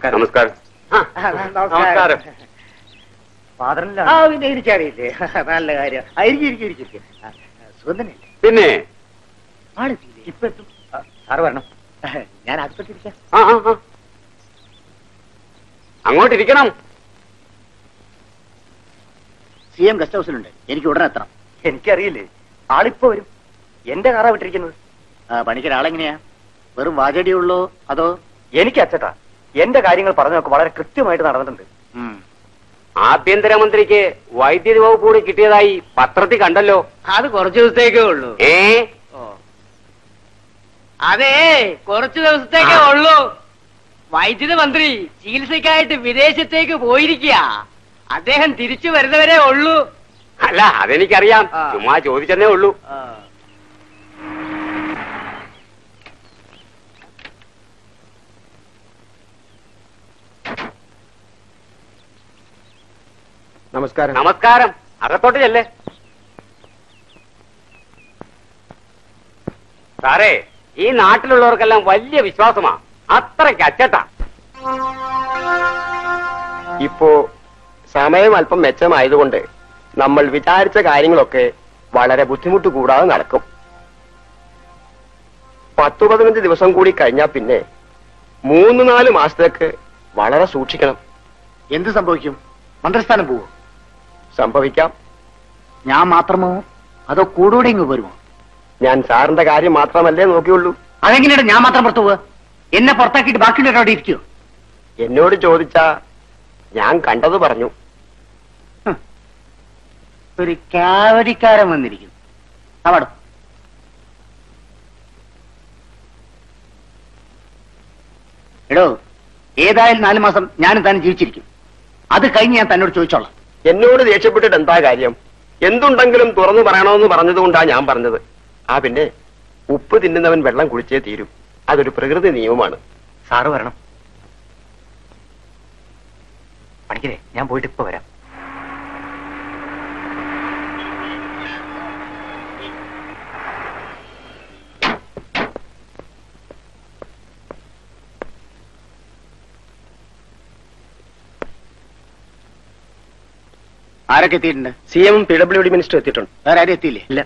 നമസ്കാരം നമസ്കാരം നമസ്കാരം. ഫാദറില്ല ആ പിന്നെ എനിക്കറിയില്ലേ നല്ല കാര്യം ആ, ഇരിക്കും ഇരിക്കും ഇരിക്കും ഇരിക്കും. ആ, സുഖം തന്നെയല്ലേ പിന്നെ ആളെത്തിയില്ലേ ഇപ്പൊ എത്തും ആ, സാറ് വരണം ഞാൻ അകത്തോട്ടിരിക്കാം ആ ആ ആ. അങ്ങോട്ടിരിക്കണം സി എം ഗസ്റ്റ് ഹൗസിലുണ്ട് എനിക്ക് ഉടനെ എത്തണം എനിക്കറിയില്ലേ ആളിപ്പോ വരും എന്റെ കാറാ വിട്ടിരിക്കുന്നത് പണിക്ക് ആളെങ്ങനെയാ വെറും വാചടിയുള്ളൂ അതോ എനിക്ക് അച്ചട്ടാ എന്റെ കാര്യങ്ങൾ പറഞ്ഞൊക്കെ വളരെ കൃത്യമായിട്ട് നടന്നിട്ടുണ്ട് ആഭ്യന്തരമന്ത്രിക്ക് വൈദ്യുതി വകുപ്പ് കൂടി കിട്ടിയതായി പത്രത്തിൽ കണ്ടല്ലോ അത് കുറച്ചു ദിവസത്തേക്കേ ഉള്ളൂ ഏ അതെ കുറച്ചു ദിവസത്തേക്കേ ഉള്ളൂ വൈദ്യുത മന്ത്രി ചികിത്സയ്ക്കായിട്ട് വിദേശത്തേക്ക് പോയിരിക്കുക അദ്ദേഹം തിരിച്ചു വരുന്നവരെ ഉള്ളൂ അല്ല അതെനിക്കറിയാം ആ. ചുമ്മാ ചോദിച്ചെന്നേ ഉള്ളൂ നമസ്കാരം നമസ്കാരം അകത്തോട്ട് ചെല്ലേ സാറേ ഈ നാട്ടിലുള്ളവർക്കെല്ലാം വലിയ വിശ്വാസമാ അത്രയ്ക്ക് അച്ചട്ടാ ഇപ്പോ സമയം അല്പം മെച്ചമായതുകൊണ്ട് നമ്മൾ വിചാരിച്ച കാര്യങ്ങളൊക്കെ വളരെ ബുദ്ധിമുട്ട് കൂടാതെ നടക്കും പത്തു പതിനഞ്ച് ദിവസം കൂടി കഴിഞ്ഞാൽ പിന്നെ മൂന്ന് നാല് മാസത്തേക്ക് വളരെ സൂക്ഷിക്കണം എന്ത് സംഭവിക്കും മന്ത്രിസ്ഥാനം പോവോ സംഭവിക്കാം ഞാൻ മാത്രമോ അതോ കൂടൂടെ ഇങ്ങ് വരുമോ ഞാൻ സാറിന്റെ കാര്യം മാത്രമല്ലേ നോക്കിയുള്ളൂ അതെങ്ങനെയാണ് ഞാൻ മാത്രം പുറത്തു പോവുക എന്നെ പുറത്താക്കിയിട്ട് ബാക്കിയുള്ളവർ അവിടെ ഇരിക്കുവോ എന്നോട് ചോദിച്ചാ ഞാൻ കണ്ടത് പറഞ്ഞു ഒരു കാവടിക്കാരൻ വന്നിരിക്കുന്നു അവിടെ എടോ ഏതായാലും നാല് മാസം ഞാനും താനും ജീവിച്ചിരിക്കും അത് കഴിഞ്ഞ് ഞാൻ തന്നോട് ചോദിച്ചോളാം എന്നോട് ദേഷ്യപ്പെട്ടിട്ട് എന്താ കാര്യം എന്തുണ്ടെങ്കിലും തുറന്നു പറയണമെന്ന് പറഞ്ഞതുകൊണ്ടാ ഞാൻ പറഞ്ഞത് ആ പിന്നെ ഉപ്പ് തിന്നുന്നവൻ വെള്ളം കുടിച്ചേ തീരും അതൊരു പ്രകൃതി നിയമമാണ് സാറ് വരണം പണിക്കരെ ഞാൻ പോയിട്ട് ഇപ്പൊ വരാം ആരൊക്കെ എത്തിയിട്ടുണ്ട് C M P W D minister എത്തിയിട്ടുണ്ട് വേറെ ആരും എത്തിയില്ലേ ഇല്ല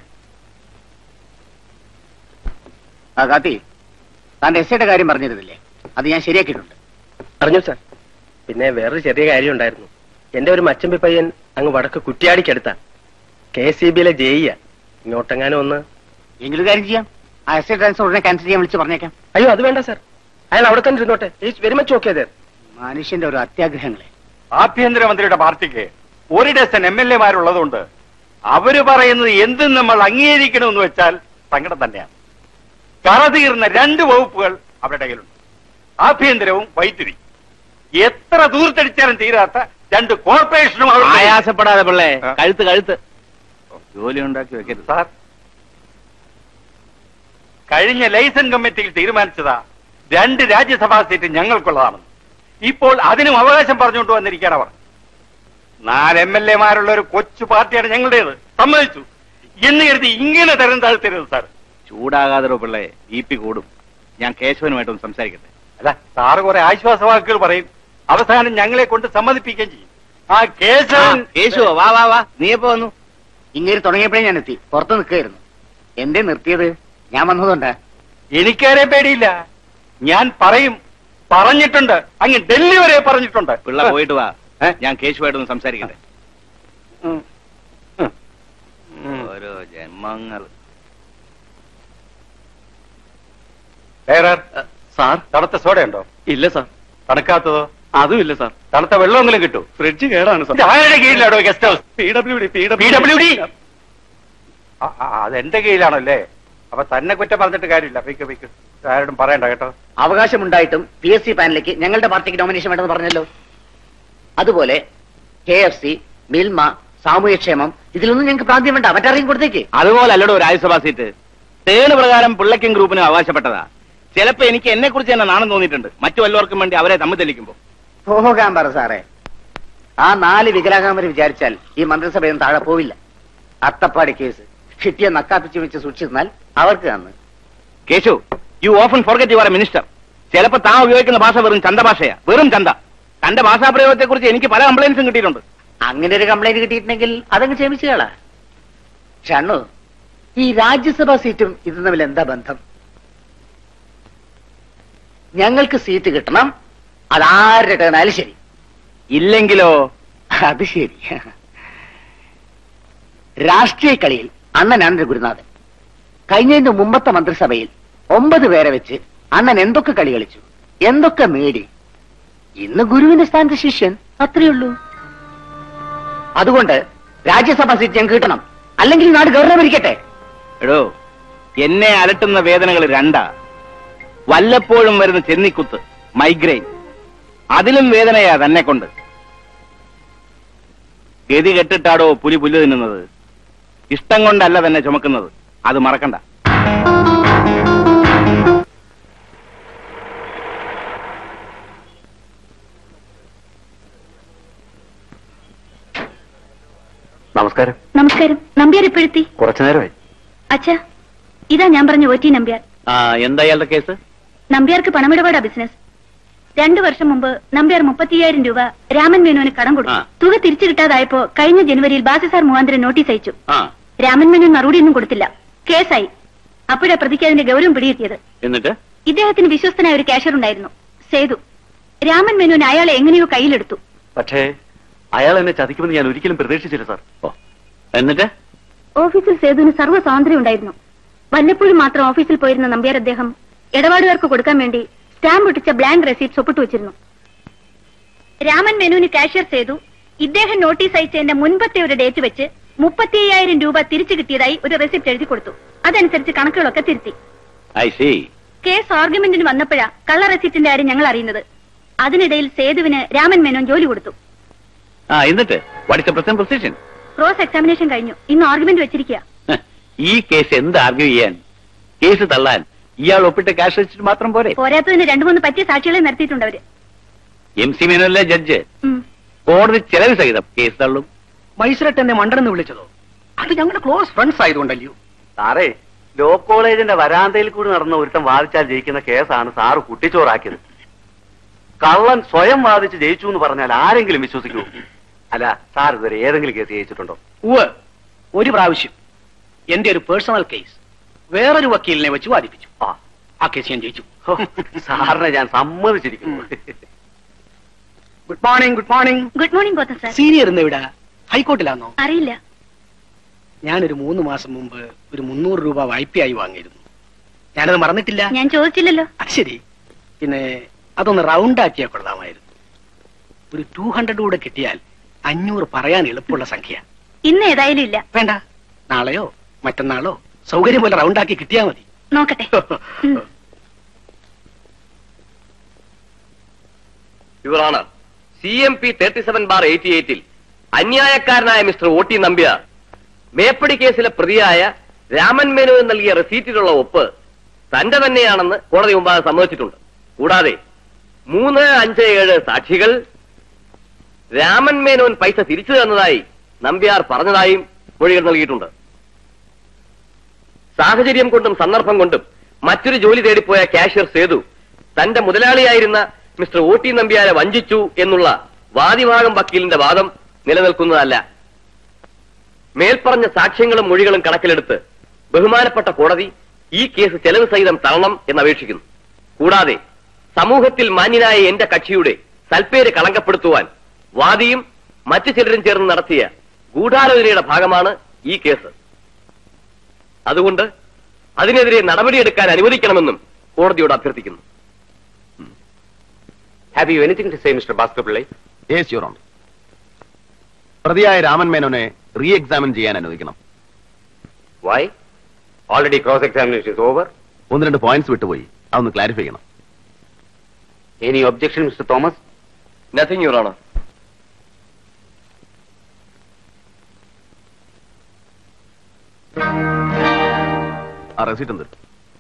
ആ കാത്തി താന്റെ എസ് ഐയുടെ കാര്യം പറഞ്ഞിരുന്നില്ലേ അത് ഞാൻ ശരിയാക്കിയിട്ടുണ്ട് അറിഞ്ഞു സാർ പിന്നെ വേറൊരു ചെറിയ കാര്യം ഉണ്ടായിരുന്നു എന്റെ ഒരു മച്ചമ്പി പയ്യൻ അങ്ങ് വടക്ക് കുറ്റിയാടിക്കടുത്ത കെ സി ബിയിലെ ജെയ്യ ഇങ്ങോട്ടെങ്ങാനും ഒന്ന് എങ്കിലും കാര്യം ചെയ്യാം ആ എസ് ഐ ട്രാൻസ്ഫർ ഉടനെ ക്യാൻസൽ ചെയ്യാൻ വിളിച്ച് പറഞ്ഞേക്കാം അയ്യോ അത് വേണ്ട സാർ അയാൾ അവിടെ തന്നെ ഇരുന്നോട്ടെ ഈസ് വെരി മച്ച് ഓക്കെ മനുഷ്യന്റെ ഒരു അത്യാഗ്രഹങ്ങളെ ആഭ്യന്തരമന്ത്രിയുടെ പാർട്ടിക്ക് ഒരു ഡസൻ എം എൽ എമാരുള്ളതുകൊണ്ട് അവര് പറയുന്നത് എന്തും നമ്മൾ അംഗീകരിക്കണമെന്ന് വെച്ചാൽ സങ്കടം തന്നെയാണ് കറതീർന്ന രണ്ട് വകുപ്പുകൾ അവരുടെ കയ്യിലുണ്ട് ആഭ്യന്തരവും വൈദ്യുതി എത്ര ദൂരത്തടിച്ചാലും തീരാത്ത രണ്ട് കോർപ്പറേഷനും അവരുടെ കയ്യിൽ- ആയാസപ്പെടാതെ പിള്ളേ ആ. കഴുത്ത് കഴുത്ത് ജോലി ഉണ്ടാക്കി വെക്കരുത് സാർ കഴിഞ്ഞ ലൈസൺ കമ്മിറ്റിയിൽ തീരുമാനിച്ചതാ രണ്ട് രാജ്യസഭാ സീറ്റ് ഞങ്ങൾക്കുള്ളതാണെന്ന് ഇപ്പോൾ അതിനും അവകാശം പറഞ്ഞുകൊണ്ട് വന്നിരിക്കുകയാണ് അവർ നാല് എം എൽ എമാരുള്ള ഒരു കൊച്ചു പാർട്ടിയാണ് ഞങ്ങളുടേത് സമ്മതിച്ചു എന്ന് കരുതി ഇങ്ങനെ തരം താഴ്ത്തരുത് സാർ ചൂടാകാതെ പിള്ളേ ബി പി കൂടും ഞാൻ കേശവനുമായിട്ടൊന്ന് സംസാരിക്കട്ടെ അല്ല സാറ് കുറെ ആശ്വാസവാക്കുകൾ പറയും അവസാനം ഞങ്ങളെ കൊണ്ട് സമ്മതിപ്പിക്കുകയും ചെയ്യും ആ കേശവൻ കേശുവോ വാ വാ വാ നീ എപ്പോ വന്നു ഇങ്ങനെ തുടങ്ങിയപ്പോഴേ ഞാൻ എത്തി പുറത്ത് നിൽക്കുകയായിരുന്നു എന്തേ നിർത്തിയത് ഞാൻ വന്നതുകൊണ്ടാ എനിക്കാരെ പേടിയില്ല ഞാൻ പറയും പറഞ്ഞിട്ടുണ്ട് അങ്ങ് ഡൽഹി വരെ പറഞ്ഞിട്ടുണ്ട് പിള്ള പോയിട്ട് വാ ഏ? ഞാൻ കേശുവായിട്ടൊന്ന് സംസാരിക്കട്ടെ ഉം. ഉം. ഉം. ഓരോ ജന്മങ്ങൾ വേറെ സാർ തണുത്ത സോഡ ഉണ്ടോ ഇല്ല സാർ തണുക്കാത്തതോ അതും ഇല്ല സാർ തണുത്ത വെള്ളമെങ്കിലും കിട്ടൂ ഫ്രിഡ്ജ് കേടാണ് ഇത് ആരുടെ കീഴിലാണോ guest house P W D P P W D അതെന്റെ കീഴിലാണല്ലേ അപ്പൊ തന്നെ കുറ്റം പറഞ്ഞിട്ട് കാര്യമില്ല പിക്ക് പിക്ക് ആരോടും പറയണ്ട കേട്ടോ അവകാശമുണ്ടായിട്ടും പി എസ് സി പാനലിലേക്ക് ഞങ്ങളുടെ പാർട്ടിക്ക് നോമിനേഷൻ വേണ്ടെന്ന് പറഞ്ഞല്ലോ അതുപോലെ കെ എഫ് സി മിൽമ സാമൂഹ്യക്ഷേമം ഇതിലൊന്നും ഞങ്ങൾക്ക് പ്രാന്ത്യം വേണ്ട മറ്റാരെയും കൊടുത്തേക്ക് അതുപോലെ അല്ലടോ രാജ്യസഭാ സീറ്റ് തേണ് പ്രകാരം പിള്ളയ്ക്കും ഗ്രൂപ്പിനും അവകാശപ്പെട്ടതാ ചിലപ്പോ എനിക്ക് എന്നെ കുറിച്ച് തന്നെ നാണം തോന്നിയിട്ടുണ്ട് മറ്റു വല്ലവർക്കും വേണ്ടി അവരെ തമ്മിൽ തെളിക്കുമ്പോ പോകാൻ പറ സാറേ ആ നാല് വികലാംഗന്മാർ വിചാരിച്ചാൽ ഈ മന്ത്രിസഭയൊന്നും താഴെ പോവില്ല അത്തപ്പാടി കേസ് കിട്ടിയ നക്കാപ്പിച്ച് വെച്ച് സൂക്ഷിച്ചിരുന്നാൽ അവർക്ക് തന്ന് Keshu you often forget you are a minister ചിലപ്പോ താൻ ഉപയോഗിക്കുന്ന ഭാഷ വെറും ചന്ത ഭാഷയാ വെറും ചന്ത തന്റെ ഭാഷാപ്രയോഗത്തെ കുറിച്ച് എനിക്ക് പല കംപ്ലൈൻസും കിട്ടിയിട്ടുണ്ട് അങ്ങനെ ഒരു കംപ്ലൈന്റ് കിട്ടിയിട്ടുണ്ടെങ്കിൽ അതങ്ങ് ക്ഷമിച്ചു കളാ ഷണ്ണു ഈ രാജ്യസഭാ സീറ്റും ഇത് തമ്മിൽ എന്താ ബന്ധം ഞങ്ങൾക്ക് സീറ്റ് കിട്ടണം അതാരുടെ ടേണാലും ശരി ഇല്ലെങ്കിലോ അത് ശരി രാഷ്ട്രീയ കളിയിൽ അണ്ണനാണ് ഒരു ഗുരുനാഥൻ കഴിഞ്ഞതിന്റെ മുമ്പത്തെ മന്ത്രിസഭയിൽ ഒമ്പത് പേരെ വെച്ച് അണ്ണൻ എന്തൊക്കെ കളി കളിച്ചു എന്തൊക്കെ നേടി ഇന്ന് ഗുരുവിന്റെ സ്ഥാനത്ത് ശിഷ്യൻ അത്രയേ ഉള്ളൂ അതുകൊണ്ട് രാജ്യസഭാ സീറ്റ് ഞങ്ങൾക്ക് കിട്ടണം അല്ലെങ്കിൽ ഈ നാട് ഗവർണർ ഭരിക്കട്ടെ എടോ എന്നെ അലട്ടുന്ന വേദനകൾ രണ്ടാ വല്ലപ്പോഴും വരുന്ന ചെന്നിക്കുത്ത് മൈഗ്രെയിൻ അതിലും വേദനയാ തന്നെ കൊണ്ട് ഗതി കെട്ടിട്ടാടോ പുലി പുല്ല് തിന്നുന്നത് ഇഷ്ടം കൊണ്ടല്ല തന്നെ ചുമക്കുന്നത് അത് മറക്കണ്ട നമസ്കാരം നമസ്കാരം നമ്പ്യാർ ഇപ്പോഴെത്തി കുറച്ചു നേരമായി അച്ഛാ ഇതാ ഞാൻ പറഞ്ഞ ഒ ടി നമ്പ്യാർ ആ എന്താ ഇയാളുടെ കേസ് നമ്പ്യാർക്ക് പണമിടപാടാ ബിസിനസ് രണ്ടു വർഷം മുമ്പ് നമ്പ്യാർ മുപ്പത്തിയ്യായിരം രൂപ രാമൻ മേനോന് കടം കൊടുത്തു ആ. തുക തിരിച്ചു കിട്ടാതായപ്പോ കഴിഞ്ഞ ജനുവരിയിൽ ബാസി സാർ മുഖാന്തരം നോട്ടീസ് അയച്ചു ആ രാമൻ മേനോൻ മറുപടിയൊന്നും കൊടുത്തില്ല കേസായി അപ്പോഴാ പ്രതിക്ക് അതിന്റെ ഗൗരവം പിടികിട്ടിയത് എന്നിട്ട് ഇദ്ദേഹത്തിന് വിശ്വസ്തനായ ഒരു കാഷ്യർ ഉണ്ടായിരുന്നു സേതു രാമൻ മേനോൻ അയാളെ എങ്ങനെയോ കയ്യിലെടുത്തു പക്ഷേ അയാൾ എന്നെ ചതിക്കുമെന്ന് ഞാൻ ഒരിക്കലും പ്രതീക്ഷിച്ചില്ല സാർ ഓ എന്നിട്ട് ഓഫീസിൽ സേതുവിന് സർവ്വ സ്വാതന്ത്ര്യം ഉണ്ടായിരുന്നു വല്ലപ്പോഴും മാത്രം ഓഫീസിൽ പോയിരുന്ന നമ്പ്യാർ അദ്ദേഹം ഇടപാടുകാർക്ക് കൊടുക്കാൻ വേണ്ടി സ്റ്റാമ്പ് ഒട്ടിച്ച ബ്ലാങ്ക് റെസീപ്റ്റ് ഒപ്പിട്ട് വെച്ചിരുന്നു രാമൻ മെനുവിന് കാഷ്യർ ചെയ്തു ഇദ്ദേഹം നോട്ടീസ് അയച്ചതിന്റെ മുൻപത്തെ ഒരു ഡേറ്റ് വെച്ച് മുപ്പത്തി അയ്യായിരം രൂപ തിരിച്ചു കിട്ടിയതായി ഒരു റെസിപ്റ്റ് എഴുതി കൊടുത്തു അതനുസരിച്ച് കണക്കുകളൊക്കെ തിരുത്തി ഐ സി കേസ് ആർഗ്യുമെന്റിന് വന്നപ്പോഴാ കള്ള റെസിപ്റ്റിന്റെ കാര്യം ഞങ്ങൾ അറിയുന്നത് അതിനിടയിൽ സേതുവിന് രാമൻ മേനോൻ ജോലി കൊടുത്തു ആ എന്നിട്ട് what's present position cross examination കഴിഞ്ഞു ഇന്ന് ആർഗ്യുമെന്റ് വെച്ചിരിക്കുക ഈ കേസ് എന്ത് ആർഗ്യൂ ചെയ്യാൻ കേസ് തള്ളാൻ ഇയാൾ ഒപ്പിട്ട് ക്യാഷ് വെച്ചിട്ട് മാത്രം പോരെ പോരാത്തതിന് രണ്ടു മൂന്ന് പറ്റിയ സാക്ഷികളെ നിർത്തിയിട്ടുണ്ട് അവര് എം സി മേനോനിലെ ജഡ്ജ് ഉം. കോടതി ചെലവ് സഹിതം കേസ് തള്ളും മൈസൂരട്ട് എന്നെ മണ്ടനെന്ന് വിളിച്ചതോ അത് ഞങ്ങളുടെ ക്ലോസ് ഫ്രണ്ട്സ് ആയതുകൊണ്ടല്ലയോ സാറേ ലോ കോളേജിന്റെ വരാന്തയിൽ കൂടി നടന്ന ഒരുത്തം വാദിച്ചാൽ ജയിക്കുന്ന കേസാണ് സാറ് കുട്ടിച്ചോറാക്കിയത് കള്ളൻ സ്വയം വാദിച്ച് ജയിച്ചു എന്ന് പറഞ്ഞാൽ ആരെങ്കിലും വിശ്വസിക്കൂ അല്ല സാർ ഇതുവരെ ഏതെങ്കിലും കേസ് ജയിച്ചിട്ടുണ്ടോ ഉവ് ഒരു പ്രാവശ്യം എന്റെ ഒരു പേഴ്സണൽ കേസ് വേറൊരു വക്കീലിനെ വെച്ച് വാദിപ്പിച്ചു ആ ആ കേസ് ഞാൻ ജയിച്ചു ഹോ, സാറിനെ ഞാൻ സമ്മതിച്ചിരിക്കുന്നു good morning good morning good morning Gautham sir senior ഇന്ന് ഇവിടെ ഹൈക്കോർട്ടിലാണോ അറിയില്ല ഞാനൊരു മൂന്ന് മാസം മുമ്പ് ഒരു മുന്നൂറ് രൂപ വായ്പയായി വാങ്ങിയിരുന്നു ഞാനത് മറന്നിട്ടില്ല ഞാൻ ചോദിച്ചില്ലല്ലോ അത് ശരി പിന്നെ അതൊന്ന് റൗണ്ട് ആക്കിയാൽ കൊള്ളാമായിരുന്നു ഒരു ടൂ ഹൺഡ്രഡ് കൂടെ കിട്ടിയാൽ അഞ്ഞൂറ് പറയാൻ എളുപ്പമുള്ള സംഖ്യ ഇന്ന് ഏതായാലും ഇല്ല വേണ്ട നാളെയോ മറ്റന്നാളോ സൗകര്യം പോലെ റൗണ്ട് ആക്കി കിട്ടിയാൽ മതി നോക്കട്ടെ ഉം. Your honour C M P thirty seven bar eighty എയ്റ്റിൽ അന്യായക്കാരനായ മിസ്റ്റർ ഒ ടി നമ്പ്യാർ മേപ്പടി കേസിലെ പ്രതിയായ രാമൻ മേനോന് നൽകിയ റെസീറ്റിലുള്ള ഒപ്പ് തന്റെ തന്നെയാണെന്ന് കോടതി മുമ്പാകെ സമ്മതിച്ചിട്ടുണ്ട് കൂടാതെ മൂന്ന് അഞ്ച് ഏഴ് സാക്ഷികൾ രാമൻ മേനോൻ പൈസ തിരിച്ചു തന്നതായി നമ്പ്യാർ പറഞ്ഞതായും മൊഴികൾ നൽകിയിട്ടുണ്ട് സാഹചര്യം കൊണ്ടും സന്ദർഭം കൊണ്ടും മറ്റൊരു ജോലി തേടിപ്പോയ കാഷ്യർ സേതു തന്റെ മുതലാളിയായിരുന്ന മിസ്റ്റർ ഒ ടി നമ്പ്യാരെ വഞ്ചിച്ചു എന്നുള്ള വാദിഭാഗം വക്കീലിന്റെ വാദം നിലനിൽക്കുന്നതല്ല മേൽപ്പറഞ്ഞ സാക്ഷ്യങ്ങളും മൊഴികളും കണക്കിലെടുത്ത് ബഹുമാനപ്പെട്ട കോടതി ഈ കേസ് ചെലവ് സഹിതം തള്ളണം എന്നപേക്ഷിക്കുന്നു കൂടാതെ സമൂഹത്തിൽ മാന്യനായ എന്റെ കക്ഷിയുടെ സൽപ്പേര് കളങ്കപ്പെടുത്തുവാൻ വാദിയും മറ്റു ചിലരും ചേർന്ന് നടത്തിയ ഗൂഢാലോചനയുടെ ഭാഗമാണ് ഈ കേസ് അതുകൊണ്ട് അതിനെതിരെ നടപടിയെടുക്കാൻ അനുവദിക്കണമെന്നും കോടതിയോട് അഭ്യർത്ഥിക്കുന്നു have you anything to say mister Bhaskar Pillai yes your honour പ്രതിയായ രാമൻ മേനോനെ റീ എക്സാമിൻ ചെയ്യാൻ അനുവദിക്കണം why already cross examination is over ഒന്ന് രണ്ട് പോയിന്റ്സ് വിട്ടുപോയി അതൊന്ന് ക്ലാരിഫൈ ചെയ്യണം any objection mister Thomas nothing your honour ആ റെസിറ്റ് എന്ത്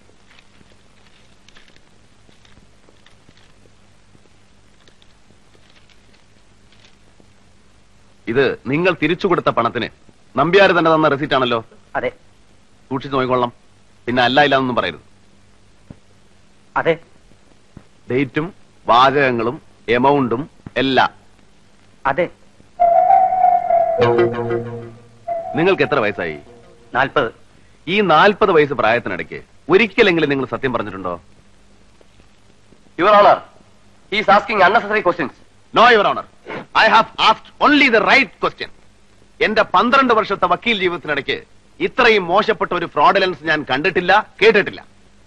ഇത് നിങ്ങൾ തിരിച്ചു കൊടുത്ത പണത്തിന് നമ്പ്യാര് തന്നെ തന്ന റെസിറ്റ് ആണല്ലോ അതെ സൂക്ഷിച്ചു നോക്കിക്കൊള്ളാം പിന്നെ അല്ല ഇല്ല എന്നൊന്നും പറയരുത് അതെ ഡേറ്റും വാചകങ്ങളും എമൗണ്ടും എല്ലാം അതെ നിങ്ങൾക്ക് എത്ര വയസ്സായി നാൽപ്പത് ഈ നാൽപ്പത് വയസ്സ് പ്രായത്തിനിടയ്ക്ക് ഒരിക്കലെങ്കിലും നിങ്ങൾ സത്യം പറഞ്ഞിട്ടുണ്ടോ your honour he's asking unnecessary questions no your honour I have asked only the right question എന്റെ പന്ത്രണ്ട് വർഷത്തെ വക്കീൽ ജീവിതത്തിനിടയ്ക്ക് ഇത്രയും മോശപ്പെട്ട ഒരു ഫ്രോഡലൻസ് ഞാൻ കണ്ടിട്ടില്ല കേട്ടിട്ടില്ല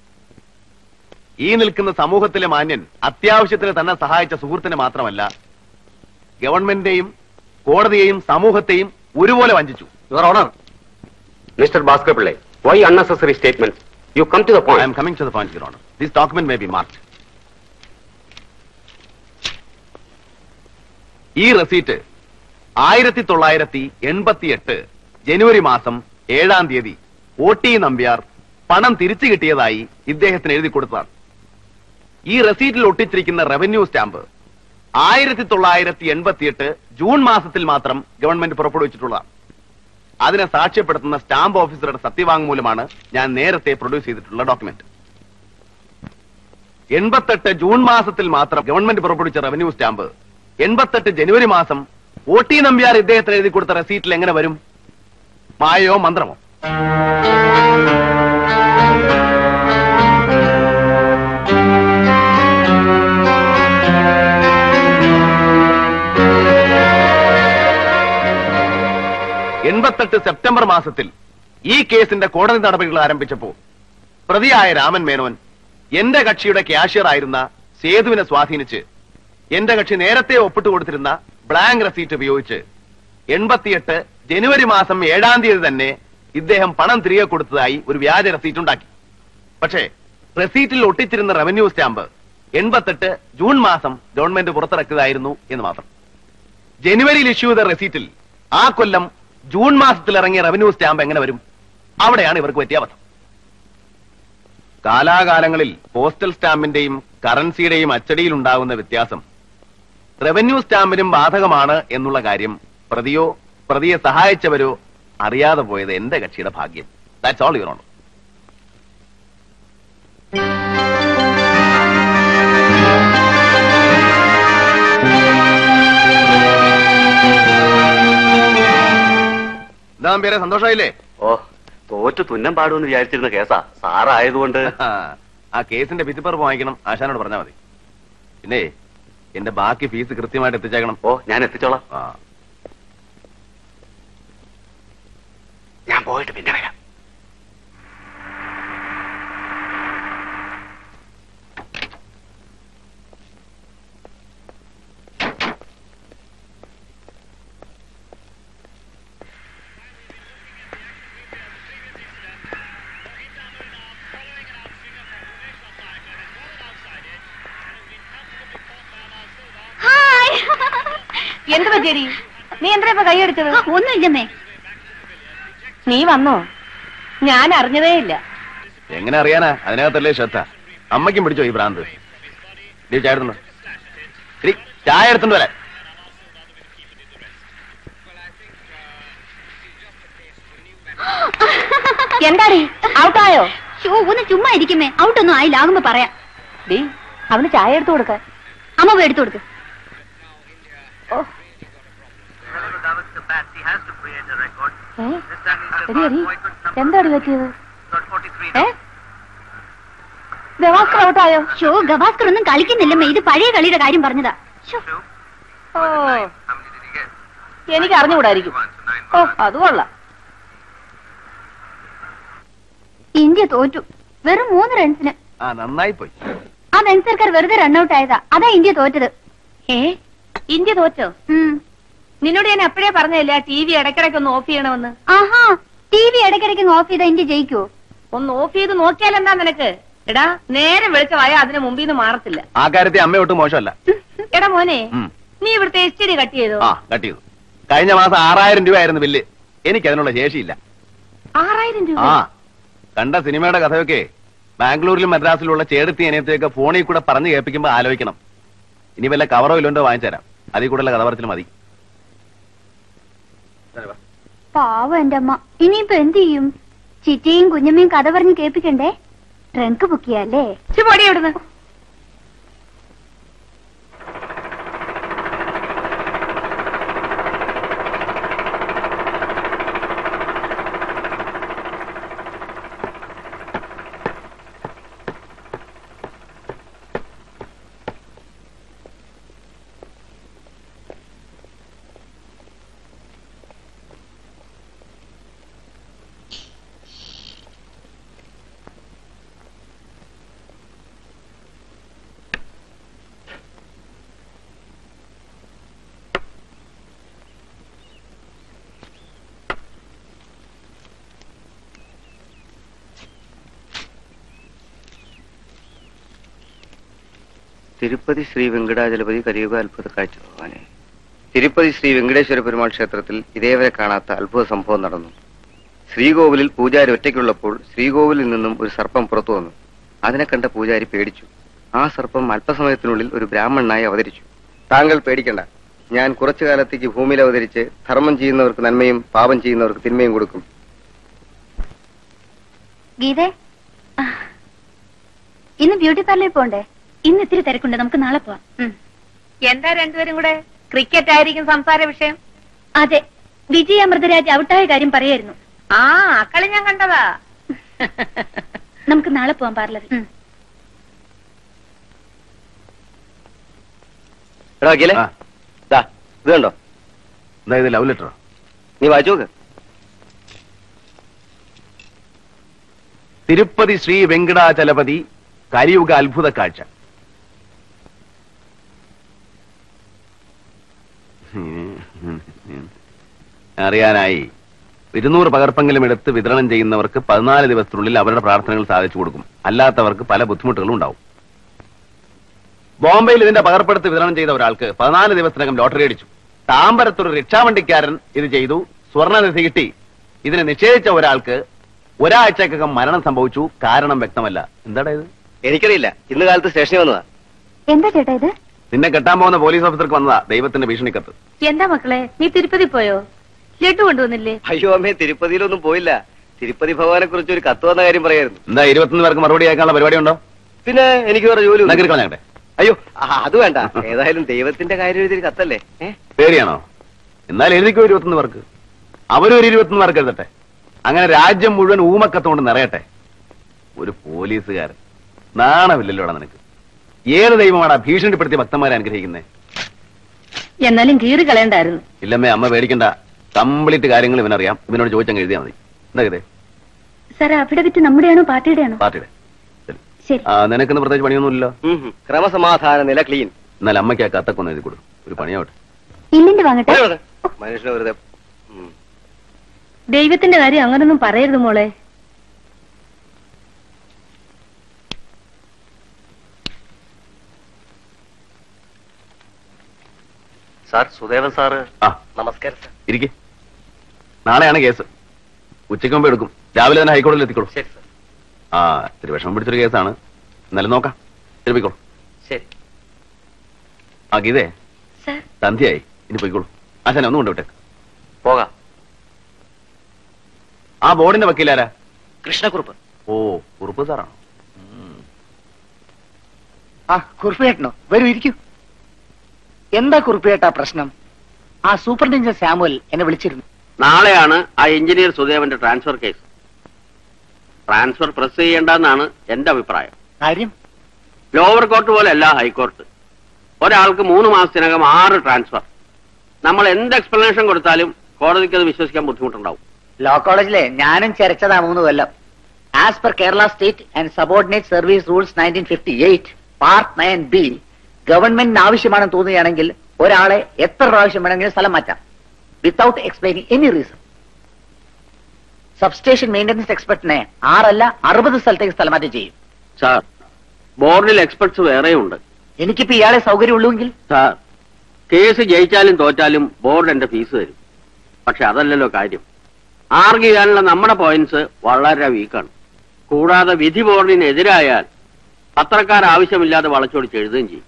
ഈ നിൽക്കുന്ന സമൂഹത്തിലെ മാന്യൻ അത്യാവശ്യത്തിന് തന്നെ സഹായിച്ച സുഹൃത്തിനെ മാത്രമല്ല ഗവൺമെന്റിനെയും കോടതിയെയും സമൂഹത്തെയും ഒരുപോലെ വഞ്ചിച്ചു your honour mister Bhaskar Pillai why unnecessary statement you come to the I point am coming to the point your honour this document may be mark ഈ റെസീറ്റ് ആയിരത്തി തൊള്ളായിരത്തി എൺപത്തി എട്ട് ജനുവരി മാസം ഏഴാം തീയതി ഒ ടി നമ്പ്യാർ പണം തിരിച്ചു കിട്ടിയതായി ഇദ്ദേഹത്തിന് എഴുതി കൊടുത്തതാണ് ഈ റെസീറ്റിൽ ഒട്ടിച്ചിരിക്കുന്ന റവന്യൂ സ്റ്റാമ്പ് ആയിരത്തി തൊള്ളായിരത്തി എൺപത്തിയെട്ട് ജൂൺ മാസത്തിൽ മാത്രം ഗവൺമെന്റ് പുറപ്പെടുവിച്ചിട്ടുള്ളതാണ് അതിനെ സാക്ഷ്യപ്പെടുത്തുന്ന സ്റ്റാമ്പ് ഓഫീസറുടെ സത്യവാങ്മൂലമാണ് ഞാൻ നേരത്തെ പ്രൊഡ്യൂസ് ചെയ്തിട്ടുള്ള ഡോക്യുമെന്റ് എൺപത്തെട്ട് ജൂൺ മാസത്തിൽ മാത്രം ഗവൺമെന്റ് പുറപ്പെടുവിച്ച റവന്യൂ സ്റ്റാമ്പ് എൺപത്തെട്ട് ജനുവരി മാസം ഒ ടി നമ്പ്യാർ ഇദ്ദേഹത്തിന് എഴുതി കൊടുത്ത റെസീറ്റിൽ എങ്ങനെ വരും മായയോ മന്ത്രമോ എൺപത്തെട്ട് സെപ്റ്റംബർ മാസത്തിൽ ഈ കേസിന്റെ കോടതി നടപടികൾ ആരംഭിച്ചപ്പോ പ്രതിയായ രാമൻ മേനോൻ എന്റെ കക്ഷിയുടെ ക്യാഷ്യർ ആയിരുന്ന സേതുവിനെ സ്വാധീനിച്ച് എന്റെ കക്ഷി നേരത്തെ ഒപ്പിട്ട് കൊടുത്തിരുന്ന ബ്ലാങ്ക് റെസീറ്റ് ഉപയോഗിച്ച് എൺപത്തിയെട്ട് ജനുവരി മാസം ഏഴാം തീയതി തന്നെ ഇദ്ദേഹം പണം തിരികെ കൊടുത്തതായി ഒരു വ്യാജ റെസീറ്റ് ഉണ്ടാക്കി പക്ഷേ റെസീറ്റിൽ ഒട്ടിച്ചിരുന്ന റവന്യൂ സ്റ്റാമ്പ് എൺപത്തെട്ട് ജൂൺ മാസം ഗവൺമെന്റ് പുറത്തിറക്കിയതായിരുന്നു എന്ന് മാത്രം ജനുവരിയിൽ ഇഷ്യൂ ചെയ്ത റെസീറ്റിൽ ആ കൊല്ലം ജൂൺ മാസത്തിൽ ഇറങ്ങിയ റവന്യൂ സ്റ്റാമ്പ് എങ്ങനെ വരും അവിടെയാണ് ഇവർക്ക് പറ്റിയ അബദ്ധം കാലാകാലങ്ങളിൽ പോസ്റ്റൽ സ്റ്റാമ്പിന്റെയും കറൻസിയുടെയും അച്ചടിയിൽ ഉണ്ടാകുന്ന വ്യത്യാസം റവന്യൂ സ്റ്റാമ്പിനും ബാധകമാണ് എന്നുള്ള കാര്യം പ്രതിയോ പ്രതിയെ സഹായിച്ചവരോ അറിയാതെ പോയത് എന്റെ കക്ഷിയുടെ ഭാഗ്യം ദാറ്റ്സ് ഓൾ യുവർ ഓണർ എന്താ പേരെ സന്തോഷമായില്ലേ ഓ തോറ്റു തുന്നം പാടുമെന്ന് വിചാരിച്ചിരുന്ന കേസാ സാറായതുകൊണ്ട് ആ കേസിന്റെ വിധിപ്പറപ്പ് വാങ്ങിക്കണം ആശാനോട് പറഞ്ഞാൽ മതി പിന്നെ എന്റെ ബാക്കി ഫീസ് കൃത്യമായിട്ട് എത്തിച്ചേക്കണം ഓ ഞാൻ എത്തിച്ചോളാം ആ ഞാൻ പോയിട്ട് പിന്നെ വരാം ഹായ് എന്ത് പറ്റിയടി നീ എന്താ ഇപ്പൊ കൈയെടുത്തത് ഒന്നുമില്ലമ്മേ നീ വന്നോ ഞാൻ അറിഞ്ഞതേ ഇല്ല എങ്ങനെ അറിയാനാ അതിനകത്തല്ലേ ശ്രദ്ധ അമ്മയ്ക്കും പിടിച്ചോ ഈ ഭ്രാന്ത് നീ ചായ എടുത്തുണ്ടോ എടി, ചായ എടുത്തുണ്ട് വരാൻ എന്താടി ഔട്ടായോ ഷോ ഒന്ന് ചുമ്മാ ഇരിക്കുമേ ഔട്ടൊന്നും ആയില്ല ആകുമ്പോ പറയാം ഡി അവന് ചായ എടുത്തു കൊടുക്ക അമ്മ പോയി എടുത്തു കൊടുക്ക് എന്താടി പറ്റിയത് ഏ ഗവാസ്കർ ഔട്ടായോ ഷോ ഗവാസ്കർ ഒന്നും കളിക്കുന്നില്ലമ്മേ ഇത് പഴയ കളിയുടെ കാര്യം പറഞ്ഞതാ ശ്ശോ, ഓ എനിക്ക് അറിഞ്ഞുകൂടായിരിക്കും ഓ അത് കൊള്ളാം ഇന്ത്യ തോറ്റു വെറും മൂന്ന് റൺസിന് ആ നന്നായി പോയി ആ വെൻസർക്കാർ വെറുതെ റണ്ണൌട്ട് ആയതാ അതാ ഇന്ത്യ തോറ്റത് ഏ ഇന്ത്യ തോറ്റോ ഉം. നിന്നോട് ഞാൻ എപ്പോഴേ പറഞ്ഞില്ല ടി വി ഇടയ്ക്കിടയ്ക്ക് ഒന്ന് ഓഫ് ചെയ്യണമെന്ന് ആഹാ ടി വി ഇടയ്ക്കിടയ്ക്ക് ഓഫ് ചെയ്താ ഇന്ത്യ ജയിക്കുവോ ഒന്ന് ഓഫ് ചെയ്ത് നോക്കിയാൽ എന്താ നിനക്ക് എടാ നേരെ വെളിച്ചമായ അതിന് മുമ്പിൽ നിന്ന് മാറത്തില്ല ആ കാര്യത്തിൽ അമ്മ ഒട്ടും മോശമല്ല എടാ മോനെ ഉം. നീ ഇവിടുത്തെ എസ് ടി ഡി കട്ട് ചെയ്തോ ആ കട്ട് ചെയ്തു കഴിഞ്ഞ മാസം ആറായിരം രൂപയായിരുന്നു ബില്ല് എനിക്ക് അതിനുള്ള ശേഷിയില്ല ആറായിരം രൂപ ആ കണ്ട സിനിമയുടെ കഥയൊക്കെ ബാംഗ്ലൂരിലും മദ്രാസിലുള്ള ചേടത്തി അനിയത്തെയൊക്കെ ഫോണിൽ കൂടെ പറഞ്ഞു കേൾപ്പിക്കുമ്പോ ആലോചിക്കണം ഇനി വല്ല കവറോ ഇല്ലോണ്ടോ വാങ്ങിച്ചുതരാം അതിൽ കൂടുതൽ കഥ പറച്ചിൽ മതി പാവം എന്റെ അമ്മ ഇനിയിപ്പോ എന്ത് ചെയ്യും ചിറ്റയും കുഞ്ഞമ്മയും കഥ പറഞ്ഞ് കേൾപ്പിക്കണ്ടേ ട്രങ്ക് ബുക്ക് ചെയ്യാല്ലേ പൊടി ഇവിടുന്ന് തിരുപ്പതി ശ്രീ വെങ്കടാചലപതി കലിയുഗ അത്ഭുത കാഴ്ച ഭഗവാനെ തിരുപ്പതി ശ്രീ വെങ്കടേശ്വര പെരുമാൾ ക്ഷേത്രത്തിൽ ഇതേവരെ കാണാത്ത അത്ഭുത സംഭവം നടന്നു ശ്രീകോവിലിൽ പൂജാരി ഒറ്റയ്ക്കുള്ളപ്പോൾ ശ്രീകോവിലിൽ നിന്നും ഒരു സർപ്പം പുറത്തു വന്നു അതിനെ കണ്ട പൂജാരി പേടിച്ചു ആ സർപ്പം അല്പസമയത്തിനുള്ളിൽ ഒരു ബ്രാഹ്മണനായി അവതരിച്ചു താങ്കൾ പേടിക്കണ്ട ഞാൻ കുറച്ചു കാലത്തേക്ക് ഭൂമിയിൽ അവതരിച്ച് ധർമ്മം ചെയ്യുന്നവർക്ക് നന്മയും പാപം ചെയ്യുന്നവർക്ക് തിന്മയും കൊടുക്കും ഗീതേ ആ. ഇന്ന് ബ്യൂട്ടി പാർലറിൽ പോണ്ടേ ഇന്ന് ഇത്തിരി തിരക്കുണ്ട് നമുക്ക് നാളെ പോവാം ഉം. എന്താ രണ്ടുപേരും കൂടെ ക്രിക്കറ്റ് ആയിരിക്കും സംസാര വിഷയം അതെ വിജയ അമൃതരാജ് ഔട്ടായ കാര്യം പറയായിരുന്നു ആ അക്കളി ഞാൻ കണ്ടതാ നമുക്ക് നാളെ പോവാം പാർലറിൽ ഉം. എടാ അഖിലേ ആ. ദാ ഇത് കണ്ടോ അതായത് ലവ് ലെറ്ററോ നീ വായിച്ചു നോക്ക് തിരുപ്പതി ശ്രീ വെങ്കടാചലപതി കലിയുഗ അത്ഭുത കാഴ്ച അറിയാനായി ഇരുന്നൂറ് പകർപ്പെങ്കിലും എടുത്ത് വിതരണം ചെയ്യുന്നവർക്ക് പതിനാല് ദിവസത്തിനുള്ളിൽ അവരുടെ പ്രാർത്ഥനകൾ സാധിച്ചു കൊടുക്കും അല്ലാത്തവർക്ക് പല ബുദ്ധിമുട്ടുകളും ഉണ്ടാവും ബോംബെയിൽ ഇതിന്റെ പകർപ്പെടുത്ത് വിതരണം ചെയ്ത ഒരാൾക്ക് പതിനാല് ദിവസത്തിനകം ലോട്ടറി അടിച്ചു താമ്പരത്തൊരു റിക്ഷാവണ്ടിക്കാരൻ ഇത് ചെയ്തു സ്വർണ്ണനിധി കിട്ടി ഇതിനെ നിഷേധിച്ച ഒരാൾക്ക് ഒരാഴ്ചക്കകം മരണം സംഭവിച്ചു കാരണം വ്യക്തമല്ല എന്താടാ ഇത് എനിക്കറിയില്ല ഇന്ന് കാലത്ത് സ്റ്റേഷനിൽ വന്നതാ എന്താ ചേട്ടാ ഇത് നിന്നെ കെട്ടാൻ പോകുന്ന പോലീസ് ഓഫീസർക്ക് വന്നതാ ദൈവത്തിന്റെ ഭീഷണിക്കത്ത് എന്താ മക്കളെ നീ തിരുപ്പതി പോയോ ലഡു കൊണ്ടുവന്നില്ലേ അയ്യോ അമ്മേ തിരുപ്പതിയിലൊന്നും പോയില്ല തിരുപ്പതി ഭഗവാനെ കുറിച്ച് ഒരു കത്ത് വന്ന കാര്യം പറയായിരുന്നു എന്താ ഇരുപത്തൊന്ന് പേർക്ക് മറുപടി അയക്കാനുള്ള പരിപാടി ഉണ്ടോ പിന്നെ എനിക്ക് വേറെ ജോലി ഒന്നും- കളഞ്ഞാട്ടെ അയ്യോ ആ, അത് വേണ്ട ഏതായാലും ദൈവത്തിന്റെ കാര്യം എഴുതിയൊരു കത്തല്ലേ ഏ? പേടിയാണോ എന്നാൽ എഴുതിക്കോ ഇരുപത്തൊന്ന് പേർക്ക് അവരും ഒരു ഇരുപത്തൊന്ന് പേർക്ക് എഴുതട്ടെ അങ്ങനെ രാജ്യം മുഴുവൻ ഊമക്കത്ത് കൊണ്ട് നിറയട്ടെ ഒരു പോലീസുകാരൻ നാണമില്ലല്ലോടാ നിനക്ക് ഏത് ദൈവമാടാ ഭീഷണിപ്പെടുത്തി ഭക്തന്മാരെ അനുഗ്രഹിക്കുന്നേ എന്നാലും കീറി കളയണ്ടായിരുന്നു ഇല്ലമ്മേ അമ്മ പേടിക്കണ്ട കംപ്ലീറ്റ് കാര്യങ്ങൾ ഇവനറിയാം ഇവനോട് ചോദിച്ചങ്ങ് എഴുതിയാൽ മതി എന്താ ഇതേ സാർ അഫിഡവിറ്റ് നമ്മുടെയാണോ പാർട്ടിയുടെയാണോ പാർട്ടിയുടെ ശരി. ശരി ആ നിനക്കിന്ന് പ്രത്യേകിച്ച് പണിയൊന്നുമില്ലല്ലോ ഉം, ഉം. ക്രമസമാധാന നില ക്ലീൻ എന്നാൽ അമ്മയ്ക്ക് ആ കത്തൊക്കെ ഒന്ന് എഴുതി കൊടു ഒരു പണിയാവട്ടെ ഇല്ലിന്റെ വാങ്ങട്ടെ മനുഷ്യനെ വെറുതെ ഉം. ദൈവത്തിന്റെ കാര്യം അങ്ങനൊന്നും പറയരുത് മോളെ സാർ സുദേവൻ സാറ് ആ നമസ്കാരം സാർ ഇരിക്കെ നാളെയാണ് കേസ് ഉച്ചയ്ക്ക് മുമ്പ് എടുക്കും രാവിലെ തന്നെ ഹൈക്കോടതിയിൽ എത്തിക്കോളൂ ശരി സാർ ആ ഇത്തിരി വിഷമം പിടിച്ചൊരു കേസാണ് എന്നാലും നോക്കാം എഴുതിക്കോളൂ ശരി ആ ഗീതേ സാർ സന്ധ്യയായി ഇനി പോയിക്കോളൂ ആശാനെ ഒന്നും കൊണ്ടുവിട്ടെ പോകാം ആ ബോർഡിന്റെ വക്കീലാരാ കൃഷ്ണക്കുറുപ്പ് ഓ കുറുപ്പ് സാറാണോ ഉം. ആ കുറുപ്പിയേട്ടനോ വരൂ ഇരിക്കൂ എന്താ കുറുപ്പിയേട്ടാ പ്രശ്നം ആ സൂപ്പർഡെന്റന്റ് സാമുവൽ എന്നെ വിളിച്ചിരുന്നു നാളെയാണ് ആ എഞ്ചിനീയർ സുദേവന്റെ ട്രാൻസ്ഫർ കേസ് ട്രാൻസ്ഫർ പ്രസ് ചെയ്യേണ്ടെന്നാണ് എന്റെ അഭിപ്രായം കാര്യം ലോവർ കോർട്ട് പോലെയല്ല ഹൈക്കോർട്ട് ഒരാൾക്ക് മൂന്ന് മാസത്തിനകം ആറ് ട്രാൻസ്ഫർ നമ്മൾ എന്ത് എക്സ്പ്ലനേഷൻ കൊടുത്താലും കോടതിക്ക് അത് വിശ്വസിക്കാൻ ബുദ്ധിമുട്ടുണ്ടാവും ലോ കോളേജിലെ ഞാനും ചരച്ചതാ മൂന്ന് കൊല്ലം as per Kerala state and subordinate service rules nineteen fifty eight part nine B ഗവൺമെന്റിന് ആവശ്യമാണെന്ന് തോന്നുകയാണെങ്കിൽ ഒരാളെ എത്ര പ്രാവശ്യം വേണമെങ്കിലും സ്ഥലം മാറ്റാം without explaining any reason substation maintenance എക്സ്പെർട്ടിനെ ആറല്ല അറുപത് സ്ഥലത്തേക്ക് സ്ഥലമാറ്റം ചെയ്യും സാർ ബോർഡിൽ എക്സ്പെർട്സ് വേറെയുണ്ട് എനിക്കിപ്പോ ഇയാളെ സൗകര്യമുള്ളൂവെങ്കിൽ സാർ കേസ് ജയിച്ചാലും തോറ്റാലും ബോർഡ് എന്റെ ഫീസ് തരും പക്ഷെ അതല്ലല്ലോ കാര്യം ആർഗ്യ ചെയ്യാനുള്ള നമ്മുടെ പോയിന്റ്സ് വളരെ വീക്കാണ് കൂടാതെ വിധി ബോർഡിനെതിരായാൽ പത്രക്കാർ ആവശ്യമില്ലാതെ വളച്ചൊടിച്ച് എഴുതുകയും ചെയ്യും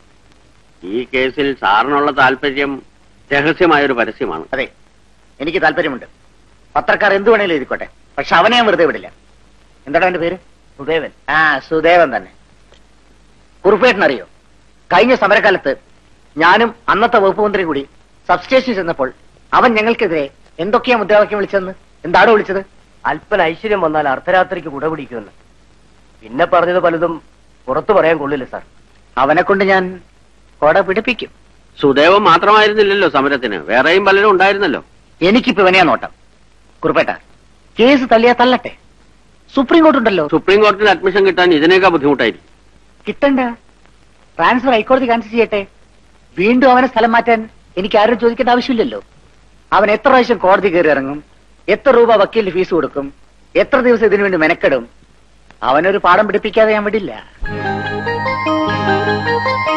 ഈ കേസിൽ സാറിനുള്ള താല്പര്യം രഹസ്യമായൊരു പരസ്യമാണ് അതെ എനിക്ക് താല്പര്യമുണ്ട് പത്രക്കാർ എന്ത് വേണേലും എഴുതിക്കോട്ടെ പക്ഷെ അവനെ ഞാൻ വെറുതെ വിടില്ല എന്താണ് അവന്റെ പേര് സുദേവൻ ആ സുദേവൻ തന്നെ കുറുപ്പേട്ടൻ അറിയോ കഴിഞ്ഞ സമരകാലത്ത് ഞാനും അന്നത്തെ വകുപ്പ് മന്ത്രിയും കൂടി സബ്സ്റ്റേഷൻ ചെന്നപ്പോൾ അവൻ ഞങ്ങൾക്കെതിരെ എന്തൊക്കെയാ മുദ്രാവാക്യം വിളിച്ചതെന്ന് എന്താണോ വിളിച്ചത് അല്പന ഐശ്വര്യം വന്നാൽ അർദ്ധരാത്രിക്ക് കുട പിടിക്കുമെന്ന് പിന്നെ പറഞ്ഞത് പലതും പുറത്തു പറയാൻ കൊള്ളില്ല സാർ അവനെ കൊണ്ട് ഞാൻ കൊട പിടിപ്പിക്കും സുദേവൻ മാത്രമായിരുന്നില്ലല്ലോ സമരത്തിന് വേറെയും പലരും ഉണ്ടായിരുന്നല്ലോ എനിക്കിപ്പോ ഇവനെയാ നോട്ടം കുറുപ്പേട്ട കേസ് തള്ളിയാ തള്ളട്ടെ സുപ്രീം കോർട്ട് ഉണ്ടല്ലോ സുപ്രീം കോടതിയിൽ അഡ്മിഷൻ കിട്ടാൻ ഇതിനേക്കാൾ ബുദ്ധിമുട്ടായിരിക്കും കിട്ടണ്ട ട്രാൻസ്ഫർ ഹൈക്കോടതി ക്യാൻസൽ ചെയ്യട്ടെ വീണ്ടും അവനെ സ്ഥലം മാറ്റാൻ എനിക്ക് ആരും ചോദിക്കേണ്ട ആവശ്യമില്ലല്ലോ അവൻ എത്ര പ്രാവശ്യം കോടതി കയറി ഇറങ്ങും എത്ര രൂപ വക്കീലിന് ഫീസ് കൊടുക്കും എത്ര ദിവസം ഇതിനു വേണ്ടി മെനക്കെടും അവനൊരു പാഠം പിടിപ്പിക്കാതെ ഞാൻ വിടില്ല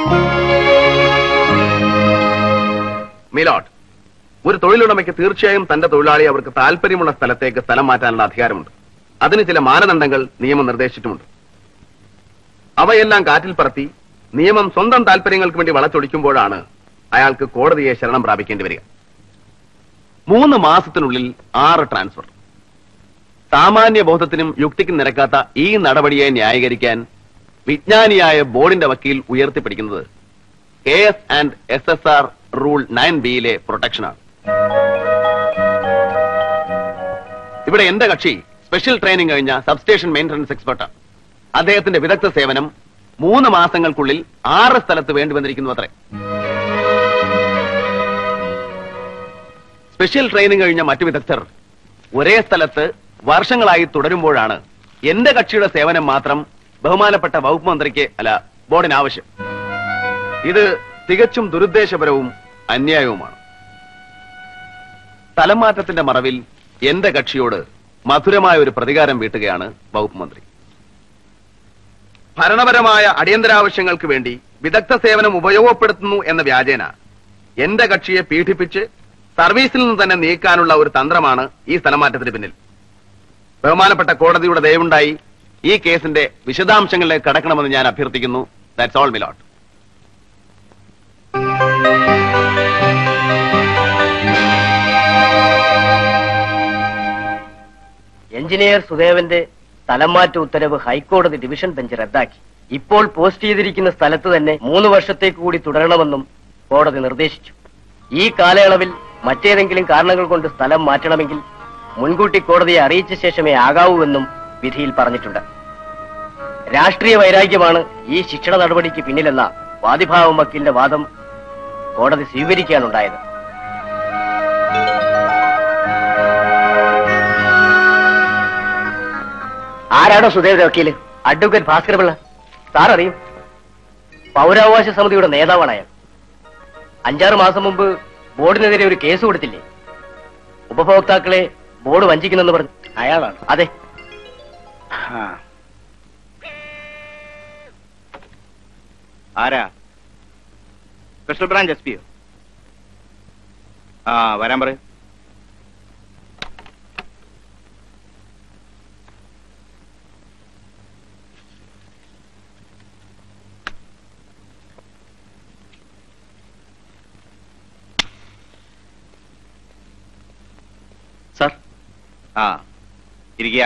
മിലോട്ട് ഒരു തൊഴിലുടമയ്ക്ക് തീർച്ചയായും തന്റെ തൊഴിലാളി അവർക്ക് താല്പര്യമുള്ള സ്ഥലത്തേക്ക് സ്ഥലം മാറ്റാനുള്ള അധികാരമുണ്ട് അതിന് ചില മാനദണ്ഡങ്ങൾ നിയമം നിർദ്ദേശിച്ചിട്ടുമുണ്ട് അവയെല്ലാം കാറ്റിൽ പറത്തി നിയമം സ്വന്തം താല്പര്യങ്ങൾക്ക് വേണ്ടി വളച്ചൊടിക്കുമ്പോഴാണ് അയാൾക്ക് കോടതിയെ ശരണം പ്രാപിക്കേണ്ടി വരിക മൂന്ന് മാസത്തിനുള്ളിൽ ആറ് ട്രാൻസ്ഫർ സാമാന്യ ബോധത്തിനും യുക്തിക്കും നിരക്കാത്ത ഈ നടപടിയെ ന്യായീകരിക്കാൻ വിജ്ഞാനിയായ ബോർഡിന്റെ വക്കീൽ ഉയർത്തിപ്പിടിക്കുന്നത് K S and S S R rule nine ബിയിലെ പ്രൊട്ടക്ഷനാണ് ഇവിടെ എന്റെ കക്ഷി സ്പെഷ്യൽ ട്രെയിനിങ് കഴിഞ്ഞ സബ്സ്റ്റേഷൻ മെയിന്റനൻസ് എക്സ്പെർട്ടാണ് അദ്ദേഹത്തിന്റെ വിദഗ്ധ സേവനം മൂന്ന് മാസങ്ങൾക്കുള്ളിൽ ആറ് സ്ഥലത്ത് വേണ്ടി വന്നിരിക്കുന്നു അത്രേ സ്പെഷ്യൽ ട്രെയിനിങ് കഴിഞ്ഞ മറ്റു വിദഗ്ധർ ഒരേ സ്ഥലത്ത് വർഷങ്ങളായി തുടരുമ്പോഴാണ് എന്റെ കക്ഷിയുടെ സേവനം മാത്രം ബഹുമാനപ്പെട്ട വകുപ്പ് മന്ത്രിക്ക് അല്ല ബോർഡിന് ആവശ്യം ഇത് തികച്ചും ദുരുദ്ദേശപരവും അന്യായവുമാണ് സ്ഥലമാറ്റത്തിന്റെ മറവിൽ എന്റെ കക്ഷിയോട് മധുരമായ ഒരു പ്രതികാരം വീട്ടുകയാണ് വകുപ്പ് മന്ത്രി ഭരണപരമായ അടിയന്തരാവശ്യങ്ങൾക്ക് വേണ്ടി വിദഗ്ധ സേവനം ഉപയോഗപ്പെടുത്തുന്നു എന്ന വ്യാജേന എന്റെ കക്ഷിയെ പീഡിപ്പിച്ച് സർവീസിൽ നിന്ന് തന്നെ നീക്കാനുള്ള ഒരു തന്ത്രമാണ് ഈ സ്ഥലമാറ്റത്തിന് പിന്നിൽ ബഹുമാനപ്പെട്ട കോടതിയുടെ ദയവുണ്ടായി ഈ കേസിന്റെ വിശദാംശങ്ങളിലേക്ക് കടക്കണമെന്ന് ഞാൻ അഭ്യർത്ഥിക്കുന്നു ദാറ്റ്സ് ഓൾ മിലോട്ട് എഞ്ചിനീയർ സുദേവന്റെ സ്ഥലംമാറ്റ ഉത്തരവ് ഹൈക്കോടതി ഡിവിഷൻ ബെഞ്ച് റദ്ദാക്കി ഇപ്പോൾ പോസ്റ്റ് ചെയ്തിരിക്കുന്ന സ്ഥലത്ത് തന്നെ മൂന്ന് വർഷത്തേക്ക് കൂടി തുടരണമെന്നും കോടതി നിർദ്ദേശിച്ചു ഈ കാലയളവിൽ മറ്റേതെങ്കിലും കാരണങ്ങൾ കൊണ്ട് സ്ഥലം മാറ്റണമെങ്കിൽ മുൻകൂട്ടി കോടതിയെ അറിയിച്ച ശേഷമേ ആകാവൂവെന്നും വിധിയിൽ പറഞ്ഞിട്ടുണ്ട് രാഷ്ട്രീയ വൈരാഗ്യമാണ് ഈ ശിക്ഷണ നടപടിക്ക് പിന്നിലെന്ന വാദിഭാവം വക്കീലിന്റെ വാദം കോടതി സ്വീകരിക്കാനുണ്ടായത് ആരാണോ സുദേവന്റെ വക്കീല് അഡ്വക്കേറ്റ് ഭാസ്കര പിള്ള സാർ അറിയും പൗരാവകാശ സമിതിയുടെ നേതാവാണ് അയാൾ അഞ്ചാറ് മാസം മുമ്പ് ബോർഡിനെതിരെ ഒരു കേസ് കൊടുത്തില്ലേ ഉപഭോക്താക്കളെ ബോർഡ് വഞ്ചിക്കുന്നെന്ന് പറഞ്ഞു അയാളാണ് അതെ ആരാ സ്പെഷ്യൽ ബ്രാഞ്ച് എസ് പിയോ ആ വരാൻ പറയൂ സാർ ആ ഇരിക്കുക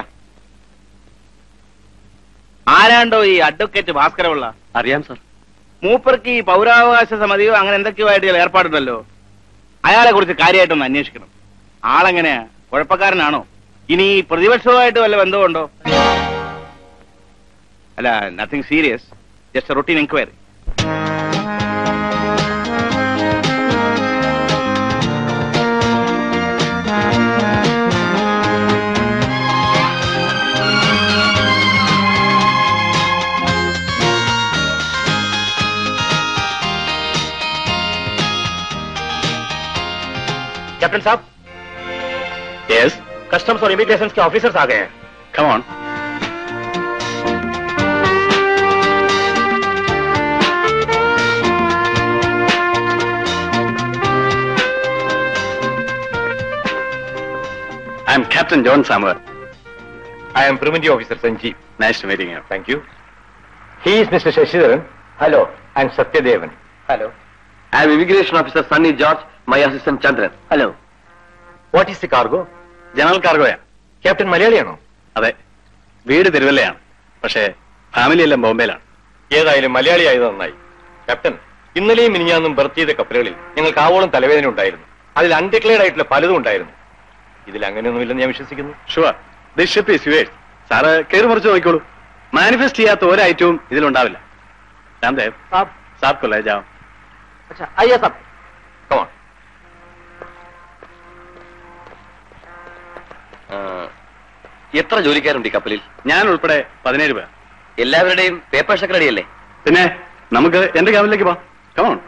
ആരാണ്ടോ ഈ അഡ്വക്കേറ്റ് ഭാസ്കരപിള്ള അറിയാം സാർ മൂപ്പർക്ക് ഈ പൗരാവകാശ സമിതിയോ അങ്ങനെ എന്തൊക്കെയോ ആയിട്ട് ചില ഏർപ്പാടുണ്ടല്ലോ അയാളെ കുറിച്ച് കാര്യമായിട്ടൊന്ന് അന്വേഷിക്കണം ആളെങ്ങനെയാ കുഴപ്പക്കാരനാണോ ഇനി പ്രതിപക്ഷവുമായിട്ട് വല്ല ബന്ധമുണ്ടോ അല്ല nothing serious just routine enquiry captain साहब യെസ് कस्टम्स और इमिग्रेशन के ऑफिसर्स आ गए हैं come on I'm Captain John Samuel. I am Primitive Officer Sanjeev. Nice to meeting you. Thank you. He is Mr. Shashidaran. Hello. And Satyadevan. Hello. I am immigration officer Sunny George, my assistant Chandran. Hello. What is the cargo? General കാർഗോയാ captain മലയാളിയാണോ അതെ വീട് തിരുവല്ലയാണ് പക്ഷേ family എല്ലാം ബോംബെയിലാണ് ഏതായാലും മലയാളി ആയത് നന്നായി captain ഇന്നലെയും മിനിഞ്ഞാന്നും ബർത്ത് ചെയ്ത കപ്പലുകളിൽ ഞങ്ങൾക്ക് ആവോളം തലവേദന ഉണ്ടായിരുന്നു അതിൽ അൺഡിക്ലെയർഡ് ആയിട്ടുള്ള പലതും ഉണ്ടായിരുന്നു ഇതിൽ അങ്ങനെയൊന്നുമില്ലെന്ന് ഞാൻ വിശ്വസിക്കുന്നു sure this ship is yours sir കയറി മറിച്ച് നോക്കിക്കോളൂ മാനിഫെസ്റ്റ് ചെയ്യാത്ത ഒരു ഐറ്റവും ഇതിലുണ്ടാവില്ല രാംദേവ് സാബ് സാബ് കൊല്ലേ ജാം അച്ഛാ അയ്യ സാബ് കമാൺ എത്ര ജോലിക്കാരുണ്ട് ഈ കപ്പലിൽ ഞാൻ ഉൾപ്പെടെ പതിനേഴ് പേർ എല്ലാവരുടെയും പേപ്പേഴ്സ് ഒക്കെ റെഡിയല്ലേ പിന്നെ നമുക്ക് എന്റെ ക്യാബിനിലേക്ക് പോവാം കമോൺ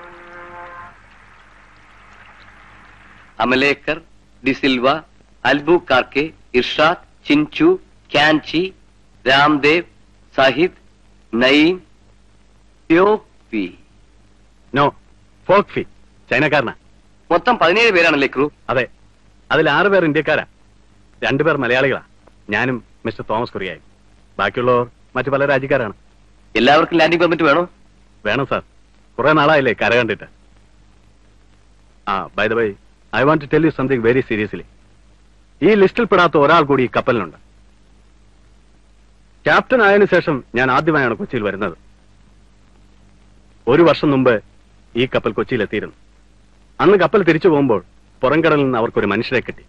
അമലേക്കർ ഡിസിൽവ അൽബു കാർക്കെ ഇർഷാദ് ചിൻചു ക്യാൻചി രാംദേവ് സഹിദ് നയീം യോപി നോ ഫോക് ഫി ചൈനക്കാരനാ മൊത്തം പതിനേഴ് പേരാണല്ലേ ക്രൂ അതെ അതിൽ ആറ് പേർ ഇന്ത്യക്കാരാ രണ്ടുപേർ മലയാളികളാ ഞാനും മിസ്റ്റർ തോമസ് കുറിയായും ബാക്കിയുള്ളവർ മറ്റു പല രാജ്യക്കാരാണ് എല്ലാവർക്കും ലാൻഡിംഗ് പെർമിറ്റ് വേണോ വേണം സാർ കുറെ നാളായില്ലേ കര കണ്ടിട്ട് ആ by the by I want to tell you something very seriously ഈ ലിസ്റ്റിൽ പെടാത്ത ഒരാൾ കൂടി ഈ കപ്പലിനുണ്ട് ക്യാപ്റ്റൻ ആയതിനു ശേഷം ഞാൻ ആദ്യമായാണ് കൊച്ചിയിൽ വരുന്നത് ഒരു വർഷം മുമ്പ് ഈ കപ്പൽ കൊച്ചിയിൽ എത്തിയിരുന്നു അന്ന് കപ്പൽ തിരിച്ചു പോകുമ്പോൾ പുറംകടലിൽ നിന്ന് അവർക്കൊരു മനുഷ്യരെ കിട്ടി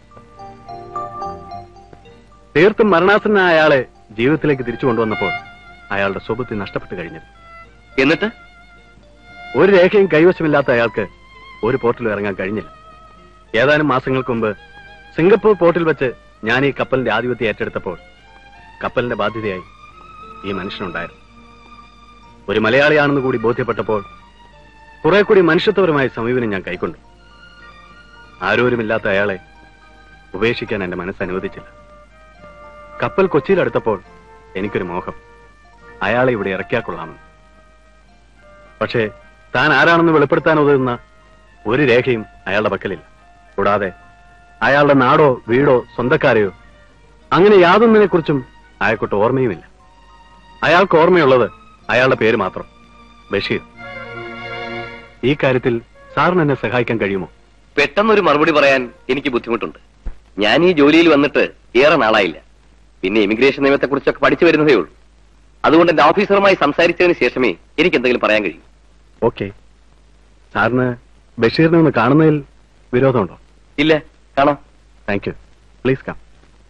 തീർത്തും മരണാസനായ അയാളെ ജീവിതത്തിലേക്ക് തിരിച്ചു കൊണ്ടുവന്നപ്പോൾ അയാളുടെ സ്വബുദ്ധി നഷ്ടപ്പെട്ടു കഴിഞ്ഞിരുന്നു എന്നിട്ട് ഒരു രേഖയും കൈവശമില്ലാത്ത അയാൾക്ക് ഒരു പോർട്ടിൽ ഇറങ്ങാൻ കഴിഞ്ഞില്ല ഏതാനും മാസങ്ങൾക്ക് മുമ്പ് സിംഗപ്പൂർ പോർട്ടിൽ വെച്ച് ഞാൻ ഈ കപ്പലിന്റെ ആധിപത്യം ഏറ്റെടുത്തപ്പോൾ കപ്പലിന്റെ ബാധ്യതയായി ഈ മനുഷ്യനുണ്ടായിരുന്നു ഒരു മലയാളിയാണെന്ന് കൂടി ബോധ്യപ്പെട്ടപ്പോൾ കുറെ കൂടി മനുഷ്യത്വപരമായ സമീപനം ഞാൻ കൈക്കൊണ്ടു ആരോരുമില്ലാത്ത അയാളെ ഉപേക്ഷിക്കാൻ എന്റെ മനസ്സ് അനുവദിച്ചില്ല കപ്പൽ കൊച്ചിയിലടുത്തപ്പോൾ എനിക്കൊരു മോഹം അയാളെ ഇവിടെ ഇറക്കിയാൽ കൊള്ളാമെന്ന് പക്ഷേ താൻ ആരാണെന്ന് വെളിപ്പെടുത്താൻ ഉതകുന്ന ഒരു രേഖയും അയാളുടെ പക്കലില്ല കൂടാതെ അയാളുടെ നാടോ വീടോ സ്വന്തക്കാരെയോ അങ്ങനെ യാതൊന്നിനെ കുറിച്ചും അയാൾക്കൊട്ട് ഓർമ്മയുമില്ല അയാൾക്ക് ഓർമ്മയുള്ളത് അയാളുടെ പേര് മാത്രം ബഷീർ ഈ കാര്യത്തിൽ സാറിന് എന്നെ സഹായിക്കാൻ കഴിയുമോ പെട്ടെന്നൊരു മറുപടി പറയാൻ എനിക്ക് ബുദ്ധിമുട്ടുണ്ട് ഞാൻ ഈ ജോലിയിൽ വന്നിട്ട് ഏറെ നാളായില്ല പിന്നെ ഇമിഗ്രേഷൻ നിയമത്തെക്കുറിച്ചൊക്കെ പഠിച്ചു വരുന്നതേ ഉള്ളൂ അതുകൊണ്ട് എന്റെ ഓഫീസറുമായി സംസാരിച്ചതിന് ശേഷമേ എനിക്ക് എന്തെങ്കിലും പറയാൻ കഴിയൂ ഓക്കെ സാറിന് ബഷീറിനെ ഒന്ന് കാണുന്നതിൽ വിരോധമുണ്ടോ ഇല്ല കാണാം thank you please come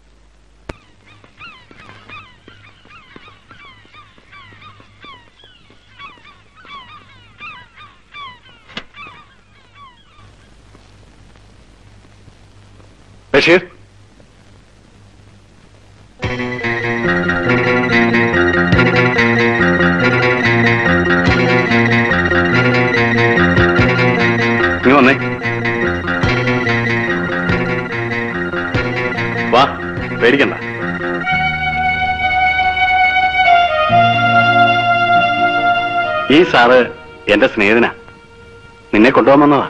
Basheer നീ വന്നേ വാ പേടിക്കണ്ട ഈ സാറ് എന്റെ സ്നേഹിതനാ നിന്നെ കൊണ്ടുപോകാൻ വന്നതാ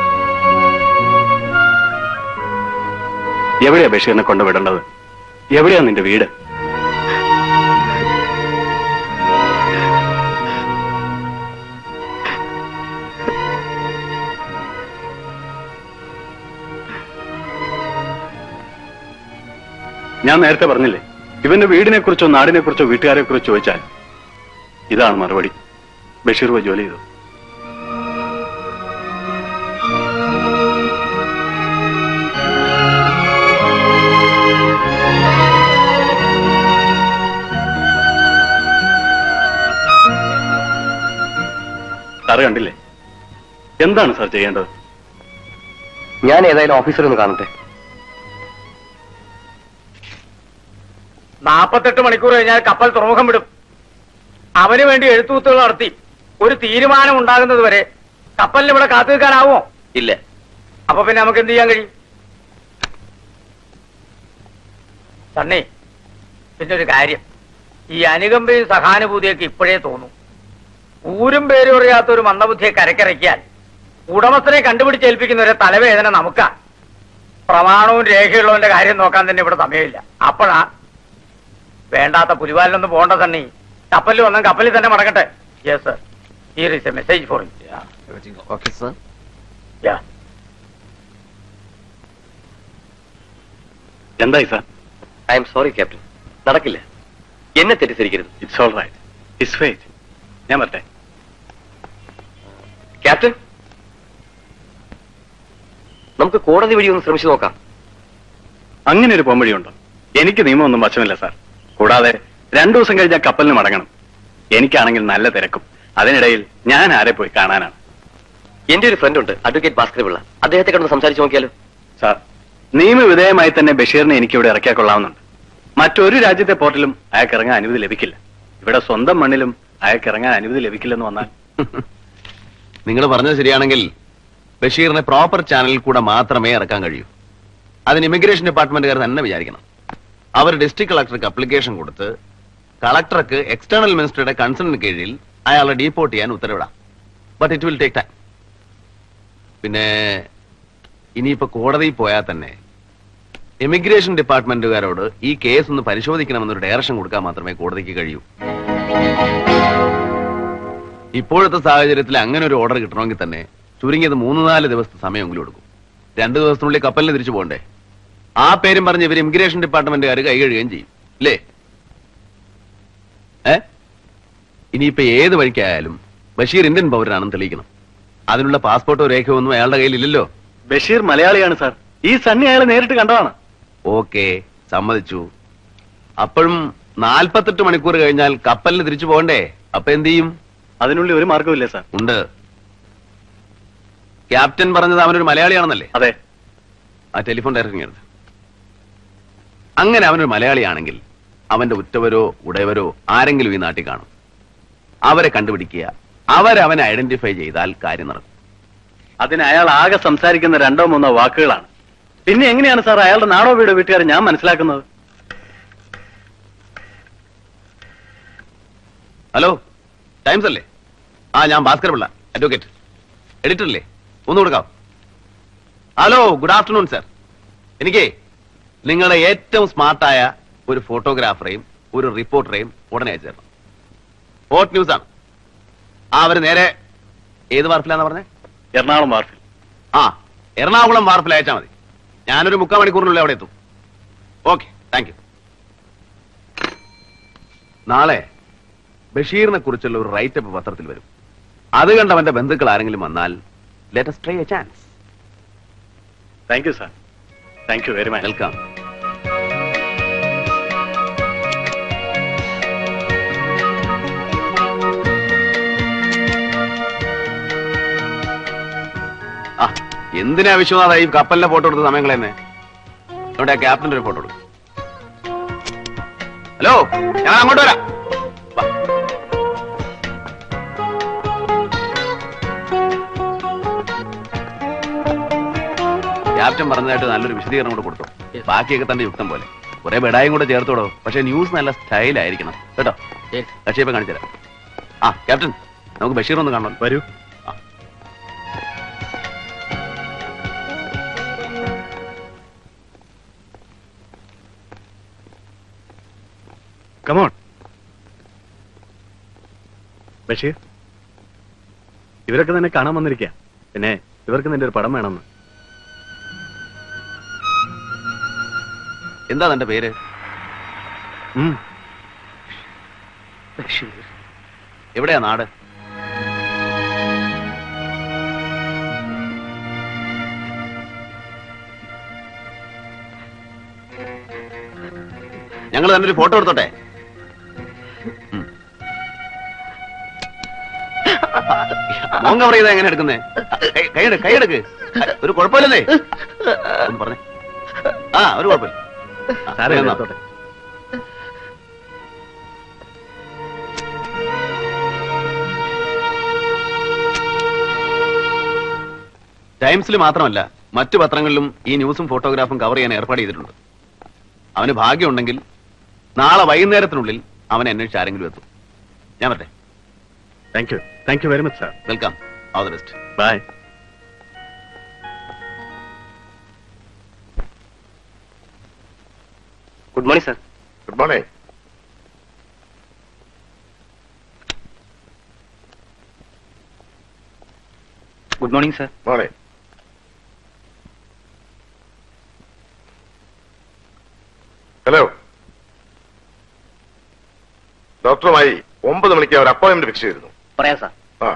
എവിടെയാ ബഷീറിനെ കൊണ്ടുവിടേണ്ടത് എവിടെയാ നിന്റെ വീട് ഞാൻ നേരത്തെ പറഞ്ഞില്ലേ ഇവന്റെ വീടിനെ കുറിച്ചോ നാടിനെ കുറിച്ചോ വീട്ടുകാരെ കുറിച്ചോ ചോദിച്ചാൽ ഇതാണ് മറുപടി ബഷീർ പോയി ജോലി ചെയ്തു സാറ് കണ്ടില്ലേ എന്താണ് സാർ ചെയ്യേണ്ടത് ഞാൻ ഏതായാലും ഓഫീസർ ഒന്ന് കാണട്ടെ നാപ്പത്തെട്ട് മണിക്കൂർ കഴിഞ്ഞാൽ കപ്പൽ തുറമുഖം വിടും അവന് വേണ്ടി എഴുത്തുകുത്തുകൾ നടത്തി ഒരു തീരുമാനം ഉണ്ടാകുന്നത് വരെ കപ്പലിന് ഇവിടെ കാത്തു നിൽക്കാനാവോ ഇല്ല അപ്പൊ പിന്നെ നമുക്ക് എന്ത് ചെയ്യാൻ കഴിയും തന്നെ പിന്നെ ഒരു കാര്യം ഈ അനുകമ്പയും സഹാനുഭൂതിയൊക്കെ ഇപ്പോഴേ തോന്നും ഊരും പേരും അറിയാത്ത ഒരു മന്ദബുദ്ധിയെ കരക്കിറക്കിയാൽ ഉടമസ്ഥനെ കണ്ടുപിടിച്ചേൽപ്പിക്കുന്നവരെ തലവേദന നമുക്കാ പ്രമാണവും രേഖയുള്ളവന്റെ കാര്യം നോക്കാൻ തന്നെ ഇവിടെ സമയമില്ല അപ്പോഴാ വേണ്ടാത്ത പുലിവാലിനൊന്നും പോകണ്ട തന്നെ കപ്പലിൽ വന്നാൽ കപ്പലിൽ തന്നെ മടങ്ങട്ടെ yes sir here is a message for okay sir yeah എന്തായി sir I'm sorry captain നടക്കില്ല എന്നെ തെറ്റിദ്ധരിക്കരുത് it's all right it's fate ഞാൻ വരട്ടെ ക്യാപ്റ്റൻ നമുക്ക് കോടതി വഴി ഒന്ന് ശ്രമിച്ചു നോക്കാം അങ്ങനെ ഒരു പോംവഴിയുണ്ടോ എനിക്ക് നിയമമൊന്നും വശമില്ല സാർ കൂടാതെ രണ്ടു ദിവസം കഴിഞ്ഞാൽ കപ്പലിന് മടങ്ങണം എനിക്കാണെങ്കിൽ നല്ല തിരക്കും അതിനിടയിൽ ഞാൻ ആരെ പോയി കാണാനാണ് എന്റെ ഒരു ഫ്രണ്ട് ഉണ്ട് അഡ്വക്കേറ്റ് ഭാസ്കർ പിള്ള അദ്ദേഹത്തെ കണ്ടു സംസാരിച്ചു നോക്കിയാലോ സാർ നിയമവിധേയമായി തന്നെ ബഷീറിനെ എനിക്ക് ഇവിടെ ഇറക്കിയാൽ കൊള്ളാവുന്നുണ്ട് മറ്റൊരു രാജ്യത്തെ പോർട്ടിലും അയാൾക്ക് ഇറങ്ങാൻ അനുമതി ലഭിക്കില്ല ഇവിടെ സ്വന്തം മണ്ണിലും അയാൾക്ക് ഇറങ്ങാൻ അനുമതി ലഭിക്കില്ലെന്ന് വന്നാൽ നിങ്ങൾ പറഞ്ഞത് ശരിയാണെങ്കിൽ ബഷീറിനെ പ്രോപ്പർ ചാനലിൽ കൂടെ മാത്രമേ ഇറക്കാൻ കഴിയൂ അതിന് ഇമിഗ്രേഷൻ ഡിപ്പാർട്ട്മെന്റുകാർ തന്നെ വിചാരിക്കണം അവർ ഡിസ്ട്രിക്ട് കളക്ടർക്ക് അപ്ലിക്കേഷൻ കൊടുത്ത് കളക്ടർക്ക് എക്സ്റ്റേണൽ മിനിസ്റ്ററുടെ കൺസേണിന് കീഴിൽ അയാളെ ഡീപ്പോർട്ട് ചെയ്യാൻ ഉത്തരവിടാം but it will take time പിന്നെ ഇനിയിപ്പോ കോടതിയിൽ പോയാൽ തന്നെ ഇമിഗ്രേഷൻ ഡിപ്പാർട്ട്മെന്റുകാരോട് ഈ കേസ് ഒന്ന് പരിശോധിക്കണമെന്നൊരു ഡയറക്ഷൻ കൊടുക്കാൻ മാത്രമേ കോടതിക്ക് കഴിയൂ ഇപ്പോഴത്തെ സാഹചര്യത്തിൽ അങ്ങനെ ഒരു ഓർഡർ കിട്ടണമെങ്കിൽ തന്നെ ചുരുങ്ങിയത് മൂന്ന് നാല് ദിവസത്തെ സമയമെങ്കിലും എടുക്കും രണ്ടു ദിവസത്തിനുള്ളിൽ കപ്പലിന് തിരിച്ചു പോകണ്ടേ ആ പേരും പറഞ്ഞ് ഇവർ ഇമിഗ്രേഷൻ ഡിപ്പാർട്ട്മെന്റുകാർ കൈ കഴുകുകയും ചെയ്യും അല്ലേ ഏ ഇനിയിപ്പോ ഏത് വഴിക്കായാലും ബഷീർ ഇന്ത്യൻ പൗരനാണെന്ന് തെളിയിക്കണം അതിനുള്ള പാസ്പോർട്ടോ രേഖയോ ഒന്നും അയാളുടെ കയ്യിൽ ഇല്ലല്ലോ ബഷീർ മലയാളിയാണ് സാർ ഈ സണ്ണി അയാളെ നേരിട്ട് കണ്ടതാണ് ഓക്കെ സമ്മതിച്ചു അപ്പോഴും നാൽപ്പത്തെട്ട് മണിക്കൂർ കഴിഞ്ഞാൽ കപ്പലിന് തിരിച്ചു പോകണ്ടേ അപ്പൊ എന്ത് ചെയ്യും അതിനുള്ളിൽ ഒരു മാർഗമില്ലേ സാർ ഉണ്ട് ക്യാപ്റ്റൻ പറഞ്ഞത് അവനൊരു മലയാളിയാണെന്നല്ലേ അതെ ആ ടെലിഫോൺ ഡയറക്ടറിങ് എടുത്ത് അങ്ങനെ അവനൊരു മലയാളിയാണെങ്കിൽ അവന്റെ ഉറ്റവരോ ഉടയവരോ ആരെങ്കിലും ഈ നാട്ടിൽ കാണും അവരെ കണ്ടുപിടിക്കുക അവരവനെ ഐഡന്റിഫൈ ചെയ്താൽ കാര്യം നടക്കും അതിന് അയാൾ ആകെ സംസാരിക്കുന്ന രണ്ടോ മൂന്നോ വാക്കുകളാണ് പിന്നെ എങ്ങനെയാണ് സാർ അയാളുടെ നാടോ വീടോ വീട്ടുകാരെ ഞാൻ മനസ്സിലാക്കുന്നത് ഹലോ ടൈംസ് അല്ലേ ആ ഞാൻ ഭാസ്കർ പിള്ള അഡ്വക്കേറ്റ് എഡിറ്റർ അല്ലേ ഒന്ന് കൊടുക്കാം ഹലോ ഗുഡ് ആഫ്റ്റർനൂൺ സർ എനിക്ക് നിങ്ങളുടെ ഏറ്റവും സ്മാർട്ടായ ഒരു ഫോട്ടോഗ്രാഫറെയും ഒരു റിപ്പോർട്ടറെയും ഉടനെ അയച്ചു തരണം ഹോട്ട് ന്യൂസ് ആണ് ആ അവര് നേരെ ഏത് വാർഫിലാന്ന് പറഞ്ഞേ എറണാകുളം വാർഫിൽ ആ എറണാകുളം വാർഫിൽ അയച്ചാൽ മതി ഞാനൊരു മുക്കാൽ മണിക്കൂറിനുള്ളിൽ അവിടെ എത്തും ഓക്കെ താങ്ക് യു നാളെ ബഷീറിനെ കുറിച്ചുള്ള ഒരു റൈറ്റപ്പ് പത്രത്തിൽ വരും അത് കണ്ട് അവന്റെ ബന്ധുക്കൾ ആരെങ്കിലും വന്നാൽ let's try a chance thank you sir thank you very much welcome ആ എന്തിനാ വിശ്വനാഥ ഈ കപ്പലിന്റെ ഫോട്ടോ എടുത്ത് സമയം കളയുന്നേ ഇവിടെ ക്യാപ്റ്റന്റെ ഒരു ഫോട്ടോ എടുക്കും ഹലോ ഞാൻ അങ്ങോട്ട് വരാം വാ. ക്യാപ്റ്റൻ പറഞ്ഞതായിട്ട് നല്ലൊരു വിശദീകരണം കൂടെ കൊടുത്തു ബാക്കിയൊക്കെ തന്നെ യുക്തം പോലെ കുറെ ബെഡായും കൂടെ ചേർത്തോടോ പക്ഷെ ന്യൂസ് നല്ല സ്റ്റൈലായിരിക്കണം കേട്ടോ കക്ഷിയപ്പം കാണിച്ചു തരാം ആ ക്യാപ്റ്റൻ നമുക്ക് ബഷീർ ഒന്ന് കാണണം വരൂ കമോൺ ബഷീർ ഇവരൊക്കെ തന്നെ കാണാൻ വന്നിരിക്കുക പിന്നെ ഇവർക്ക് നിന്റെ ഒരു പടം വേണമെന്ന് എന്താ തന്റെ പേര് ഉം. എവിടെയാ നാട് ഞങ്ങൾ തന്നെ ഒരു ഫോട്ടോ എടുത്തോട്ടെ ഉം. മോൻ കവർ ചെയ്താ എങ്ങനെ എടുക്കുന്നേ കൈ- കൈയെടു കൈയെടുക്ക് ഒരു കുഴപ്പമില്ലെന്നേ ഒന്ന് പറഞ്ഞേ ആ ഒരു കുഴപ്പമില്ല ആ, സാരേ എന്നാ. എടുത്തോട്ടെ ടൈംസിൽ മാത്രമല്ല മറ്റു പത്രങ്ങളിലും ഈ ന്യൂസും ഫോട്ടോഗ്രാഫും കവർ ചെയ്യാൻ ഏർപ്പാട് ചെയ്തിട്ടുണ്ട് അവന് ഭാഗ്യമുണ്ടെങ്കിൽ നാളെ വൈകുന്നേരത്തിനുള്ളിൽ അവനെ അന്വേഷിച്ച് ആരെങ്കിലും എത്തും ഞാൻ വരട്ടെ thank you thank you very much sir welcome all the best bye good morning sir good morning good morning sir morning hello ഡോക്ടറുമായി ഒമ്പത് മണിക്ക് അവർ അപ്പോയിന്റ്മെന്റ് ഫിക്സ് ചെയ്തിരുന്നു പറയാം സാർ ആ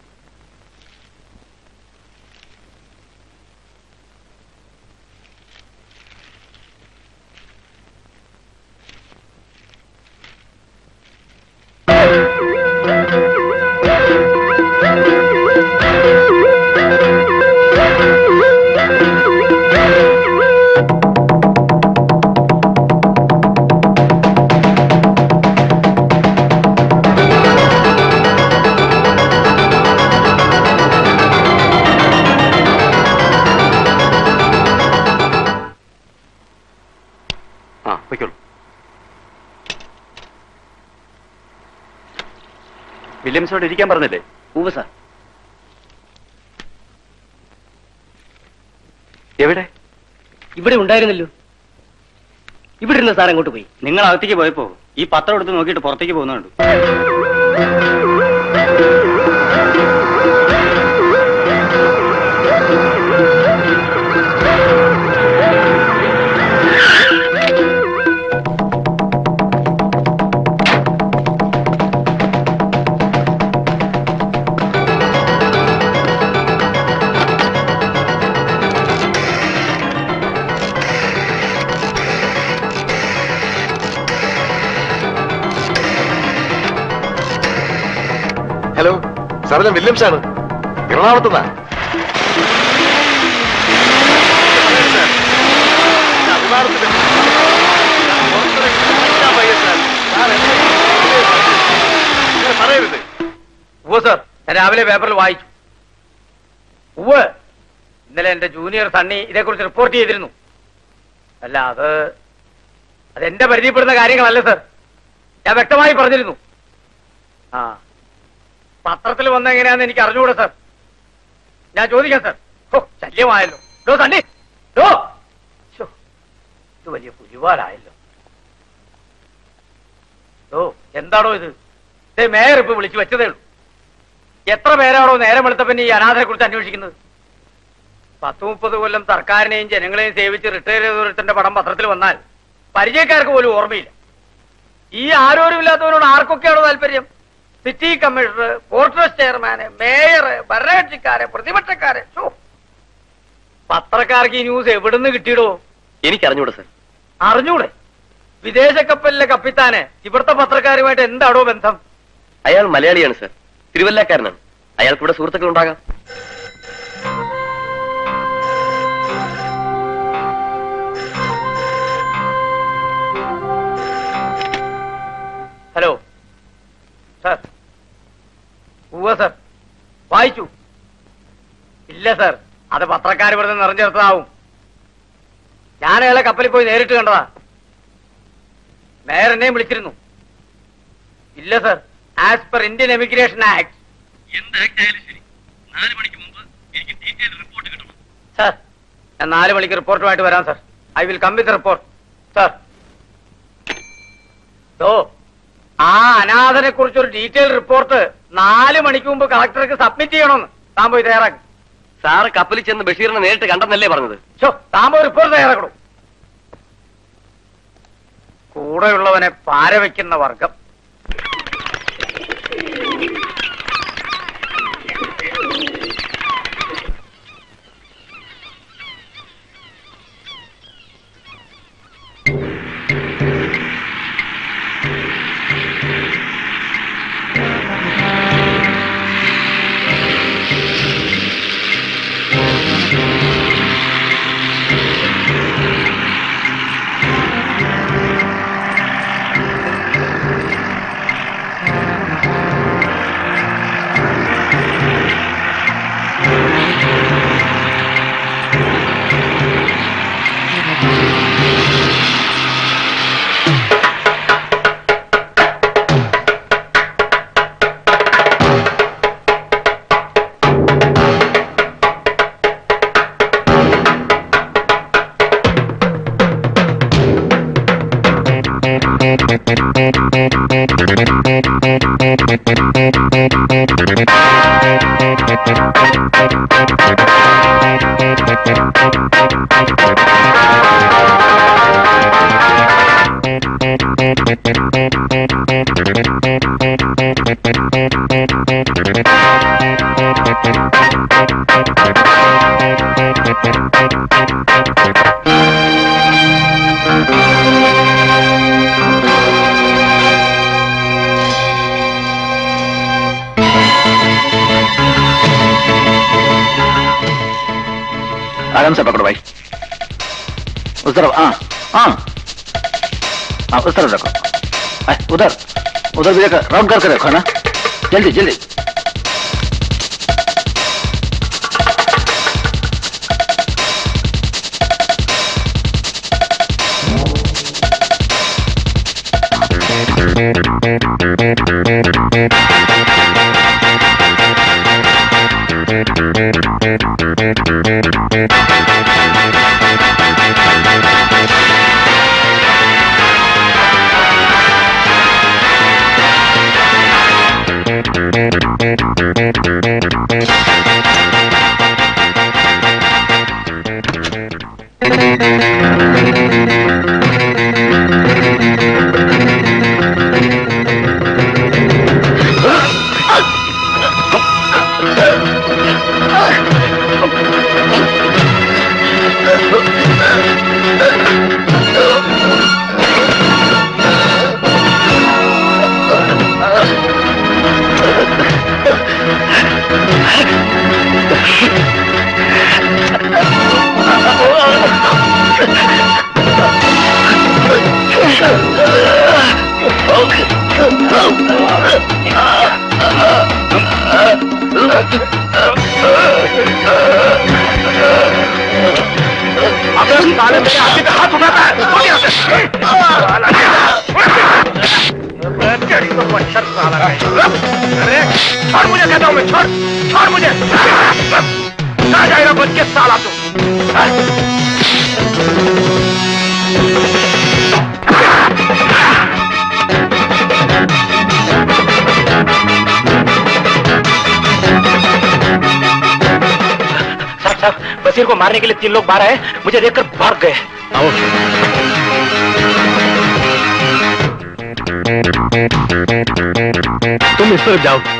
ആ വയ്ക്കോളൂ വില്യംസോട് ഇരിക്കാൻ പറഞ്ഞില്ലേ ഉവ് സാർ എവിടെ ഇവിടെ ഉണ്ടായിരുന്നല്ലോ ഇവിടെ ഇരുന്ന സാർ എങ്ങോട്ട് പോയി നിങ്ങൾ അകത്തേക്ക് പോയപ്പോ ഈ പത്രം എടുത്ത് നോക്കിയിട്ട് പുറത്തേക്ക് പോകുന്നുണ്ട് ഹലോ സാർ ഞാൻ വില്യംസ് ആണ് എറണാകുളത്തുനിന്നാ പറയരുത് ഉവ്വ് സർ ഞാൻ രാവിലെ പേപ്പറിൽ വായിച്ചു ഉവ്വ് ഇന്നലെ എന്റെ ജൂനിയർ സണ്ണി ഇതേക്കുറിച്ച് റിപ്പോർട്ട് ചെയ്തിരുന്നു അല്ല അത് അതെന്റെ പരിചയപ്പെടുന്ന കാര്യങ്ങളല്ല സർ ഞാൻ വ്യക്തമായി പറഞ്ഞിരുന്നു ആ പത്രത്തിൽ വന്ന എങ്ങനെയാന്ന് എനിക്ക് അറിഞ്ഞുകൂടെ സർ ഞാൻ ചോദിക്കാം സർ ഓ ശല്യമായല്ലോ ഡോ സണ്ണി ഡോ ശ്ശോ, ഇത് വലിയ പുലിവാലായല്ലോ ഓ എന്താണോ ഇത് ദേ മേയർ ഇപ്പൊ വിളിച്ചു വെച്ചതേ ഉള്ളൂ എത്ര പേരാണോ നേരം വെളുത്തപ്പന്നെ ഈ അനാഥരെ കുറിച്ച് അന്വേഷിക്കുന്നത് പത്ത് മുപ്പത് കൊല്ലം സർക്കാരിനെയും ജനങ്ങളെയും സേവിച്ച് റിട്ടയർ ചെയ്തൊരുത്തന്റെ പടം പത്രത്തിൽ വന്നാൽ പരിചയക്കാർക്ക് പോലും ഓർമ്മയില്ല ഈ ആരോരുമില്ലാത്തവരോട് ആർക്കൊക്കെയാണോ താല്പര്യം സിറ്റി കമ്മീഷണർ പോർട്രസ് ചെയർമാന് മേയർ ഭരണകക്ഷിക്കാരെ പ്രതിപക്ഷക്കാരെ ഛോ. പത്രക്കാർക്ക് ഈ ന്യൂസ് എവിടുന്ന് കിട്ടിയിടോ എനിക്കറിഞ്ഞൂടെ സർ അറിഞ്ഞൂടെ വിദേശ കപ്പലിലെ കപ്പിത്താന് ഇവിടുത്തെ പത്രക്കാരുമായിട്ട് എന്താണോ ബന്ധം അയാൾ മലയാളിയാണ് സർ തിരുവല്ലക്കാരനാണ് അയാൾക്ക് ഇവിടെ സുഹൃത്തുക്കൾ ഉണ്ടാകാം ഹലോ സർ ഉവ്വ സർ വായിച്ചു ഇല്ല സർ അത് പത്രക്കാർ ഇവിടെ നിന്ന് നിറഞ്ഞെടുത്തതാവും ഞാൻ അയാളെ കപ്പലിൽ പോയി നേരിട്ട് കണ്ടതാ മേയർ എന്നെയും വിളിച്ചിരുന്നു ഇല്ല sir as per Indian emigration act sir ഞാൻ നാല് മണിക്ക് റിപ്പോർട്ടുമായിട്ട് വരാം sir I will come with report sir ഓ ആ അനാഥനെ കുറിച്ചൊരു ഡീറ്റെയിൽ റിപ്പോർട്ട് നാല് മണിക്ക് മുമ്പ് കളക്ടർക്ക് സബ്മിറ്റ് ചെയ്യണമെന്ന് താൻ പോയി തയ്യാറാക്കി സാറ് കപ്പലിൽ ചെന്ന് ബഷീറിനെ നേരിട്ട് കണ്ടെന്നല്ലേ പറഞ്ഞത് ഷോ താൻ പോയി റിപ്പോർട്ട് തയ്യാറാക്കണു കൂടെയുള്ളവനെ പാര വയ്ക്കുന്ന വർഗം आराम से पकड़ो भाई उस तरफ हाँ हाँ हाँ उस तरफ रखो आ, उधर उधर भी देखो राउंड करके रखो ना जल्दी जल्दी अगर साले मेरे आदमी पे हाथ उठाता है तो यहाँ से तेरी तो मच्छर साला कहीं। अरे छोड़ मुझे कहता हूँ मैं छोड़ छोड़ मुझे कहा जाएगा बच के साला तू साहब साहब बसीर को मारने के लिए तीन लोग बाहर आए मुझे देखकर भाग गए आओ तुम इस तरफ जाओ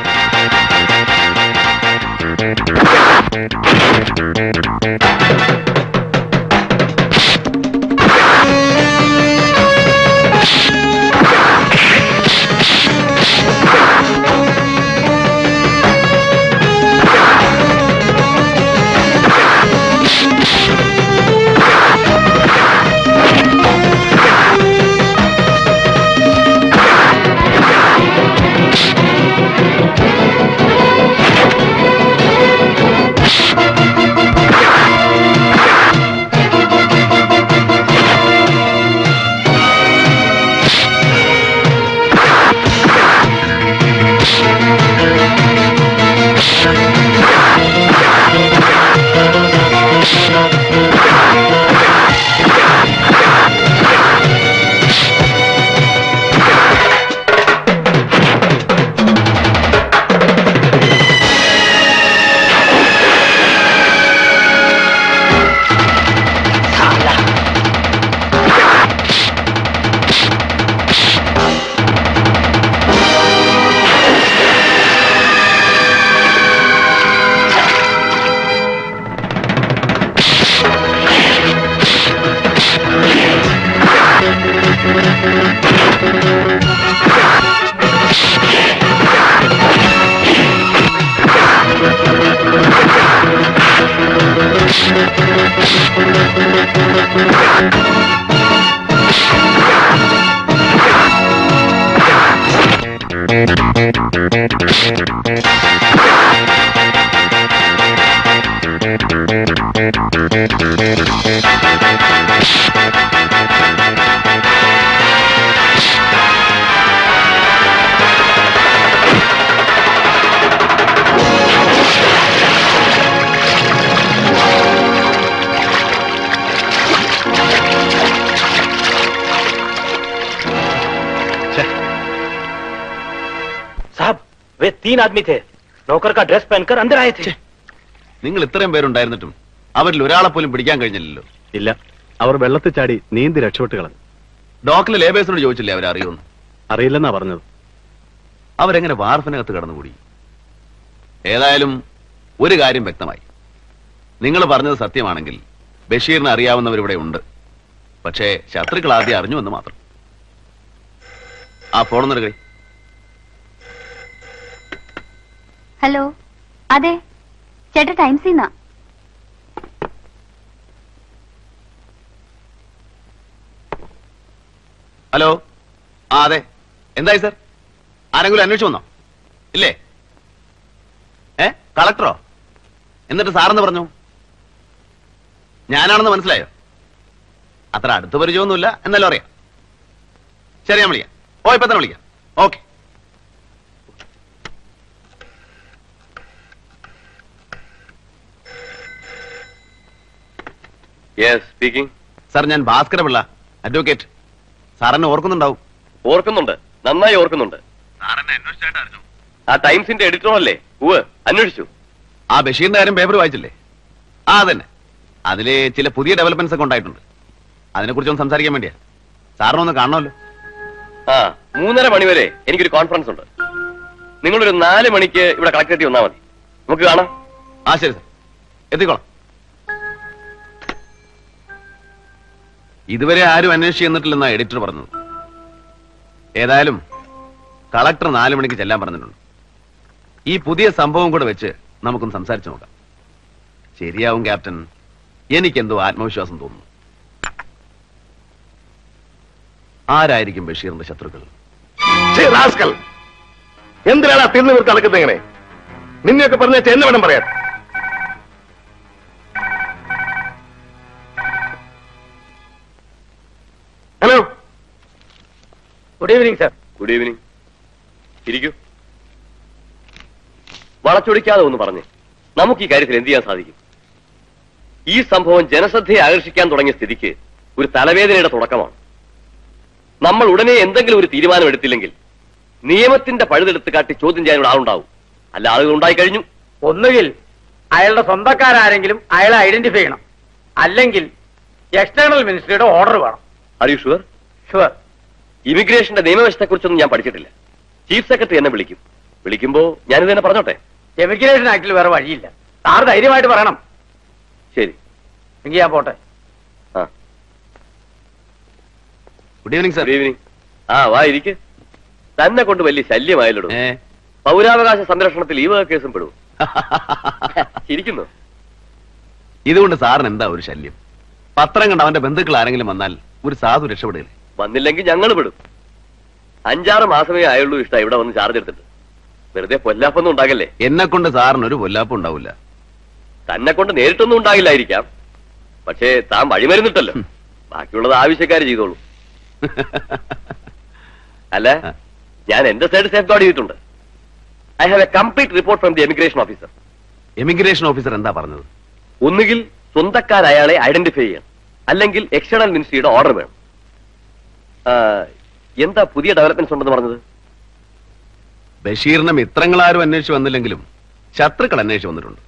साहब वे तीन आदमी थे नौकर का ड्रेस पहनकर अंदर आए थे നിങ്ങൾ ഇത്രയും പേരുണ്ടായിരുന്നിട്ടും അവരിൽ ഒരാളെ പോലും പിടിക്കാൻ കഴിഞ്ഞില്ലല്ലോ ഇല്ല അവർ വെള്ളത്തിൽ ചാടി നീന്തി രക്ഷപ്പെട്ട് കളഞ്ഞു ഡോക്ടർ ലേബേഴ്സിനോട് ചോദിച്ചില്ലേ അവരറിയുമെന്ന് അറിയില്ലെന്നാ പറഞ്ഞത് അവരെങ്ങനെ വാർഫിനകത്ത് കടന്നുകൂടി ഏതായാലും ഒരു കാര്യം വ്യക്തമായി നിങ്ങൾ പറഞ്ഞത് സത്യമാണെങ്കിൽ ബഷീറിനെ അറിയാവുന്നവരിവിടെ ഉണ്ട് പക്ഷേ ശത്രുക്കൾ ആദ്യം അറിഞ്ഞുവെന്ന് മാത്രം ആ ഫോൺ കൈ ഹലോ അതെ ചേട്ടാ ടൈംസിന്നാ ഹലോ ആ അതെ എന്തായി സർ ആരെങ്കിലും അന്വേഷിച്ചു വന്നോ ഇല്ലേ ഏ കളക്ടറോ എന്നിട്ട് സാറെന്ന് പറഞ്ഞു ഞാനാണെന്ന് മനസ്സിലായോ അത്ര അടുത്ത പരിചയമൊന്നുമില്ല എന്നല്ലോ അറിയാം ശരി ഞാൻ വിളിക്കാം ഓ ഇപ്പൊ തന്നെ വിളിക്കാം ഓക്കെ യെസ് സ്പീക്കിംഗ് സാർ ഞാൻ ഭാസ്കര പിള്ള അഡ്വക്കേറ്റ് സാർ എന്നെ ഓർക്കുന്നുണ്ടാവും ഓർക്കുന്നുണ്ട് നന്നായി ഓർക്കുന്നുണ്ട് ആ ടൈംസിന്റെ എഡിറ്റർ അല്ലേ ഉവ് അന്വേഷിച്ചു ആ ബഷീറിന്റെ കാര്യം പേപ്പർ വായിച്ചില്ലേ ആ അതന്നെ അതില് ചില പുതിയ ഡെവലപ്മെന്റ്സ് ഒക്കെ ഉണ്ടായിട്ടുണ്ട് അതിനെ കുറിച്ചൊന്ന് സംസാരിക്കാൻ വേണ്ടിയാ സാറിനൊന്ന് കാണണമല്ലോ ആ മൂന്നര മണി വരെ എനിക്കൊരു കോൺഫറൻസ് ഉണ്ട് നിങ്ങളൊരു നാല് മണിക്ക് ഇവിടെ കളക്ടറേറ്റ് വന്നാൽ മതി നമുക്ക് കാണാം ആ ശരി സാർ എത്തിക്കോളാം ഇതുവരെ ആരും അന്വേഷിച്ച് ചെന്നിട്ടില്ലെന്നാ എഡിറ്റർ പറഞ്ഞത് ഏതായാലും കളക്ടർ നാലു മണിക്ക് ചെല്ലാൻ പറഞ്ഞിട്ടുണ്ട് ഈ പുതിയ സംഭവം കൂടെ വെച്ച് നമുക്കൊന്ന് സംസാരിച്ചു നോക്കാം ശരിയാവും ക്യാപ്റ്റൻ എനിക്കെന്തോ ആത്മവിശ്വാസം തോന്നുന്നു ആരായിരിക്കും ബഷീറിന്റെ ശത്രുക്കൾ റാസ്കൽ എന്തിനാണ് തിന്നു നിർത്തി നടക്കുന്നത് ഇങ്ങനെ നിന്നെയൊക്കെ പറഞ്ഞ എന്നെ വേണം പറയാൻ hello good evening sir good evening ഇരിക്കൂ വളച്ചൊടിക്കാതെ ഒന്ന് പറഞ്ഞേ നമുക്ക് ഈ കാര്യത്തിൽ എന്ത് ചെയ്യാൻ സാധിക്കും ഈ സംഭവം ജനശ്രദ്ധയെ ആകർഷിക്കാൻ തുടങ്ങിയ സ്ഥിതിക്ക് ഒരു തലവേദനയുടെ തുടക്കമാണ് നമ്മൾ ഉടനെ എന്തെങ്കിലും ഒരു തീരുമാനം എടുത്തില്ലെങ്കിൽ നിയമത്തിന്റെ പഴുതെടുത്ത് കാട്ടി ചോദ്യം ചെയ്യാനുള്ള ആളുണ്ടാവും അല്ല ആളുകൾ ഉണ്ടായി കഴിഞ്ഞു ഒന്നുകിൽ അയാളുടെ സ്വന്തക്കാരാരെങ്കിലും അയാളെ ഐഡന്റിഫൈ ചെയ്യണം അല്ലെങ്കിൽ എക്സ്റ്റേണൽ മിനിസ്ട്രിയുടെ ഓർഡർ വേണം അറിയൂ ഷുവർ ഷുവർ ഇമിഗ്രേഷന്റെ നിയമവശത്തെക്കുറിച്ചൊന്നും ഞാൻ പഠിച്ചിട്ടില്ല ചീഫ് സെക്രട്ടറി എന്നെ വിളിക്കും വിളിക്കുമ്പോ ഞാനിത് തന്നെ പറഞ്ഞോട്ടെ എമിഗ്രേഷൻ ആക്ടിൽ വേറെ വഴിയില്ല സാർ ധൈര്യമായിട്ട് പറയണം ശരി എങ്കിൽ ഞാൻ പോട്ടെ ആ good evening sir good evening ആ വാ ഇരിക്ക് തന്നെ കൊണ്ട് വലിയ ശല്യമായല്ലോ ഏ പൗരാവകാശ സംരക്ഷണത്തിൽ ഈ വക കേസും പെടും ചിരിക്കുന്നു ഇതുകൊണ്ട് സാറിന് എന്താ ഒരു ശല്യം പത്രം കണ്ട് അവന്റെ ബന്ധുക്കൾ ആരെങ്കിലും വന്നാൽ ഒരു സാധു രക്ഷപ്പെടുകയില്ലേ വന്നില്ലെങ്കിൽ ഞങ്ങൾ പെടും അഞ്ചാറ് മാസമേ ആയുള്ളൂ ഇഷ്ടം ഇവിടെ വന്ന് ചാർജ് എടുത്തിട്ട് വെറുതെ പൊല്ലാപ്പൊന്നും ഉണ്ടാകല്ലേ എന്നെ കൊണ്ട് സാറിന് ഒരു പൊല്ലാപ്പം ഉണ്ടാവില്ല തന്നെ കൊണ്ട് നേരിട്ടൊന്നും ഉണ്ടാകില്ലായിരിക്കാം പക്ഷേ താൻ വഴിമരുന്നിട്ടല്ലോ ബാക്കിയുള്ളത് ആവശ്യക്കാർ ചെയ്തോളൂ അല്ല ഞാൻ എന്റെ സൈഡ് സേഫ് ഗാർഡ് ചെയ്തിട്ടുണ്ട് I have a complete report from the emigration officer emigration officer എന്താ പറഞ്ഞത് ഒന്നുകിൽ സ്വന്തക്കാർ അയാളെ ഐഡന്റിഫൈ ചെയ്യണം അല്ലെങ്കിൽ എക്സ്റ്റേണൽ മിനിസ്ട്രിയുടെ ഓർഡർ വേണം ആ, എന്താ പുതിയ ഡെവലപ്മെന്റ്സ് ഉണ്ടെന്ന് പറഞ്ഞത് ബഷീറിനെ മിത്രങ്ങൾ ആരും അന്വേഷിച്ച് വന്നില്ലെങ്കിലും ശത്രുക്കൾ അന്വേഷിച്ച് വന്നിട്ടുണ്ട്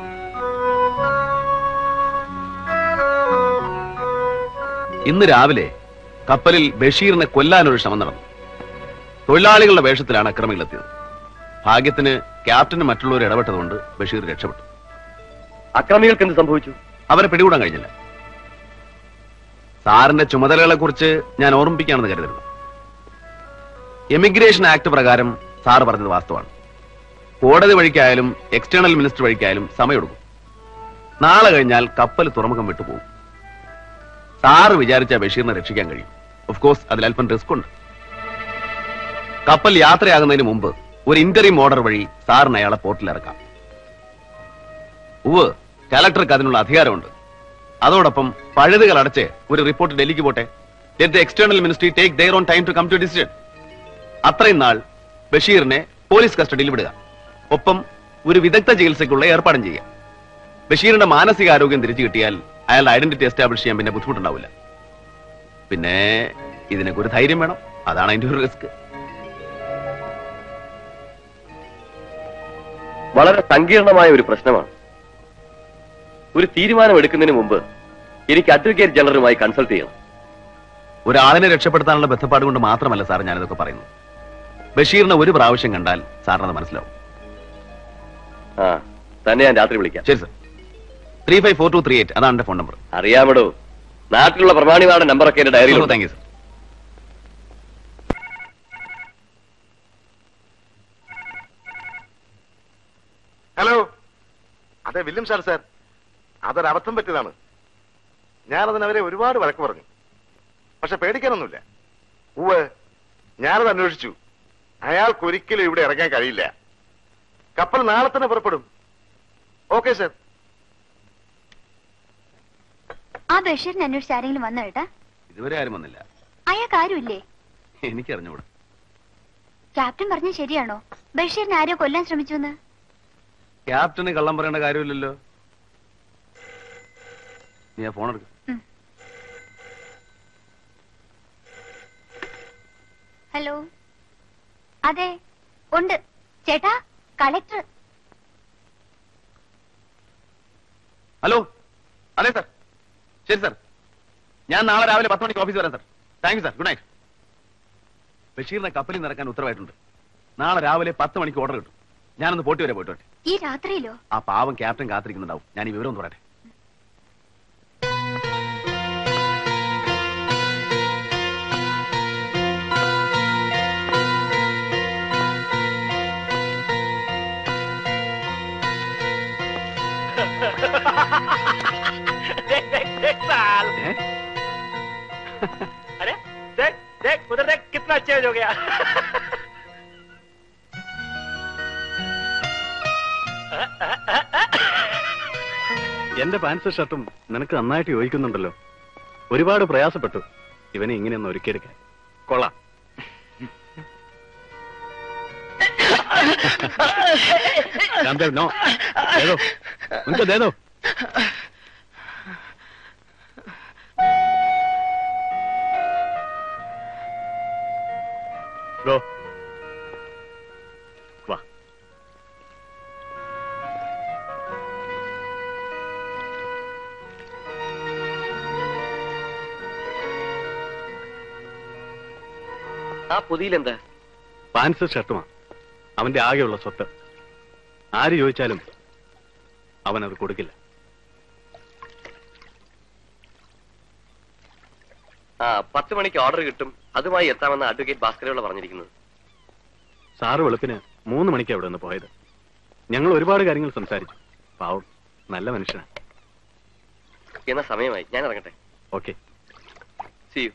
ഇന്ന് രാവിലെ കപ്പലിൽ ബഷീറിനെ കൊല്ലാനൊരു ശ്രമം നടന്നു തൊഴിലാളികളുടെ വേഷത്തിലാണ് അക്രമികളെത്തിയത് ഭാഗ്യത്തിന് ക്യാപ്റ്റന് മറ്റുള്ളവർ ഇടപെട്ടതുകൊണ്ട് ബഷീർ രക്ഷപ്പെട്ടു അക്രമികൾക്ക് എന്ത് സംഭവിച്ചു അവരെ പിടികൂടാൻ കഴിഞ്ഞില്ല സാറിന്റെ ചുമതലകളെ കുറിച്ച് ഞാൻ ഓർമ്മിപ്പിക്കുകയാണെന്ന് കരുതരുത് എമിഗ്രേഷൻ ആക്ട് പ്രകാരം സാറ് പറഞ്ഞത് വാസ്തവാണ് കോടതി വഴിക്കായാലും എക്സ്റ്റേണൽ മിനിസ്റ്റർ വഴിക്കായാലും സമയമെടുക്കും നാളെ കഴിഞ്ഞാൽ കപ്പൽ തുറമുഖം വിട്ടുപോകും സാറ് വിചാരിച്ച ബഷീറിനെ രക്ഷിക്കാൻ കഴിയും ഓഫ് കോഴ്സ് അതിൽ അല്പം റിസ്ക് ഉണ്ട് കപ്പൽ യാത്രയാകുന്നതിന് മുമ്പ് ഒരു ഇന്റർവ്യൂ ഓർഡർ വഴി സാറിന് അയാളെ പോർട്ടിൽ ഇറക്കാം ഉവ് കലക്ടർക്ക് അതിനുള്ള അധികാരമുണ്ട് അതോടൊപ്പം പഴുതുകൾ അടച്ച് ഒരു റിപ്പോർട്ട് ഡൽഹിക്ക് പോട്ടെ let the external ministry take their own time to come to decision അത്രയും നാൾ ബഷീറിനെ പോലീസ് കസ്റ്റഡിയിൽ വിടുക ഒപ്പം ഒരു വിദഗ്ധ ചികിത്സയ്ക്കുള്ള ഏർപ്പാടും ചെയ്യുക ബഷീറിന്റെ മാനസികാരോഗ്യം തിരിച്ചു കിട്ടിയാൽ അയാളുടെ ഐഡന്റിറ്റി എസ്റ്റാബ്ലിഷ് ചെയ്യാൻ പിന്നെ ബുദ്ധിമുട്ടുണ്ടാവില്ല പിന്നെ ഇതിനൊക്കെ ഒരു ധൈര്യം വേണം അതാണ് അതിന്റെ ഒരു റിസ്ക് വളരെ സങ്കീർണമായ ഒരു പ്രശ്നമാണ് ഒരു തീരുമാനം എടുക്കുന്നതിന് മുമ്പ് എനിക്ക് അഡ്വക്കേറ്റ് ജനറലുമായി കൺസൾട്ട് ചെയ്യണം ഒരാളിനെ രക്ഷപ്പെടുത്താനുള്ള ബന്ധപ്പാട് കൊണ്ട് മാത്രമല്ല സാർ ഞാനിതൊക്കെ പറയുന്നത് ബഷീറിനെ ഒരു പ്രാവശ്യം കണ്ടാൽ സാറിനത് മനസ്സിലാവും ആ തന്നെ ഞാൻ രാത്രി വിളിക്കാം ശരി sir three five four two three eight അതാണ് എന്റെ ഫോൺ നമ്പർ അറിയാമടോ നാട്ടിലുള്ള പ്രമാണിമാരുടെ നമ്പറൊക്കെ എന്റെ ഡയറിയിൽ താങ്ക് യു സർ ഹലോ അതെ വില്യം സാർ സാർ അതൊരു അബദ്ധം പറ്റിയതാണ് ഞാനതിന് അവരെ ഒരുപാട് വഴക്ക് പറഞ്ഞു പക്ഷെ പേടിക്കാനൊന്നുമില്ല ഉവ് ഞാനത് അന്വേഷിച്ചു അയാൾക്ക് ഒരിക്കലും ഇവിടെ ഇറങ്ങാൻ കഴിയില്ല കപ്പൽ നാളെ തന്നെ പുറപ്പെടും ഓക്കെ സാർ ആ ബഷീറിനെ അന്വേഷിച്ച് ആരെങ്കിലും വന്നോ ഏട്ടാ ഇതുവരെ ആരും വന്നില്ല അയാൾക്ക് ആരുമില്ലേ എനിക്കറിഞ്ഞൂടാ ക്യാപ്റ്റൻ പറഞ്ഞ ശരിയാണോ ബഷീറിനെ ആരോ കൊല്ലാൻ ശ്രമിച്ചു എന്ന് ക്യാപ്റ്റന് കള്ളം പറയേണ്ട കാര്യമില്ലല്ലോ നീ ആ ഫോൺ എടുക്ക ഹലോ അതെ ഉണ്ട് ചേട്ടാ കളക്ടർ ഹലോ അതെ സാർ ശരി സാർ ഞാൻ നാളെ രാവിലെ പത്ത് മണിക്ക് ഓഫീസ് വരാം sir thank you sir good night ബഷീറിനെ കപ്പലിൽ നിറക്കാൻ ഉത്തരവായിട്ടുണ്ട് നാളെ രാവിലെ പത്ത് മണിക്ക് ഓർഡർ കിട്ടും ഞാനൊന്ന് പോട്ടി വരെ പോയിട്ട് വരട്ടെ. ഈ രാത്രിയിലോ ആ പാവം ക്യാപ്റ്റൻ കാത്തിരിക്കുന്നുണ്ടാവും ഞാൻ ഈ വിവരം ഒന്ന് പറയട്ടെ देख देख देख साल हैं? अरे देख देख उधर देख कितना चेंज हो गया എന്റെ പാൻസ് ഷർട്ടും നിനക്ക് നന്നായിട്ട് യോജിക്കുന്നുണ്ടല്ലോ ഒരുപാട് പ്രയാസപ്പെട്ടു ഇവനെ ഇങ്ങനെയൊന്ന് ഒരുക്കിയെടുക്കാൻ കൊള്ളാം രാംദേവ് നോ ദേദോ ഉनको दे दो ഗോ വാ ആ പൊതിയിലെന്താ പാൻസ് ഷർട്ടുമാ അവന്റെ ആകെയുള്ള സ്വത്ത് ആര് ചോദിച്ചാലും അവൻ അത് കൊടുക്കില്ല ആ പത്ത് മണിക്ക് ഓർഡർ കിട്ടും അതുമായി എത്താമെന്ന് അഡ്വക്കേറ്റ് ഭാസ്കരയുള്ള പറഞ്ഞിരിക്കുന്നത് സാറ് വെളുപ്പിന് മൂന്ന് മണിക്ക് അവിടെ നിന്ന് പോയത് ഞങ്ങൾ ഒരുപാട് കാര്യങ്ങൾ സംസാരിച്ചു പാവം നല്ല മനുഷ്യനാണ് എന്ന സമയമായി ഞാൻ ഇറങ്ങട്ടെ ഓക്കെ സി യു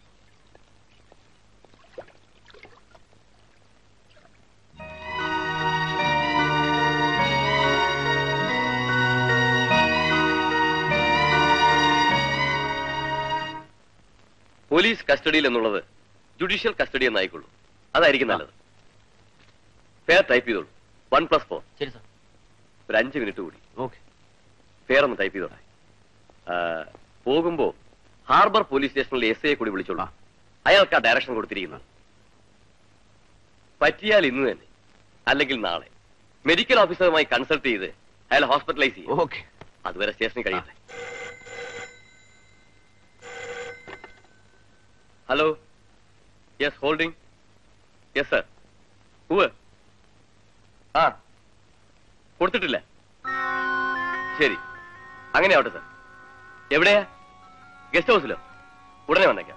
പോലീസ് കസ്റ്റഡിയിൽ എന്നുള്ളത് ജുഡീഷ്യൽ കസ്റ്റഡി എന്നായിക്കൊള്ളൂ അതായിരിക്കും നല്ലത് ഫെയർ ടൈപ്പ് ചെയ്തോളൂ വൺ പ്ലസ് ഫോർ ശരി സാർ ഒരു അഞ്ച് മിനിറ്റ് കൂടി ഓക്കെ ഫെയർ ഒന്ന് ടൈപ്പ് ചെയ്തോളാം ആ, പോകുമ്പോ ഹാർബർ പോലീസ് സ്റ്റേഷനിൽ എസ് ഐയെ കൂടി വിളിച്ചോളൂ അയാൾക്ക് ആ ഡയറക്ഷൻ കൊടുത്തിരിക്കുന്നത് പറ്റിയാൽ ഇന്ന് തന്നെ അല്ലെങ്കിൽ നാളെ മെഡിക്കൽ ഓഫീസറുമായി കൺസൾട്ട് ചെയ്ത് അയാൾ ഹോസ്പിറ്റലൈസ് ചെയ്യും ഓക്കെ അതുവരെ സ്റ്റേഷനിൽ കഴിയട്ടെ hello yes holding yes sir ഉവ് ആ കൊടുത്തിട്ടില്ല ശരി അങ്ങനെ ആവട്ടെ സർ എവിടെയാ ഗസ്റ്റ് ഹൗസിലോ ഉടനെ വന്നേക്കാം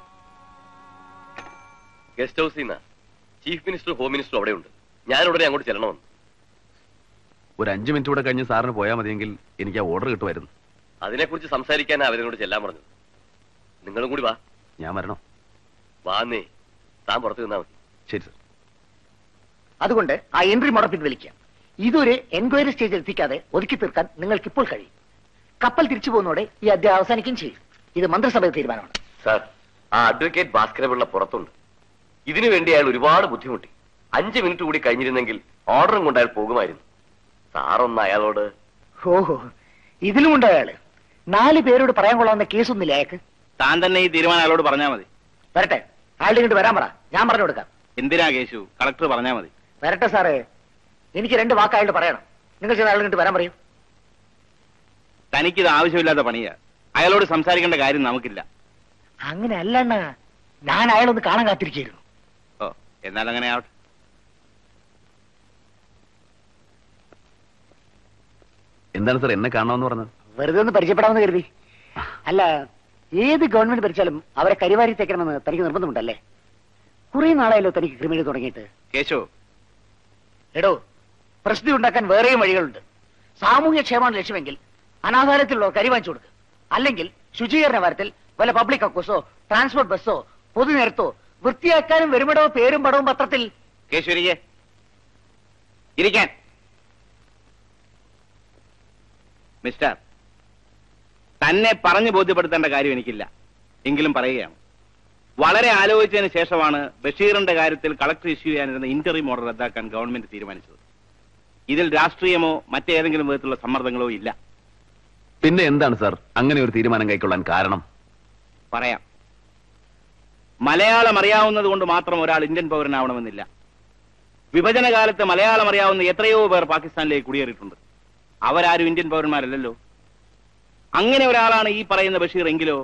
ഗസ്റ്റ് ഹൗസിൽ നിന്ന് ചീഫ് മിനിസ്റ്റർ ഹോം മിനിസ്റ്റർ അവിടെയുണ്ട് ഞാൻ ഉടനെ അങ്ങോട്ട് ചെല്ലണമെന്ന് ഒരു അഞ്ചു മിനിറ്റ് കൂടെ കഴിഞ്ഞ് സാറിന് പോയാൽ മതിയെങ്കിൽ എനിക്ക് ആ ഓർഡർ കിട്ടുമായിരുന്നു അതിനെക്കുറിച്ച് സംസാരിക്കാൻ അവരോട് ചെല്ലാൻ പറഞ്ഞത് നിങ്ങളും കൂടി വാ ഞാൻ വരണോ വാന്നേ താൻ പുറത്ത് നിന്നാ മതി ശരി സാർ അതുകൊണ്ട് ആ എൻട്രി മുറ പിൻവലിക്കുക ഇതൊരു എൻക്വയറി സ്റ്റേജിൽ എത്തിക്കാതെ ഒതുക്കി തീർക്കാൻ നിങ്ങൾക്ക് ഇപ്പോൾ കഴിയും കപ്പൽ തിരിച്ചു പോകുന്നതോടെ ഈ അധ്യായം അവസാനിക്കുകയും ചെയ്യും ഇത് മന്ത്രിസഭയുടെ തീരുമാനമാണ് സാർ ആ അഡ്വക്കേറ്റ് ഭാസ്കരപിള്ള പുറത്തുണ്ട് ഇതിനു വേണ്ടി അയാൾ ഒരുപാട് ബുദ്ധിമുട്ടി അഞ്ച് മിനിറ്റ് കൂടി കഴിഞ്ഞിരുന്നെങ്കിൽ ഓർഡറും കൊണ്ട് അയാൾ പോകുമായിരുന്നു സാറൊന്ന് അയാളോട് ഓഹോ ഇതിലുമുണ്ട് അയാള് നാല് പേരോട് പറയാൻ കൊള്ളാവുന്ന കേസൊന്നുമില്ല അയാൾക്ക് താൻ തന്നെ ഈ തീരുമാനം അയാളോട് പറഞ്ഞാൽ മതി വരട്ടെ അയാളുടെ ഇങ്ങോട്ട് വരാൻ പറ ഞാൻ പറഞ്ഞു കൊടുക്കാം എന്തിനാ കേശു കളക്ടർ പറഞ്ഞാൽ മതി വരട്ടെ സാറേ എനിക്ക് രണ്ട് വാക്ക് അയാളോട് പറയണം നിങ്ങൾ ചെന്ന് അയാൾ ഇങ്ങോട്ട് വരാൻ പറയൂ തനിക്കിത് ആവശ്യമില്ലാത്ത പണിയാ അയാളോട് സംസാരിക്കേണ്ട കാര്യം നമുക്കില്ല അങ്ങനെ അല്ലണ്ണ ഞാൻ അയാളൊന്ന് കാണാൻ കാത്തിരിക്കുന്നു ഓ എന്നാൽ അങ്ങനെ ആവട്ടെ എന്താണ് സാർ എന്നെ കാണണമെന്ന് പറഞ്ഞത് വെറുതെ ഒന്ന് പരിചയപ്പെടാമെന്ന് കരുതി അല്ല ഏത് ഗവൺമെന്റ് ഭരിച്ചാലും അവരെ കരിവാരി തേക്കണമെന്ന് തനിക്ക് നിർബന്ധമുണ്ടല്ലേ കുറെ നാളായല്ലോ തനിക്ക് ക്രിമിനൽ തുടങ്ങിയിട്ട് കേശു എടോ പ്രസിദ്ധി ഉണ്ടാക്കാൻ വേറെയും വഴികളുണ്ട് സാമൂഹ്യ ക്ഷേമമാണ് ലക്ഷ്യമെങ്കിൽ അനാഥാരത്തിലുള്ള കരി വാങ്ങിച്ചു കൊടുക്കുക അല്ലെങ്കിൽ ശുചീകരണ വാരത്തിൽ വല്ല പബ്ലിക് അക്കോസോ ട്രാൻസ്പോർട്ട് ബസ്സോ പൊതുനിരത്തോ വൃത്തിയാക്കാനും വരുമിടോ പേരും പടവും പത്രത്തിൽ കേശു ഇരിക്കെ ഇരിക്കാൻ മിസ്റ്റർ തന്നെ പറഞ്ഞു ബോധ്യപ്പെടുത്തേണ്ട കാര്യം എനിക്കില്ല എങ്കിലും പറയുകയാണ് വളരെ ആലോചിച്ചതിന് ശേഷമാണ് ബഷീറിന്റെ കാര്യത്തിൽ കളക്ടർ ഇഷ്യൂ ചെയ്യാനിരുന്ന ഇന്റർവ്യൂ ഓർഡർ റദ്ദാക്കാൻ ഗവൺമെന്റ് തീരുമാനിച്ചത് ഇതിൽ രാഷ്ട്രീയമോ മറ്റേതെങ്കിലും വിധത്തിലുള്ള സമ്മർദ്ദങ്ങളോ ഇല്ല പിന്നെ എന്താണ് സാർ അങ്ങനെ ഒരു തീരുമാനം കൈക്കൊള്ളാൻ കാരണം പറയാം മലയാളം അറിയാവുന്നത് കൊണ്ട് മാത്രം ഒരാൾ ഇന്ത്യൻ പൗരനാവണമെന്നില്ല വിഭജന കാലത്ത് മലയാളം അറിയാവുന്ന എത്രയോ പേർ പാകിസ്ഥാനിലേക്ക് കുടിയേറിയിട്ടുണ്ട് അവരാരും ഇന്ത്യൻ പൗരന്മാരല്ലല്ലോ അങ്ങനെ ഒരാളാണ് ഈ പറയുന്ന ബഷീർ എങ്കിലോ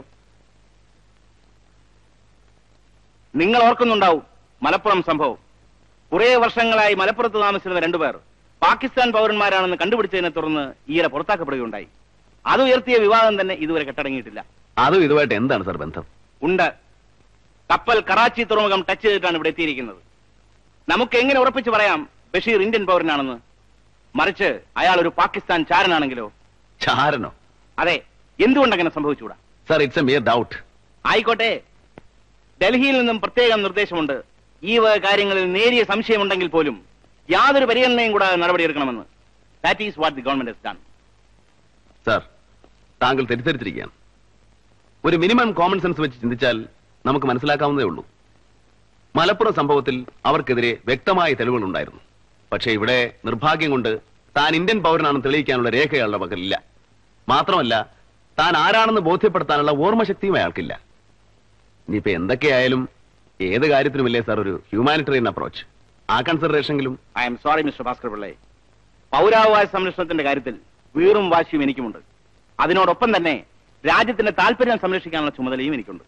നിങ്ങൾ ഓർക്കുന്നുണ്ടാവും മലപ്പുറം സംഭവം കുറെ വർഷങ്ങളായി മലപ്പുറത്ത് താമസിച്ചിരുന്ന രണ്ടുപേർ പാകിസ്ഥാൻ പൗരന്മാരാണെന്ന് കണ്ടുപിടിച്ചതിനെ തുടർന്ന് ഈയിടെ പുറത്താക്കപ്പെടുകയുണ്ടായി അത് ഉയർത്തിയ വിവാദം തന്നെ ഇതുവരെ കെട്ടടങ്ങിയിട്ടില്ല അതും ഇതുമായിട്ട് എന്താണ് സാർ ബന്ധം ഉണ്ട് കപ്പൽ കറാച്ചി തുറമുഖം ടച്ച് ചെയ്തിട്ടാണ് ഇവിടെ എത്തിയിരിക്കുന്നത് നമുക്ക് എങ്ങനെ ഉറപ്പിച്ച് പറയാം ബഷീർ ഇന്ത്യൻ പൗരനാണെന്ന് മറിച്ച് അയാൾ ഒരു പാകിസ്ഥാൻ ചാരനാണെങ്കിലോ ചാരനോ അതെ എന്തുകൊണ്ട് അങ്ങനെ സംഭവിച്ചുകൂടാ sir it's a mere doubt ആയിക്കോട്ടെ ഡൽഹിയിൽ നിന്നും പ്രത്യേകം നിർദ്ദേശമുണ്ട് ഈ വക കാര്യങ്ങളിൽ നേരിയ സംശയമുണ്ടെങ്കിൽ പോലും യാതൊരു പരിഗണനയും കൂടാതെ നടപടിയെടുക്കണമെന്ന് that is what the government done sir താങ്കൾ തെറ്റിദ്ധരിച്ചിരിക്കുകയാണ് ഒരു മിനിമം കോമൺ സെൻസ് വെച്ച് ചിന്തിച്ചാൽ നമുക്ക് മനസ്സിലാക്കാവുന്നതേ ഉള്ളൂ മലപ്പുറം സംഭവത്തിൽ അവർക്കെതിരെ വ്യക്തമായ തെളിവുകൾ ഉണ്ടായിരുന്നു പക്ഷേ ഇവിടെ നിർഭാഗ്യം കൊണ്ട് താൻ ഇന്ത്യൻ പൗരനാണെന്ന് തെളിയിക്കാനുള്ള രേഖ അയാളുടെ പക്കലില്ല മാത്രമല്ല താൻ ആരാണെന്ന് ബോധ്യപ്പെടുത്താനുള്ള ഓർമ്മശക്തിയും അയാൾക്കില്ല ഇനിയിപ്പോ എന്തൊക്കെയായാലും ഏത് കാര്യത്തിനുമില്ലേ സാർ ഒരു ഹ്യൂമാനിറ്ററിയൻ അപ്രോച്ച് ആ കൺസിഡറേഷനെങ്കിലും I'm sorry mister Bhaskar Pillai പൗരാവകാശ സംരക്ഷണത്തിന്റെ കാര്യത്തിൽ വീറും വാശിയും എനിക്കുമുണ്ട് അതിനോടൊപ്പം തന്നെ രാജ്യത്തിന്റെ താല്പര്യം സംരക്ഷിക്കാനുള്ള ചുമതലയും എനിക്കുണ്ട്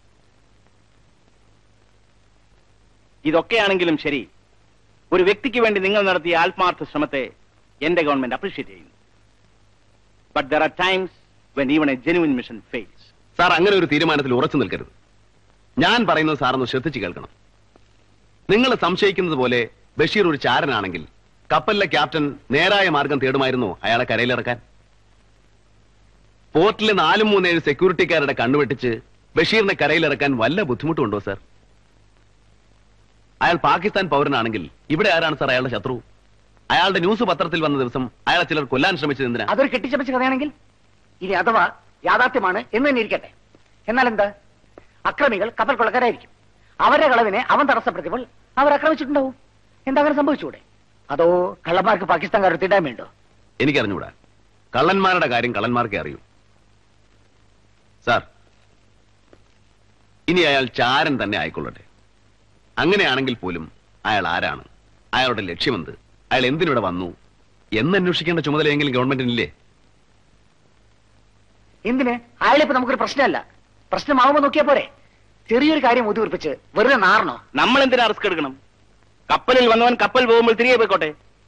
ഇതൊക്കെയാണെങ്കിലും ശരി ഒരു വ്യക്തിക്ക് വേണ്ടി നിങ്ങൾ നടത്തിയ ആത്മാർത്ഥ ശ്രമത്തെ എന്റെ ഗവൺമെന്റ് അപ്രീഷിയേറ്റ് ചെയ്യുന്നു but there are times when even a genuine mission fails sir അങ്ങനെ ഒരു തീരുമാനത്തിൽ ഉറച്ചു നിൽക്കരുത് ഞാൻ പറയുന്നത് സാറൊന്ന് ശ്രദ്ധിച്ചു കേൾക്കണം നിങ്ങൾ സംശയിക്കുന്നത് പോലെ ബഷീർ ഒരു ചാരനാണെങ്കിൽ കപ്പലിലെ ക്യാപ്റ്റൻ നേരായ മാർഗം തേടുമായിരുന്നു അയാളെ കരയിലിറക്കാൻ പോർട്ടിലെ നാലും മൂന്നേഴ് സെക്യൂരിറ്റിക്കാരുടെ കണ്ണുവെട്ടിച്ച് ബഷീറിനെ കരയിലിറക്കാൻ വല്ല ബുദ്ധിമുട്ടുണ്ടോ സാർ അയാൾ പാകിസ്ഥാൻ പൗരനാണെങ്കിൽ ഇവിടെ ആരാണ് സാർ അയാളുടെ ശത്രു അയാളുടെ ന്യൂസ് പത്രത്തിൽ വന്ന ദിവസം അയാളെ ചിലർ കൊല്ലാൻ ശ്രമിച്ചത് എന്തിനാ അതൊരു കെട്ടിച്ചമച്ച കഥയാണെങ്കിൽ ഇനി അഥവാ യാഥാർത്ഥ്യമാണ് എന്ന് തന്നെ ഇരിക്കട്ടെ എന്നാൽ എന്താ അക്രമികൾ കപ്പൽ കൊള്ളക്കാരായിരിക്കും അവരുടെ കളവിനെ അവൻ തടസ്സപ്പെടുത്തിയപ്പോൾ അവർ ആക്രമിച്ചിട്ടുണ്ടാവും എന്താ അങ്ങനെ സംഭവിച്ചുകൂടെ അതോ കള്ളന്മാർക്ക് പാകിസ്ഥാൻകാർ തീണ്ടാൻ വേണ്ടോ എനിക്കറിഞ്ഞൂടാ കള്ളന്മാരുടെ കാര്യം കള്ളന്മാർക്കേ അറിയൂ സാർ ഇനി അയാൾ ചാരൻ തന്നെ ആയിക്കൊള്ളട്ടെ അങ്ങനെയാണെങ്കിൽ പോലും അയാൾ ആരാണ് അയാളുടെ ലക്ഷ്യമെന്ത് അയാൾ എന്തിനിവിടെ വന്നു എന്നന്വേഷിക്കേണ്ട ചുമതലയെങ്കിലും ഗവൺമെന്റിനില്ലേ എന്തിന് അയാളിപ്പോ നമുക്കൊരു പ്രശ്നമല്ല പ്രശ്നമാവുമ്പോ നോക്കിയാ പോരെ ചെറിയൊരു കാര്യം ഊതിവർപ്പിച്ച് വെറുതെ നാറണോ നമ്മൾ എന്തിനാ റിസ്ക് എടുക്കണം കപ്പലിൽ വന്നവൻ കപ്പൽ പോകുമ്പോൾ തിരികെ പോയിക്കോട്ടെ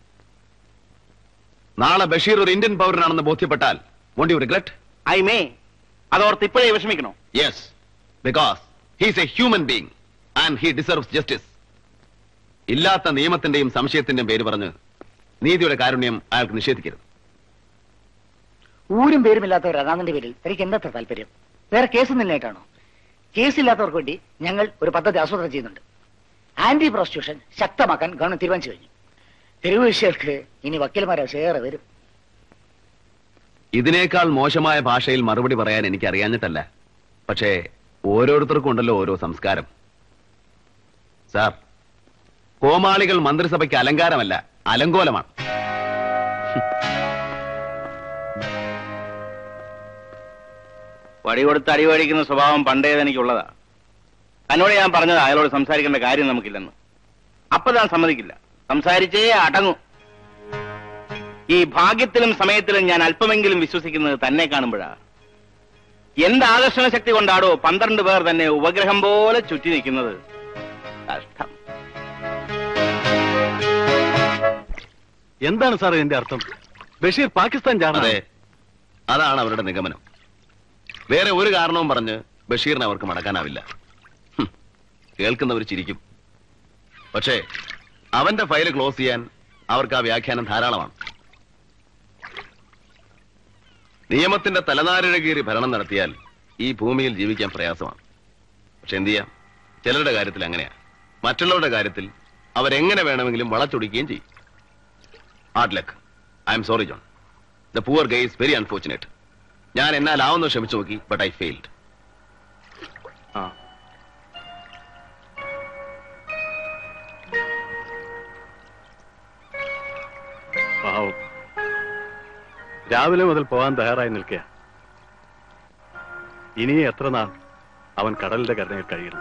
നാളെ ബഷീർ ഒരു ഇന്ത്യൻ പൗരനാണെന്ന് ബോധ്യപ്പെട്ടാൽ won't you regret I may അതോർത്ത് ഇപ്പോഴേ വിഷമിക്കണോ yes because he's a human being and he deserves justice ഇല്ലാത്ത നിയമത്തിന്റെയും സംശയത്തിന്റെയും പേര് പറഞ്ഞ് നീതിയുടെ കാരുണ്യം അയാൾക്ക് നിഷേധിക്കരുത് ഊരും പേരുമില്ലാത്ത ഒരു അനാഥന്റെ പേരിൽ തനിക്ക് എന്താ അത്ര താല്പര്യം വേറെ കേസ് നിന്നായിട്ടാണോ കേസില്ലാത്തവർക്ക് വേണ്ടി ഞങ്ങൾ ഒരു പദ്ധതി ആസൂത്രണം ചെയ്യുന്നുണ്ട് ആന്റി പ്രോസ്റ്റിറ്റ്യൂഷൻ ശക്തമാക്കാൻ ഗവൺമെന്റ് തീരുമാനിച്ചു കഴിഞ്ഞു തെരുവ് വിഷയർക്ക് ഇനി വക്കീൽമാരെ ഏറെ വരും ഇതിനേക്കാൾ മോശമായ ഭാഷയിൽ മറുപടി പറയാൻ എനിക്ക് അറിയാഞ്ഞിട്ടല്ല പക്ഷേ ഓരോരുത്തർക്കും ഉണ്ടല്ലോ ഓരോ സംസ്കാരം സാർ കോമാളികൾ മന്ത്രിസഭയ്ക്ക് അലങ്കാരമല്ല അലങ്കോലമാണ് വടി കൊടുത്ത് അടി മേടിക്കുന്ന സ്വഭാവം പണ്ടേ എനിക്കുള്ളതാ തന്നോട് ഞാൻ പറഞ്ഞത് അയാളോട് സംസാരിക്കേണ്ട കാര്യം നമുക്കില്ലെന്ന് അപ്പൊ താൻ സമ്മതിക്കില്ല സംസാരിച്ചേ അടങ്ങൂ ഈ ഭാഗ്യത്തിലും സമയത്തിലും ഞാൻ അല്പമെങ്കിലും വിശ്വസിക്കുന്നത് തന്നെ കാണുമ്പോഴാ എന്ത് ആകർഷണ ശക്തി കൊണ്ടാടോ പന്ത്രണ്ട് പേർ തന്നെ ഉപഗ്രഹം പോലെ ചുറ്റി നിൽക്കുന്നത് കഷ്ടം എന്താണ് സാർ ഇതിന്റെ അർത്ഥം ബഷീർ പാകിസ്ഥാൻ ജാണ അതെ അതാണ് അവരുടെ നിഗമനം വേറെ ഒരു കാരണവും പറഞ്ഞ് ബഷീറിനെ അവർക്ക് മടക്കാനാവില്ല ഹും, കേൾക്കുന്നവർ ചിരിക്കും പക്ഷേ അവന്റെ ഫയൽ ക്ലോസ് ചെയ്യാൻ അവർക്ക് ആ വ്യാഖ്യാനം ധാരാളമാണ് നിയമത്തിന്റെ തലനാരിഴകീറി ഭരണം നടത്തിയാൽ ഈ ഭൂമിയിൽ ജീവിക്കാൻ പ്രയാസമാണ് പക്ഷെ എന്ത് ചെയ്യാം ചിലരുടെ കാര്യത്തിൽ അങ്ങനെയാ മറ്റുള്ളവരുടെ കാര്യത്തിൽ അവരെങ്ങനെ വേണമെങ്കിലും വളച്ചൊടിക്കുകയും ചെയ്യും hard luck I'm sorry John the poor guy is very unfortunate ഞാൻ എന്നാലാവുന്ന ശ്രമിച്ചു നോക്കി ബട്ട് ഐ ഫെയിൽഡ് പാവം രാവിലെ മുതൽ പോകാൻ തയ്യാറായി നിൽക്കുക ഇനി എത്ര നാൾ അവൻ കടലിന്റെ കരുണയിൽ കഴിയണം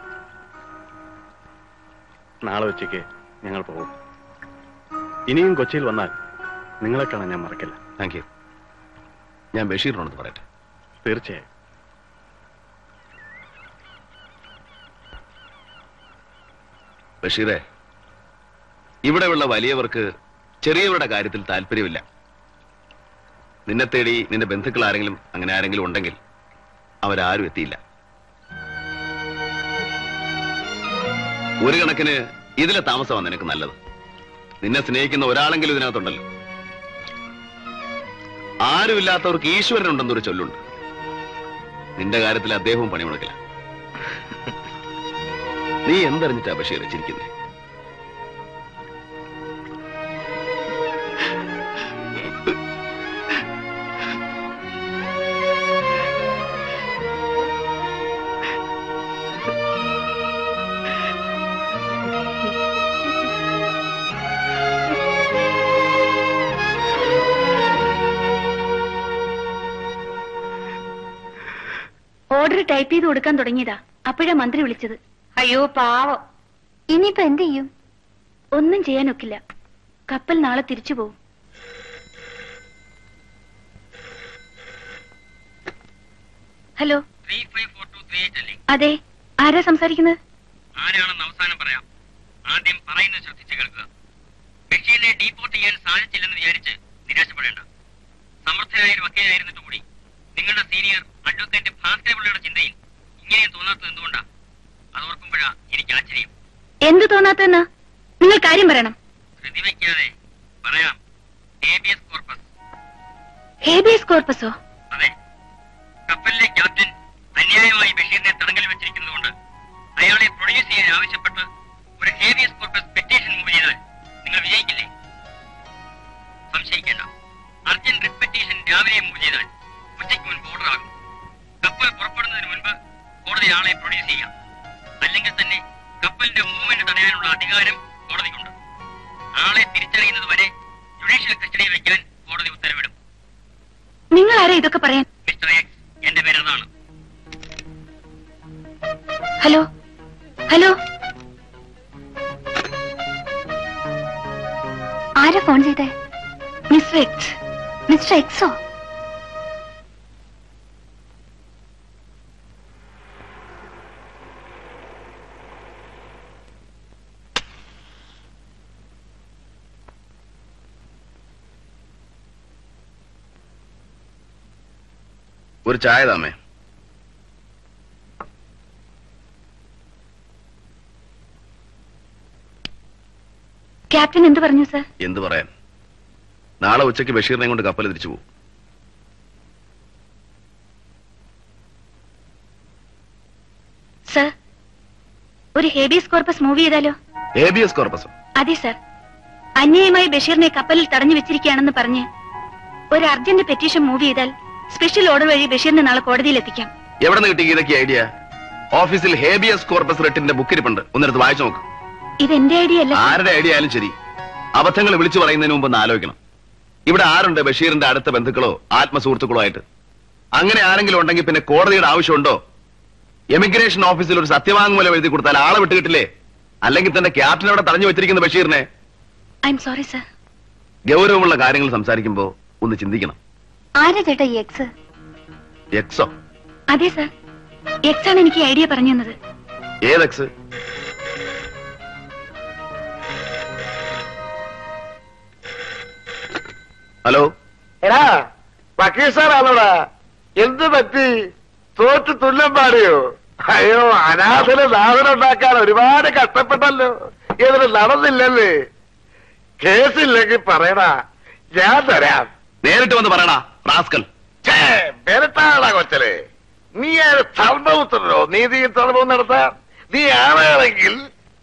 നാളെ ഉച്ചയ്ക്ക് ഞങ്ങൾ പോകും ഇനിയും കൊച്ചിയിൽ വന്നാൽ നിങ്ങളെ കാണാൻ ഞാൻ മറക്കില്ല താങ്ക് യു ഞാൻ ബഷീറിനോട് പറയട്ടെ തീർച്ചയായും ബഷീറെ ഇവിടെയുള്ള വലിയവർക്ക് ചെറിയവരുടെ കാര്യത്തിൽ താല്പര്യമില്ല നിന്നെ തേടി നിന്റെ ബന്ധുക്കൾ ആരെങ്കിലും അങ്ങനെ ആരെങ്കിലും ഉണ്ടെങ്കിൽ അവരാരും എത്തിയില്ല ഒരു കണക്കിന് ഇതിലെ താമസമാണ് നിനക്ക് നല്ലത് നിന്നെ സ്നേഹിക്കുന്ന ഒരാളെങ്കിലും ഇതിനകത്തുണ്ടല്ലോ ആരുമില്ലാത്തവർക്ക് ഈശ്വരനുണ്ടെന്നൊരു ചൊല്ലുണ്ട് നിന്റെ കാര്യത്തിൽ അദ്ദേഹവും പണിമുടക്കില്ല നീ എന്തറിഞ്ഞിട്ടാ ബഷീർ ചിരിക്കുന്നേ ഓർഡർ ടൈപ്പ് ചെയ്ത് കൊടുക്കാൻ തുടങ്ങിയതാ അപ്പോഴാ മന്ത്രി വിളിച്ചത് അയ്യോ പാവം ഇനിയിപ്പോ എന്ത് ചെയ്യും ഒന്നും ചെയ്യാനൊക്കില്ല കപ്പൽ നാളെ തിരിച്ചു പോകും ഹലോ അതെ ആരാ സംസാരിക്കുന്നത് ആരാണെന്ന് അവസാനം പറയാം ആദ്യം പറയുന്നത് ശ്രദ്ധിച്ചു കേൾക്കുക ബഷീറിനെ ഡീപ്പോർട്ട് ചെയ്യാൻ സാധിച്ചില്ലെന്ന് വിചാരിച്ച് നിരാശപ്പെടേണ്ട സമർത്ഥനായ ഒരു വക്കീലായിരുന്നിട്ട് കൂടി നിങ്ങളുടെ സീനിയർ അഡ്വക്കേറ്റ് ഭാസ്കരപിള്ളയുടെ ചിന്തയിൽ ഇങ്ങനെ തോന്നാത്തത് എന്തുകൊണ്ടാ അത് ഓർക്കുമ്പോഴാ എനിക്ക് ആശ്ചര്യം എന്ത് തോന്നാത്തെന്നാ നിങ്ങൾ കാര്യം പറയണം ധൃതി വയ്ക്കാതെ പറയാം ഹേബിയസ് കോർപ്പസ് ഹേബിയസ് കോർപ്പസോ അതെ കപ്പലിലെ ക്യാപ്റ്റൻ അന്യായമായി ബഷീറിനെ തടങ്കൽ വെച്ചിരിക്കുന്നതുകൊണ്ട് അയാളെ പ്രൊഡ്യൂസ് ചെയ്യാൻ ആവശ്യപ്പെട്ട് ഒരു ഹേബിയസ് കോർപ്പസ് പെറ്റീഷൻ മൂവ് ചെയ്താൽ നിങ്ങൾ വിജയിക്കില്ലേ സംശയിക്കേണ്ട അർജന്റ് റിട്ട് പെറ്റീഷൻ രാവിലെ മൂവ് ചെയ്താൽ ഉച്ചയ്ക്ക് മുൻപ് ഓർഡർ ആകും കപ്പൽ പുറപ്പെടുന്നതിന് മുൻപ് കോടതി ആളെ പ്രൊഡ്യൂസ് ചെയ്യാം അല്ലെങ്കിൽ തന്നെ കപ്പലിന്റെ മൂവ്മെന്റ് തടയാനുള്ള അധികാരം കോടതിക്കുണ്ട് ആളെ തിരിച്ചറിയുന്നത് വരെ ജുഡീഷ്യൽ കസ്റ്റഡിയിൽ വയ്ക്കാൻ കോടതി ഉത്തരവിടും നിങ്ങൾ ആരാ ഇതൊക്കെ പറയാൻ മിസ്റ്റർ എക്സ് എന്റെ പേര് അതാണ് ഹലോ ഹലോ ആരാ ഫോൺ ചെയ്തേ മിസ്റ്റർ എക്സ് മിസ്റ്റർ എക്സോ ഒരു ചായ താമേ ക്യാപ്റ്റൻ എന്ത് പറഞ്ഞു സർ എന്തു പറയാൻ നാളെ ഉച്ചയ്ക്ക് ബഷീറിനെ കൊണ്ട് കപ്പൽ തിരിച്ചു പോകും സർ ഒരു ഹേബിയസ് കോർപ്പസ് മൂവ് ചെയ്താലോ ഹേബിയസ് കോർപ്പസും അതെ സർ അന്യായമായി ബഷീറിനെ കപ്പലിൽ തടഞ്ഞു വെച്ചിരിക്കുകയാണെന്ന് പറഞ്ഞ് ഒരു അർജന്റ് പെറ്റീഷൻ മൂവ് ചെയ്താൽ സ്പെഷ്യൽ ഓർഡർ വഴി ബഷീറിനെ നാളെ കോടതിയിൽ എത്തിക്കാം എവിടെ നിന്ന് കിട്ടി ഇതൊക്കെ ഐഡിയ ഓഫീസിൽ ഹേബിയസ് കോർപ്പസ് റെട്ടിന്റെ ബുക്കിരിപ്പുണ്ട് ഒന്നെടുത്ത് വായിച്ചു നോക്ക് ഇത് എന്റെ ഐഡിയ അല്ല സർ. ആരുടെ ഐഡിയ ആയാലും ശരി അബദ്ധങ്ങൾ വിളിച്ചു പറയുന്നതിന് മുമ്പ് ഒന്ന് ആലോചിക്കണം ഇവിടെ ആരുണ്ട് ബഷീറിന്റെ അടുത്ത ബന്ധുക്കളോ ആത്മസുഹൃത്തുക്കളോ ആയിട്ട് അങ്ങനെ ആരെങ്കിലും ഉണ്ടെങ്കിൽ പിന്നെ കോടതിയുടെ ആവശ്യമുണ്ടോ എമിഗ്രേഷൻ ഓഫീസിൽ ഒരു സത്യവാങ്മൂലം എഴുതി കൊടുത്താൽ ആളെ വിട്ട് കിട്ടില്ലേ അല്ലെങ്കിൽ തന്റെ ക്യാപ്റ്റൻ അവിടെ തടഞ്ഞു വെച്ചിരിക്കുന്ന ബഷീറിനെ ഐ എം സോറി സർ ഗൗരവമുള്ള കാര്യങ്ങൾ സംസാരിക്കുമ്പോ ഒന്ന് ചിന്തിക്കണം ആരാ ചേട്ടാ ഈ എക്സ് എക്സോ അതെ സർ എക്സ് ആണ് എനിക്ക് ഈ ഐഡിയ പറഞ്ഞു തന്നത് ഏത് എക്സ് ഹലോ എടാ വക്കീൽ സാറാണോടാ എന്ത് പറ്റി തോറ്റ് തുല്യം പാടിയോ അയ്യോ അനാഥന് സാധനം ഉണ്ടാക്കാൻ ഒരുപാട് കഷ്ടപ്പെട്ടല്ലോ ഇതിന് നടന്നില്ലല്ലേ കേസില്ലെങ്കിൽ പറയടാ ഞാൻ തരാം നേരിട്ട് വന്ന് പറയടാ റാസ്കൽ ഛേ, വെറുത്താളാ കൊച്ചലെ നീ ആര് ധർമ്മപുത്രനോ നീതിയും ധർമ്മവും നടത്താൻ നീ ആരാണെങ്കിൽ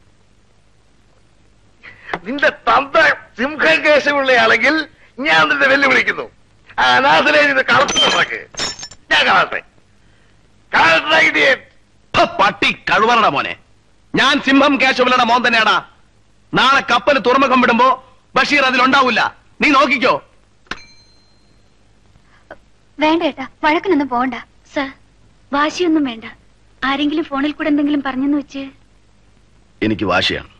നിന്റെ തന്ത സിംഹം കേശമുള്ളയാണെങ്കിൽ ഞാൻ നിന്നെ വെല്ലുവിളിക്കുന്നു ആ അനാഥനെ ഇത് കളത്തുണ്ടാക്ക് ഞാൻ കാണട്ടെ കാണട്ടെ ഇടിയൻ ഹ, പട്ടി കഴുവറട മോനെ ഞാൻ സിംഹം കേശവലയുടെ മോൻ തന്നെയാടാ നാളെ കപ്പൽ തുറമുഖം വിടുമ്പോ ബഷീർ അതിലുണ്ടാവില്ല നീ നോക്കിക്കോ വേണ്ട ഏട്ടാ വഴക്കിനൊന്നും പോകണ്ട സർ വാശിയൊന്നും വേണ്ട ആരെങ്കിലും ഫോണിൽ കൂടെ എന്തെങ്കിലും പറഞ്ഞെന്ന് വെച്ച് എനിക്ക് വാശിയാണ്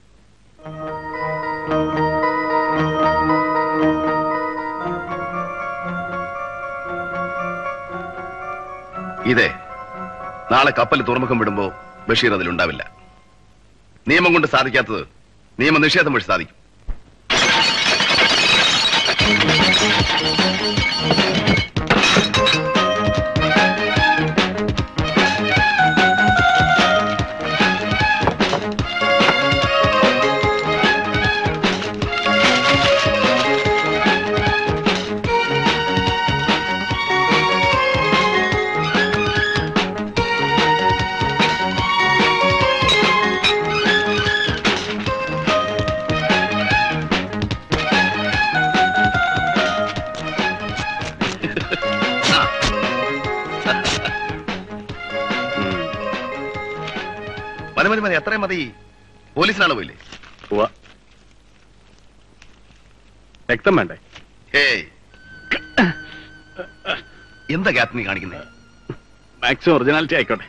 ഇതേ നാളെ കപ്പൽ തുറമുഖം വിടുമ്പോ ബഷീർ അതിലുണ്ടാവില്ല നിയമം കൊണ്ട് സാധിക്കാത്തത് നിയമനിഷേധം വഴി സാധിക്കും മതി മതി മതി എത്രയും മതി പോലീസിനാണ് പോയില്ലേ രക്തം വേണ്ടേ ഹേയ് എന്താ ഗ്യാപ്പ് നീ കാണിക്കുന്നത് മാക്സിമം ഒറിജിനാലിറ്റി ആയിക്കോട്ടെ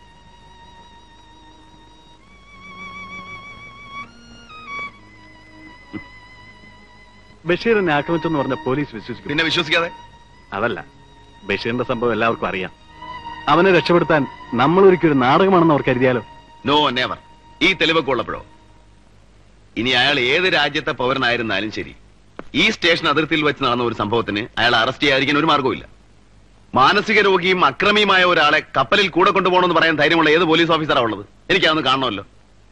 ബഷീറിനെ ആക്രമിച്ചെന്ന് പറഞ്ഞ പോലീസ് വിശ്വസിക്കും പിന്നെ വിശ്വസിക്കാതെ അതല്ല ബഷീറിന്റെ സംഭവം എല്ലാവർക്കും അറിയാം അവനെ രക്ഷപ്പെടുത്താൻ നമ്മൾ ഒരിക്കലും നാടകമാണെന്ന് അവർ കരുതിയാലോ നോ നെവർ ഈ തെളിവൊക്കെ ഉള്ളപ്പോഴോ ഇനി അയാൾ ഏത് രാജ്യത്തെ പൗരനായിരുന്നാലും ശരി ഈ സ്റ്റേഷൻ അതിർത്തിയിൽ വെച്ച് നടന്ന ഒരു സംഭവത്തിന് അയാൾ അറസ്റ്റ് ചെയ്യാതിരിക്കാൻ ഒരു മാർഗവുമില്ല മാനസിക രോഗിയും അക്രമിയുമായ ഒരാളെ കപ്പലിൽ കൂടെ കൊണ്ടുപോകണമെന്ന് പറയാൻ ധൈര്യമുള്ള ഏത് പോലീസ് ഓഫീസറാ ഉള്ളത് എനിക്കതൊന്ന് കാണണമല്ലോ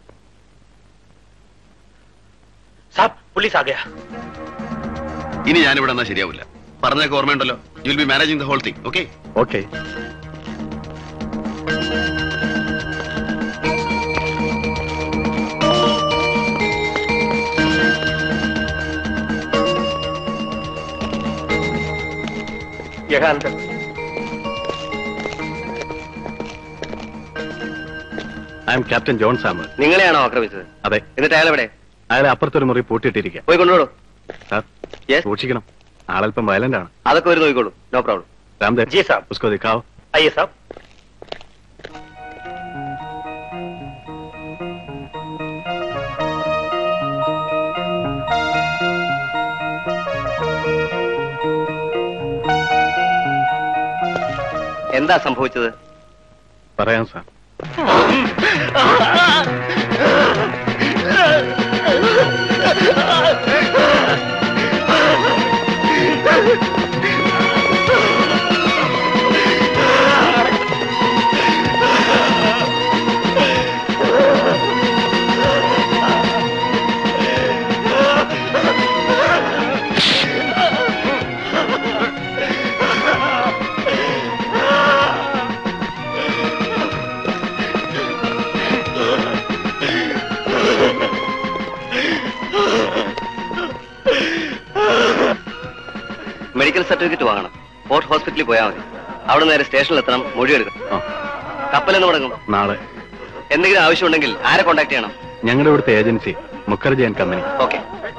സാബ് പുലീസ് ആ ഗയാ ഇനി ഞാനിവിടെ എന്നാ ശരിയാവില്ല പറഞ്ഞൊക്കെ ഓർമ്മയുണ്ടല്ലോ you will be managing the whole thing okay okay यहाँ अंदर ഐ എം ക്യാപ്റ്റൻ ജോൺ സാമർ നിങ്ങളെയാണോ ആക്രമിച്ചത് അതെ എന്നിട്ട് അയാൾ എവിടെ അയാളെ അപ്പുറത്തൊരു മുറി പൂട്ടിയിട്ടിരിക്കുക പോയി കൊണ്ടുപോടോ സാർ സൂക്ഷിക്കണം ആളല്പം വയലന്റ് ആണ് അതൊക്കെ ഒരു നോക്കിക്കോളൂ നോ പ്രോബ്ലം രാംദേവ് जी साहब ഉസ്കോ ദിഖാओ आइए साहब എന്താ സംഭവിച്ചത് പറയാം സാർ മെഡിക്കൽ സർട്ടിഫിക്കറ്റ് വാങ്ങണം ഫോർട്ട് ഹോസ്പിറ്റലിൽ പോയാൽ മതി അവിടെ നേരെ സ്റ്റേഷനിൽ എത്തണം മൊഴിയെടുക്കണം കപ്പലെന്ന് തുടങ്ങും നാളെ എന്തെങ്കിലും ആവശ്യമുണ്ടെങ്കിൽ ആരെ കോൺടാക്ട് ചെയ്യണം ഞങ്ങളുടെ ഇവിടുത്തെ agency Mukherjee and company okay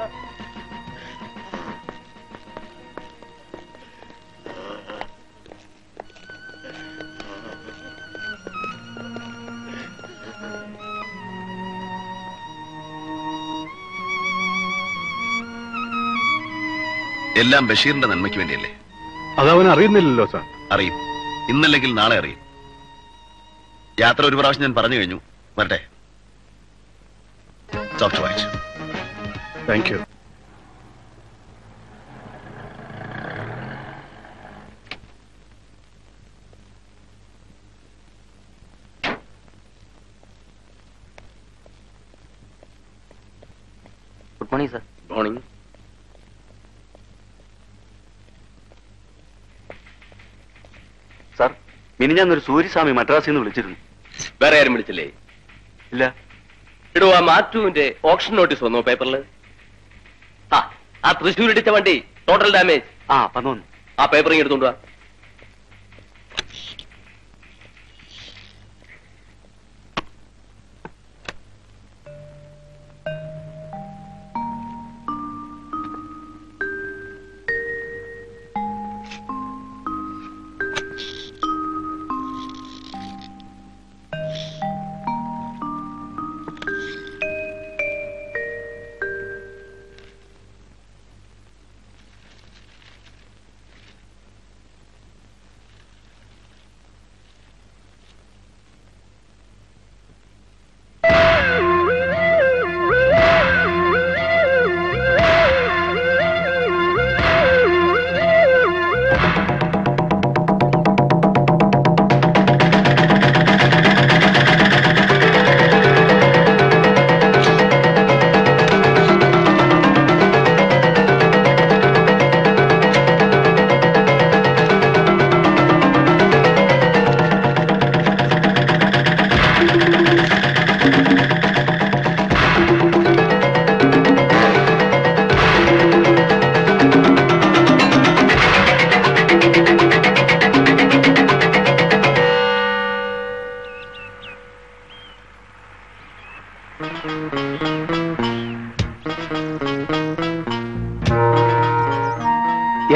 എല്ലാം ബഷീറിന്റെ നന്മയ്ക്ക് വേണ്ടിയല്ലേ അതവൻ അറിയുന്നില്ലല്ലോ സാർ അറിയും ഇന്നല്ലെങ്കിൽ നാളെ അറിയും യാത്ര ഒരു പ്രാവശ്യം ഞാൻ പറഞ്ഞു കഴിഞ്ഞു വരട്ടെ സോഫ്റ്റ് വായിച്ചു thank you good morning sir morning sir മിനിഞ്ഞാന്നൊരു സൂര്യസ്വാമി മദ്രാസിൽ നിന്ന് വിളിച്ചിരുന്നു വേറെ ആരും വിളിച്ചില്ലേ ഇല്ല ഇടൂ ആ മാറ്റുവിന്റെ ഓപ്ഷൻ നോട്ടീസ് വന്നോ പേപ്പറിൽ ആ ആ തൃശ്ശൂർ ഇടിച്ച വണ്ടി ടോട്ടൽ ഡാമേജ് ആ വന്നു വന്നു ആ പേപ്പറിങ് എടുത്തോണ്ട് വാ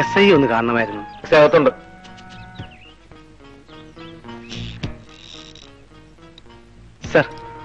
എസ് ഐ ഒന്ന് കാണണമായിരുന്നു അകത്തുണ്ട് സർ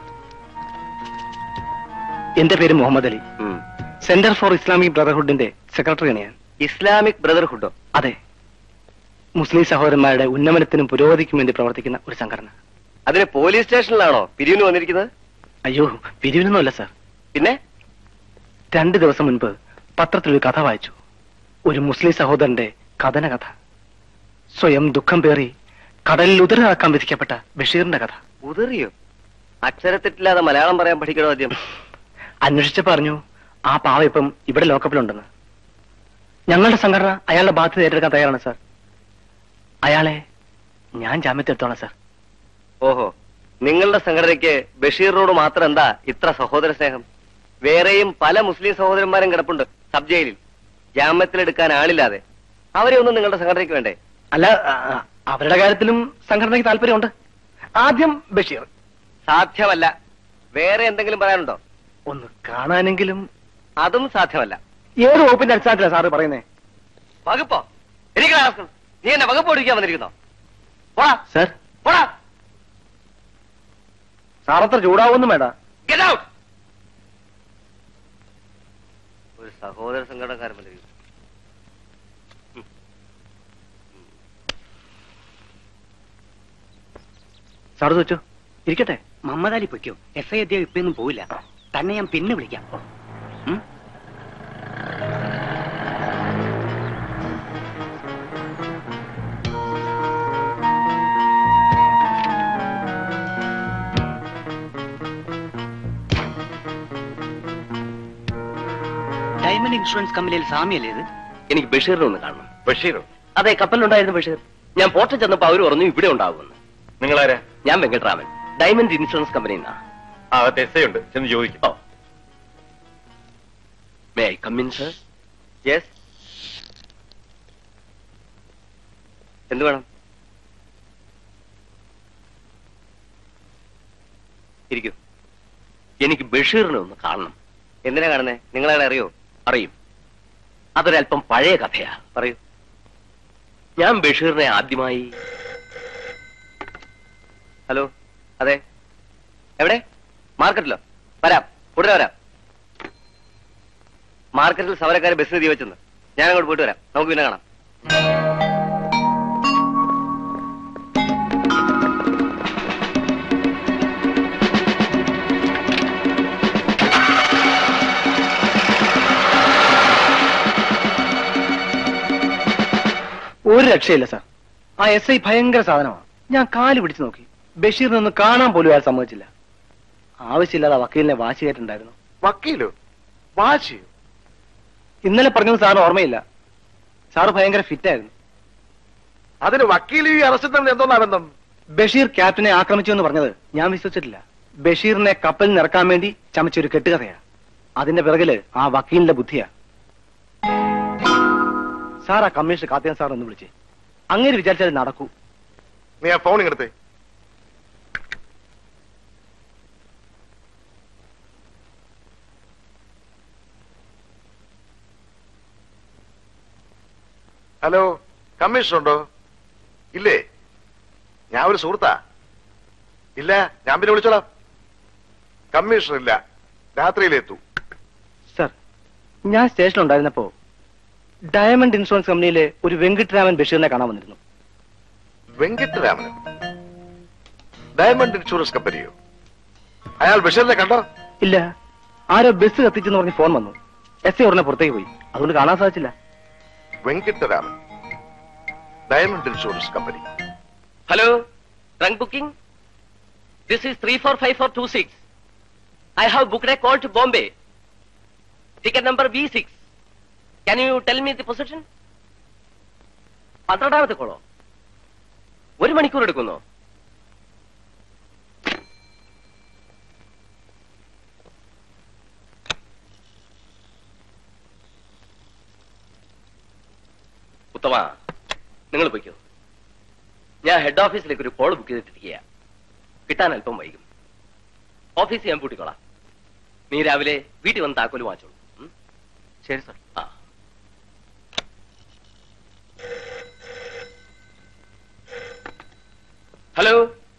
എന്റെ പേര് Muhammad Ali centre for Islamic ബ്രദർഹുഡിന്റെ സെക്രട്ടറിയാണ് ഞാൻ ഇസ്ലാമിക് ബ്രദർഹുഡോ അതെ മുസ്ലിം സഹോദരന്മാരുടെ ഉന്നമനത്തിനും പുരോഗതിക്കും വേണ്ടി പ്രവർത്തിക്കുന്ന ഒരു സംഘടന അതിന് പോലീസ് സ്റ്റേഷനിലാണോ പിരിവിന് വന്നിരിക്കുന്നത് അയ്യോ പിരിവിനൊന്നുമല്ല സർ പിന്നെ രണ്ട് ദിവസം മുൻപ് പത്രത്തിൽ ഒരു കഥ വായിച്ചു ഒരു മുസ്ലിം സഹോദരന്റെ കഥന കഥ സ്വയം ദുഃഖം പേറി കടലിൽ ഉതിരാക്കാൻ വിധിക്കപ്പെട്ട ബഷീറിന്റെ കഥ ഉതറിയോ അക്ഷരത്തെറ്റില്ലാതെ മലയാളം പറയാൻ പഠിക്കണോ ആദ്യം അന്വേഷിച്ച് പറഞ്ഞു ആ പാവ ഇപ്പം ഇവിടെ ലോക്കപ്പിലുണ്ടെന്ന് ഞങ്ങളുടെ സംഘടന അയാളുടെ ബാധ്യത ഏറ്റെടുക്കാൻ തയ്യാറാണ് സാർ അയാളെ ഞാൻ ജാമ്യത്തെടുത്തോളാം സാർ ഓഹോ നിങ്ങളുടെ സംഘടനയ്ക്ക് ബഷീറിനോട് മാത്രം എന്താ ഇത്ര സഹോദര സ്നേഹം വേറെയും പല മുസ്ലിം സഹോദരന്മാരും കിടപ്പുണ്ട് സബ് ജയിലിൽ ജാമ്യത്തിലെടുക്കാൻ ആളില്ലാതെ അവരെ ഒന്നും നിങ്ങളുടെ സംഘടനയ്ക്ക് വേണ്ടേ അല്ല ആ, ആ, അവരുടെ കാര്യത്തിലും സംഘടനയ്ക്ക് താല്പര്യമുണ്ട് ആദ്യം ബഷീർ സാധ്യമല്ല വേറെ എന്തെങ്കിലും പറയാനുണ്ടോ ഒന്ന് കാണാനെങ്കിലും അതും സാധ്യമല്ല ഏത് വകുപ്പിന്റെ അടിസ്ഥാനത്തിലാണ് സാറ് പറയുന്നേ വകുപ്പോ എനിക്ക് ആർക്കും നീ എന്നെ വകുപ്പ് ഓടിക്കാൻ വന്നിരിക്കുന്നോ പോടാ സാർ പോടാ സാറത്ര ചൂടാവൊന്നും വേണ്ട Get out! ഒരു സഹോദര സംഘടനക്കാരൻ വന്നിരിക്കുന്നു സാറ് വെച്ചു ഇരിക്കട്ടെ മുഹമ്മദ് അലി പൊയ്ക്കോ എസ് ഐ അദ്ദേഹം ഇപ്പൊന്നും പോയില്ല തന്നെ ഞാൻ പിന്നെ വിളിക്കാം ഉം? ഡയമണ്ട് ഇൻഷുറൻസ് കമ്പനിയിൽ സാമ്യല്ലേ ഇത് എനിക്ക് ബഷീറിനെ ഒന്ന് കാണണം ബഷീറോ അതെ കപ്പലിലുണ്ടായിരുന്നു ബഷീർ ഞാൻ പോർട്ടിൽ ചെന്നപ്പോ അവര് പറഞ്ഞു ഇവിടെ ഉണ്ടാവുമെന്ന് നിങ്ങളാരാ ഞാൻ വെങ്കട്രാമൻ ഡയമണ്ട് ഇൻഷുറൻസ് കമ്പനിയിൽ നിന്നാ അകത്ത് എസ് ഐ ഉണ്ട് ചെന്ന് ചോദിക്കും may I come in sir yes എന്ത് വേണം ഇരിക്കൂ എനിക്ക് ബഷീറിനെ ഒന്ന് കാണണം എന്തിനാ കാണുന്നേ നിങ്ങളയാളെ അറിയോ അറിയും അതൊരല്പം പഴയ കഥയാ പറയൂ ഞാൻ ബഷീറിനെ ആദ്യമായി ഹലോ അതെ എവിടെ മാർക്കറ്റിലോ വരാം ഉടനെ വരാം മാർക്കറ്റിൽ സമരക്കാരെ ബസ്സിന് തീ വെച്ചെന്ന് ഞാൻ അങ്ങോട്ട് പോയിട്ട് വരാം നമുക്ക് പിന്നെ കാണാം ഒരു രക്ഷയില്ല സാർ ആ എസ് ഐ ഭയങ്കര സാധനമാണ് ഞാൻ കാല് പിടിച്ചു നോക്കി ബഷീറിനെ ഒന്ന് കാണാൻ പോലും അയാൾ സമ്മതിച്ചില്ല ആവശ്യമില്ലാതെ ആ വക്കീലിനെ വാശി കയറ്റുണ്ടായിരുന്നു വക്കീലോ വാശിയോ ഇന്നലെ പറഞ്ഞത് സാറിന് ഓർമ്മയില്ല സാറ് ഭയങ്കര ഫിറ്റായിരുന്നു അതിന് വക്കീൽ ഈ അറസ്റ്റ് തന്നെ എന്തോന്നാ ബന്ധം ബഷീർ ക്യാപ്റ്റനെ ആക്രമിച്ചു എന്ന് പറഞ്ഞത് ഞാൻ വിശ്വസിച്ചിട്ടില്ല ബഷീറിനെ കപ്പലിൽ നിറക്കാൻ വേണ്ടി ചമച്ചൊരു കെട്ടുകഥയാ അതിന്റെ പിറകില് ആ വക്കീലിന്റെ ബുദ്ധിയാ സാർ ആ കമ്മീഷണർ കാത്തിയാൻ സാർ ഒന്ന് വിളിച്ചേ അങ്ങനെ വിചാരിച്ചാൽ ഇത് നടക്കൂ നീ ആ ഫോൺ ഇങ്ങടുത്തേ ഹലോ കമ്മീഷണർ ഉണ്ടോ ഇല്ലേ ഞാൻ ഒരു സുഹൃത്താ ഇല്ല ഞാൻ പിന്നെ വിളിച്ചോളാം കമ്മീഷണർ ഇല്ല രാത്രിയിലെത്തു സർ ഞാൻ സ്റ്റേഷനിൽ ഉണ്ടായിരുന്നപ്പോ ഡയമണ്ട് ഇൻഷുറൻസ് കമ്പനിയിലെ ഒരു വെങ്കിട്ടരാമൻ ബഷീറിനെ കാണാൻ വന്നിരുന്നു വെങ്കിട്ടരാമൻ ഡയമണ്ട് ഇൻഷുറൻസ് കമ്പനിയോ അയാൾ ബഷീറിനെ കണ്ടോ ഇല്ല ആരോ ബസ് കത്തിച്ചെന്ന് പറഞ്ഞ് ഫോൺ വന്നു എസ് ഐ ഉടനെ പുറത്തേക്ക് പോയി അതുകൊണ്ട് കാണാൻ സാധിച്ചില്ല Venkataraman diamond insurance company hello trunk booking this is three four five four two six I have booked a call to Bombay ticket number B six can you tell me the position പന്ത്രണ്ടാമത്തെ കോളോ ഒരു മണിക്കൂർ എടുക്കുന്നോ ഉത്തമ നിങ്ങൾ പൊയ്ക്കോ ഞാൻ ഹെഡ് ഓഫീസിലേക്ക് ഒരു കോൾ ബുക്ക് ചെയ്തിട്ടിരിക്കുക കിട്ടാൻ അല്പം വൈകും ഓഫീസ് ഞാൻ പൂട്ടിക്കോളാം നീ രാവിലെ വീട്ടിൽ വന്ന് താക്കോല് വാങ്ങിച്ചോളൂ ഉം? ശരി സാർ ആ ഹലോ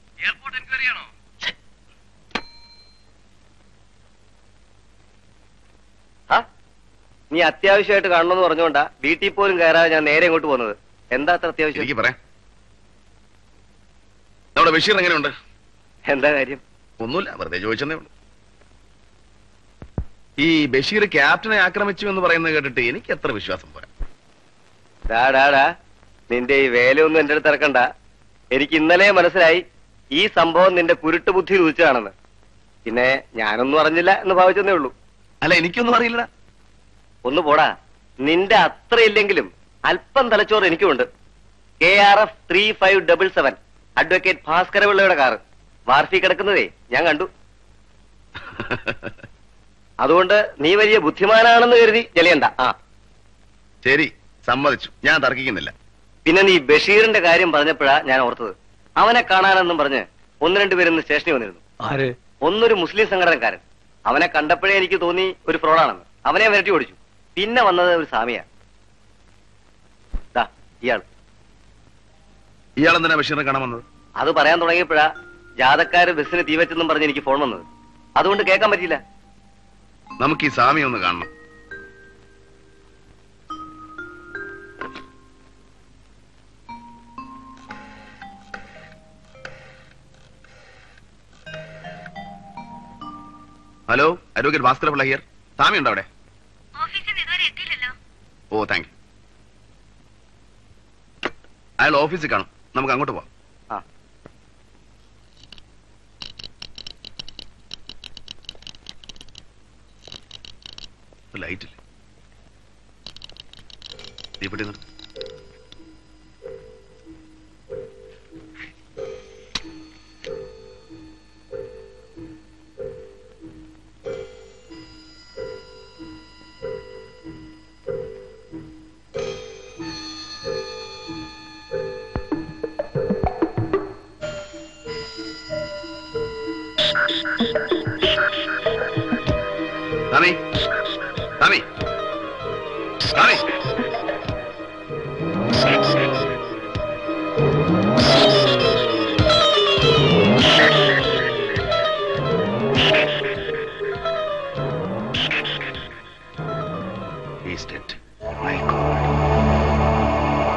ആ നീ അത്യാവശ്യമായിട്ട് കാണണമെന്ന് പറഞ്ഞുകൊണ്ടാ വീട്ടിൽ പോലും കയറാതെ ഞാൻ നേരെ ഇങ്ങോട്ട് പോകുന്നത് എന്താ അത്ര അത്യാവശ്യം എനിക്ക് പറയാം നമ്മുടെ ബഷീർ എങ്ങനെയുണ്ട് എന്താ കാര്യം ഒന്നുമില്ല വെറുതെ ചോദിച്ചെന്നേ ഉള്ളൂ ഈ ബഷീർ ക്യാപ്റ്റനെ ആക്രമിച്ചു എന്ന് പറയുന്നത് കേട്ടിട്ട് എനിക്ക് എത്ര വിശ്വാസം പോരാ ഡാ ഡാ ഡാ നിന്റെ ഈ വേലയൊന്നും എന്റെ അടുത്ത് ഇറക്കണ്ട എനിക്ക് ഇന്നലെ മനസ്സിലായി ഈ സംഭവം നിന്റെ കുരുട്ട് ബുദ്ധി ഉദിച്ചതാണെന്ന് പിന്നെ ഞാനൊന്നും അറിഞ്ഞില്ല എന്ന് ഭാവിച്ചെന്നേ ഉള്ളൂ അല്ല എനിക്കൊന്നും അറിയില്ല ഒന്ന് പോടാ നിന്റെ അത്ര ഇല്ലെങ്കിലും അല്പം തലച്ചോറ് എനിക്കുമുണ്ട് K R F three five double seven advocate ഭാസ്കരപിള്ളയുടെ കാറ് വാർഫി കിടക്കുന്നതേ ഞാൻ കണ്ടു അതുകൊണ്ട് നീ വലിയ ബുദ്ധിമാനാണെന്ന് കരുതി ജലയണ്ട ആ ശരി സമ്മതിച്ചു ഞാൻ തർക്കിക്കുന്നില്ല പിന്നെ നീ ബഷീറിന്റെ കാര്യം പറഞ്ഞപ്പോഴാ ഞാൻ ഓർത്തത് അവനെ കാണാനെന്നും പറഞ്ഞ് ഒന്ന് രണ്ട് പേരൊന്ന് സ്റ്റേഷനിൽ വന്നിരുന്നു ആര് ഒന്നൊരു മുസ്ലിം സംഘടനക്കാരൻ അവനെ കണ്ടപ്പോഴേ എനിക്ക് തോന്നി ഒരു ഫ്രോഡാണെന്ന് അവനെ വിരട്ടി ഓടിച്ചു പിന്നെ വന്നത് ഒരു സാമിയ ദാ ഇയാൾ ഇയാൾ എന്തിനാ ബഷീറിനെ കാണാൻ വന്നത് അത് പറയാൻ തുടങ്ങിയപ്പോഴാ ജാഥക്കാര് ബസ്സിന് തീവച്ചെന്നും പറഞ്ഞ് എനിക്ക് ഫോൺ വന്നത് അതുകൊണ്ട് കേൾക്കാൻ പറ്റിയില്ല നമുക്ക് ഈ സ്വാമി ഒന്ന് കാണണം hello advocate Bhaskara Pillai here Swami ഉണ്ടോ അവിടെ ഓ താങ്ക് യു അയാൾ ഓഫീസിൽ കാണും നമുക്ക് അങ്ങോട്ട് പോവാം ആ. ലൈറ്റ് ഇല്ല തീപ്പെട്ടി നിർത്ത് സ്വാമി സ്വാമി സ്വാമി He's dead. My God.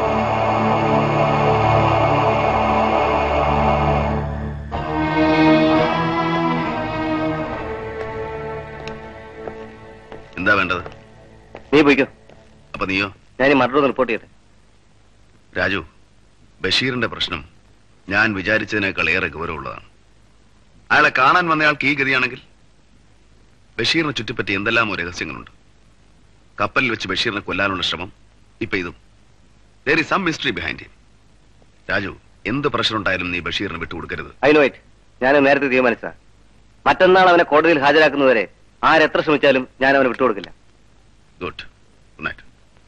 എന്താ വേണ്ടത് നീ പോയിക്കോ അപ്പൊ നീയോ ഞാൻ ഈ മർഡർ ഒന്ന് റിപ്പോർട്ട് ചെയ്തേ രാജു ബഷീറിന്റെ പ്രശ്നം ഞാൻ വിചാരിച്ചതിനേക്കാൾ ഏറെ ഗൗരവമുള്ളതാണ് അയാളെ കാണാൻ വന്നയാൾക്ക് ഈ ഗതിയാണെങ്കിൽ ബഷീറിനെ ചുറ്റിപ്പറ്റി എന്തെല്ലാമോ രഹസ്യങ്ങളുണ്ട് കപ്പലിൽ വെച്ച് ബഷീറിനെ കൊല്ലാനുള്ള ശ്രമം ഇപ്പൊ ഇതും there is some mystery behind him Raju എന്ത് പ്രഷർ ഉണ്ടായാലും നീ ബഷീറിനെ വിട്ടുകൊടുക്കരുത് ഐ നോ ഇറ്റ് ഞാൻ നേരത്തെ തീരുമാനിച്ച മറ്റന്നാൾ അവനെ കോടതിയിൽ ഹാജരാക്കുന്നവരെ ആരെത്ര ശ്രമിച്ചാലും ഞാൻ അവനെ വിട്ടുകൊടുക്കില്ല ഗുഡ് ഗുഡ് നൈറ്റ്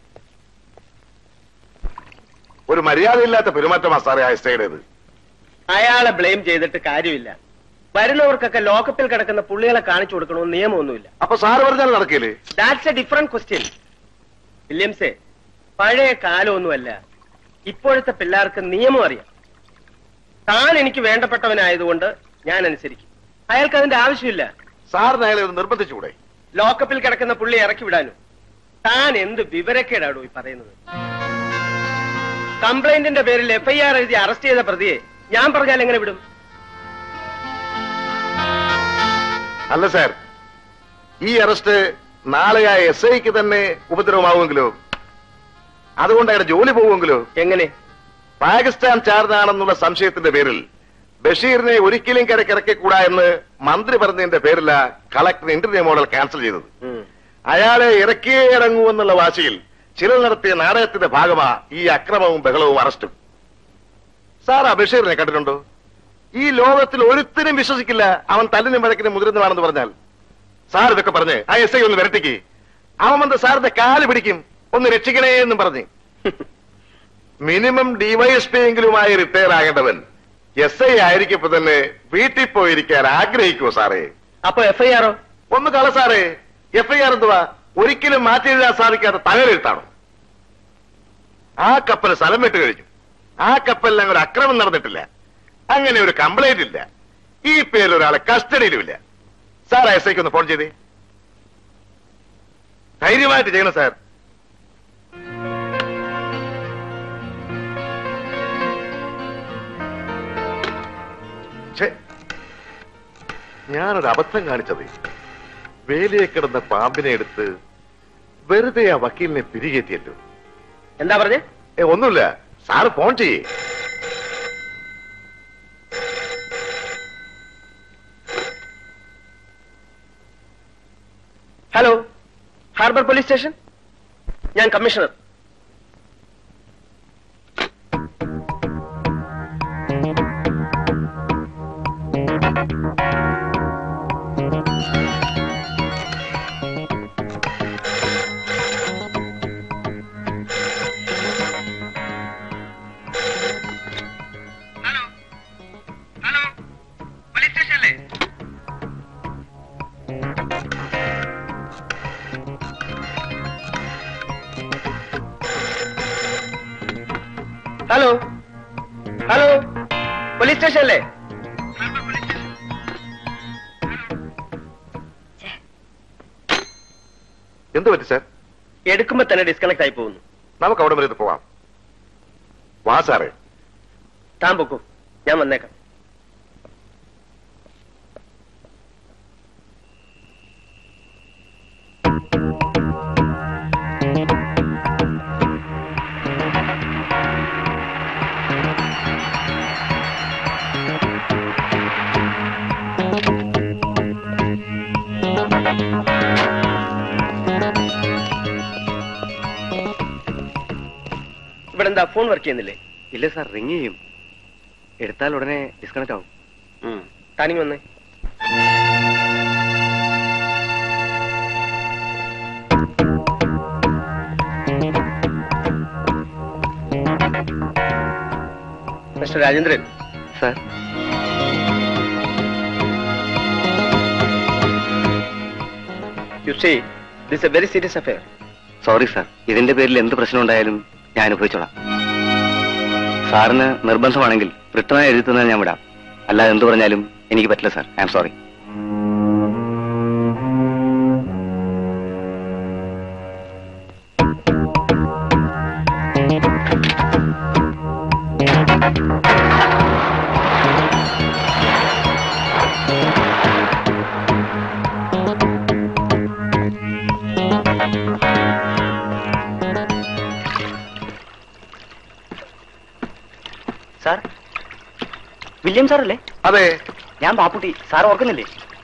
ഒരു മര്യാദയില്ലാത്ത പെരുമാറ്റമാ സാറേ ആ എസ്റ്റേയുടേത് അയാളെ ബ്ലെയിം ചെയ്തിട്ട് കാര്യമില്ല വരുന്നവർക്കൊക്കെ ലോക്കപ്പിൽ കിടക്കുന്ന പുള്ളികളെ കാണിച്ചു കൊടുക്കണമെന്ന് നിയമമൊന്നുമില്ല അപ്പൊ സാറ് പറഞ്ഞാൽ നടക്കില്ലേ ദാറ്റ്സ് എ ഡിഫറെന്റ് ക്വസ്റ്റ്യൻ വില്യംസേ പഴയ കാലമൊന്നുമല്ല ഇപ്പോഴത്തെ പിള്ളേർക്ക് നിയമം അറിയാം താൻ എനിക്ക് വേണ്ടപ്പെട്ടവനായതുകൊണ്ട് ഞാൻ അനുസരിക്കും അയാൾക്ക് അതിന്റെ ആവശ്യമില്ല സാറിന് അയാളെ ഒന്ന് നിർബന്ധിച്ചുകൂടെ ലോക്കപ്പിൽ കിടക്കുന്ന പുള്ളി ഇറക്കി വിടാനും താൻ എന്ത് വിവരക്കേടാടോ ഈ പറയുന്നത് കംപ്ലൈന്റിന്റെ പേരിൽ എഫ്ഐആർ എഴുതി അറസ്റ്റ് ചെയ്ത പ്രതിയെ ഞാൻ പറഞ്ഞാൽ എങ്ങനെ വിടും അല്ല സാർ ഈ അറസ്റ്റ് നാളെ ആ എസ് ഐക്ക് തന്നെ ഉപദ്രവമാവുമെങ്കിലോ അതുകൊണ്ട് അയാളുടെ ജോലി പോകുമെങ്കിലോ എങ്ങനെ പാകിസ്ഥാൻ ചാർന്നാണെന്നുള്ള സംശയത്തിന്റെ പേരിൽ ബഷീറിനെ ഒരിക്കലും കിടക്കിറക്കിക്കൂടാ എന്ന് മന്ത്രി പറഞ്ഞതിന്റെ പേരില കളക്ടർ ഇന്റർവ്യൂ മോഡൽ ക്യാൻസൽ ചെയ്തത് അയാളെ ഇറക്കിയേ ഇറങ്ങൂ എന്നുള്ള വാശിയിൽ ചിലർ നടത്തിയ നാടകത്തിന്റെ ഭാഗമാ ഈ അക്രമവും ബഹളവും അറസ്റ്റും സാർ ആ ബഷീറിനെ കണ്ടിട്ടുണ്ടോ ഈ ലോകത്തിൽ ഒരുത്തിനും വിശ്വസിക്കില്ല അവൻ തല്ലിനും വഴക്കിനും മുതിർന്നതാണെന്ന് പറഞ്ഞാൽ സാർ ഇതൊക്കെ പറഞ്ഞ് ആ എസ് ഐ ഒന്ന് വരട്ടിക്ക് അവൻ വന്ന് സാറിന്റെ കാല് പിടിക്കും ഒന്ന് രക്ഷിക്കണേ എന്നും പറഞ്ഞ് മിനിമം ഡിവൈഎസ്പി എങ്കിലുമായി റിട്ടയർ ആകേണ്ടവൻ എസ് ഐ ആയിരിക്കപ്പോ തന്നെ വീട്ടിൽ പോയിരിക്കാൻ ആഗ്രഹിക്കുമോ സാറേ അപ്പൊ എഫ്ഐആറോ ഒന്ന് കള സാറേ എഫ്ഐആർ എന്തുവാ ഒരിക്കലും മാറ്റി എഴുതാൻ സാധിക്കാത്ത തകരെഴുത്താണോ ആ കപ്പൽ സ്ഥലം വിട്ട് കഴിഞ്ഞു ആ കപ്പലിൽ അങ്ങനെ ഒരു അക്രമം നടന്നിട്ടില്ല അങ്ങനെ ഒരു കംപ്ലൈന്റ് ഇല്ല ഈ പേരിൽ ഒരാളെ കസ്റ്റഡിയിലും ഇല്ല സാർ എസ് ഐക്ക് ഒന്ന് ഫോൺ ചെയ്തേ ധൈര്യമായിട്ട് ചെയ്യണം സാർ ഛെ, ഞാനൊരു അബദ്ധം കാണിച്ചത് വേലിയെ കിടന്ന പാമ്പിനെ എടുത്ത് വെറുതെ ആ വക്കീലിനെ പിരികേറ്റിയല്ലോ എന്താ പറഞ്ഞേ ഏ ഒന്നുമില്ല സാറ് ഫോൺ ചെയ്യേ ഹലോ ഹാർബർ പോലീസ് സ്റ്റേഷൻ ഞാൻ commissioner hello hello police station അല്ലേ എന്ത് പറ്റി സാർ എടുക്കുമ്പോ തന്നെ ഡിസ്കണക്ട് ആയി പോകുന്നു നമുക്ക് അവിടെ വരെ ഒന്ന് പോവാം വാ സാറേ താൻ പൊക്കൂ ഞാൻ വന്നേക്കാം ഇവിടെ എന്താ ഫോൺ വർക്ക് ചെയ്യുന്നില്ലേ ഇല്ല സാർ റിങ് ചെയ്യും എടുത്താൽ ഉടനെ ഡിസ്കണക്ട് ആവും താനിങ് വന്നേ mister Rajendran sir you say this a very serious affair sorry sir ഇതിന്റെ പേരിൽ എന്ത് പ്രശ്നം ഉണ്ടായാലും ഞാൻ അനുഭവിച്ചോളാം സാറിന് നിർബന്ധമാണെങ്കിൽ റിട്ടേണായി എഴുതി തന്നാൽ ഞാൻ വിടാം അല്ലാതെ എന്ത് പറഞ്ഞാലും എനിക്ക് പറ്റില്ല sir I am sorry sir William സാറല്ലേ അതെ ഞാൻ പാപ്പുട്ടി സാർ ഓർക്കുന്നില്ലേ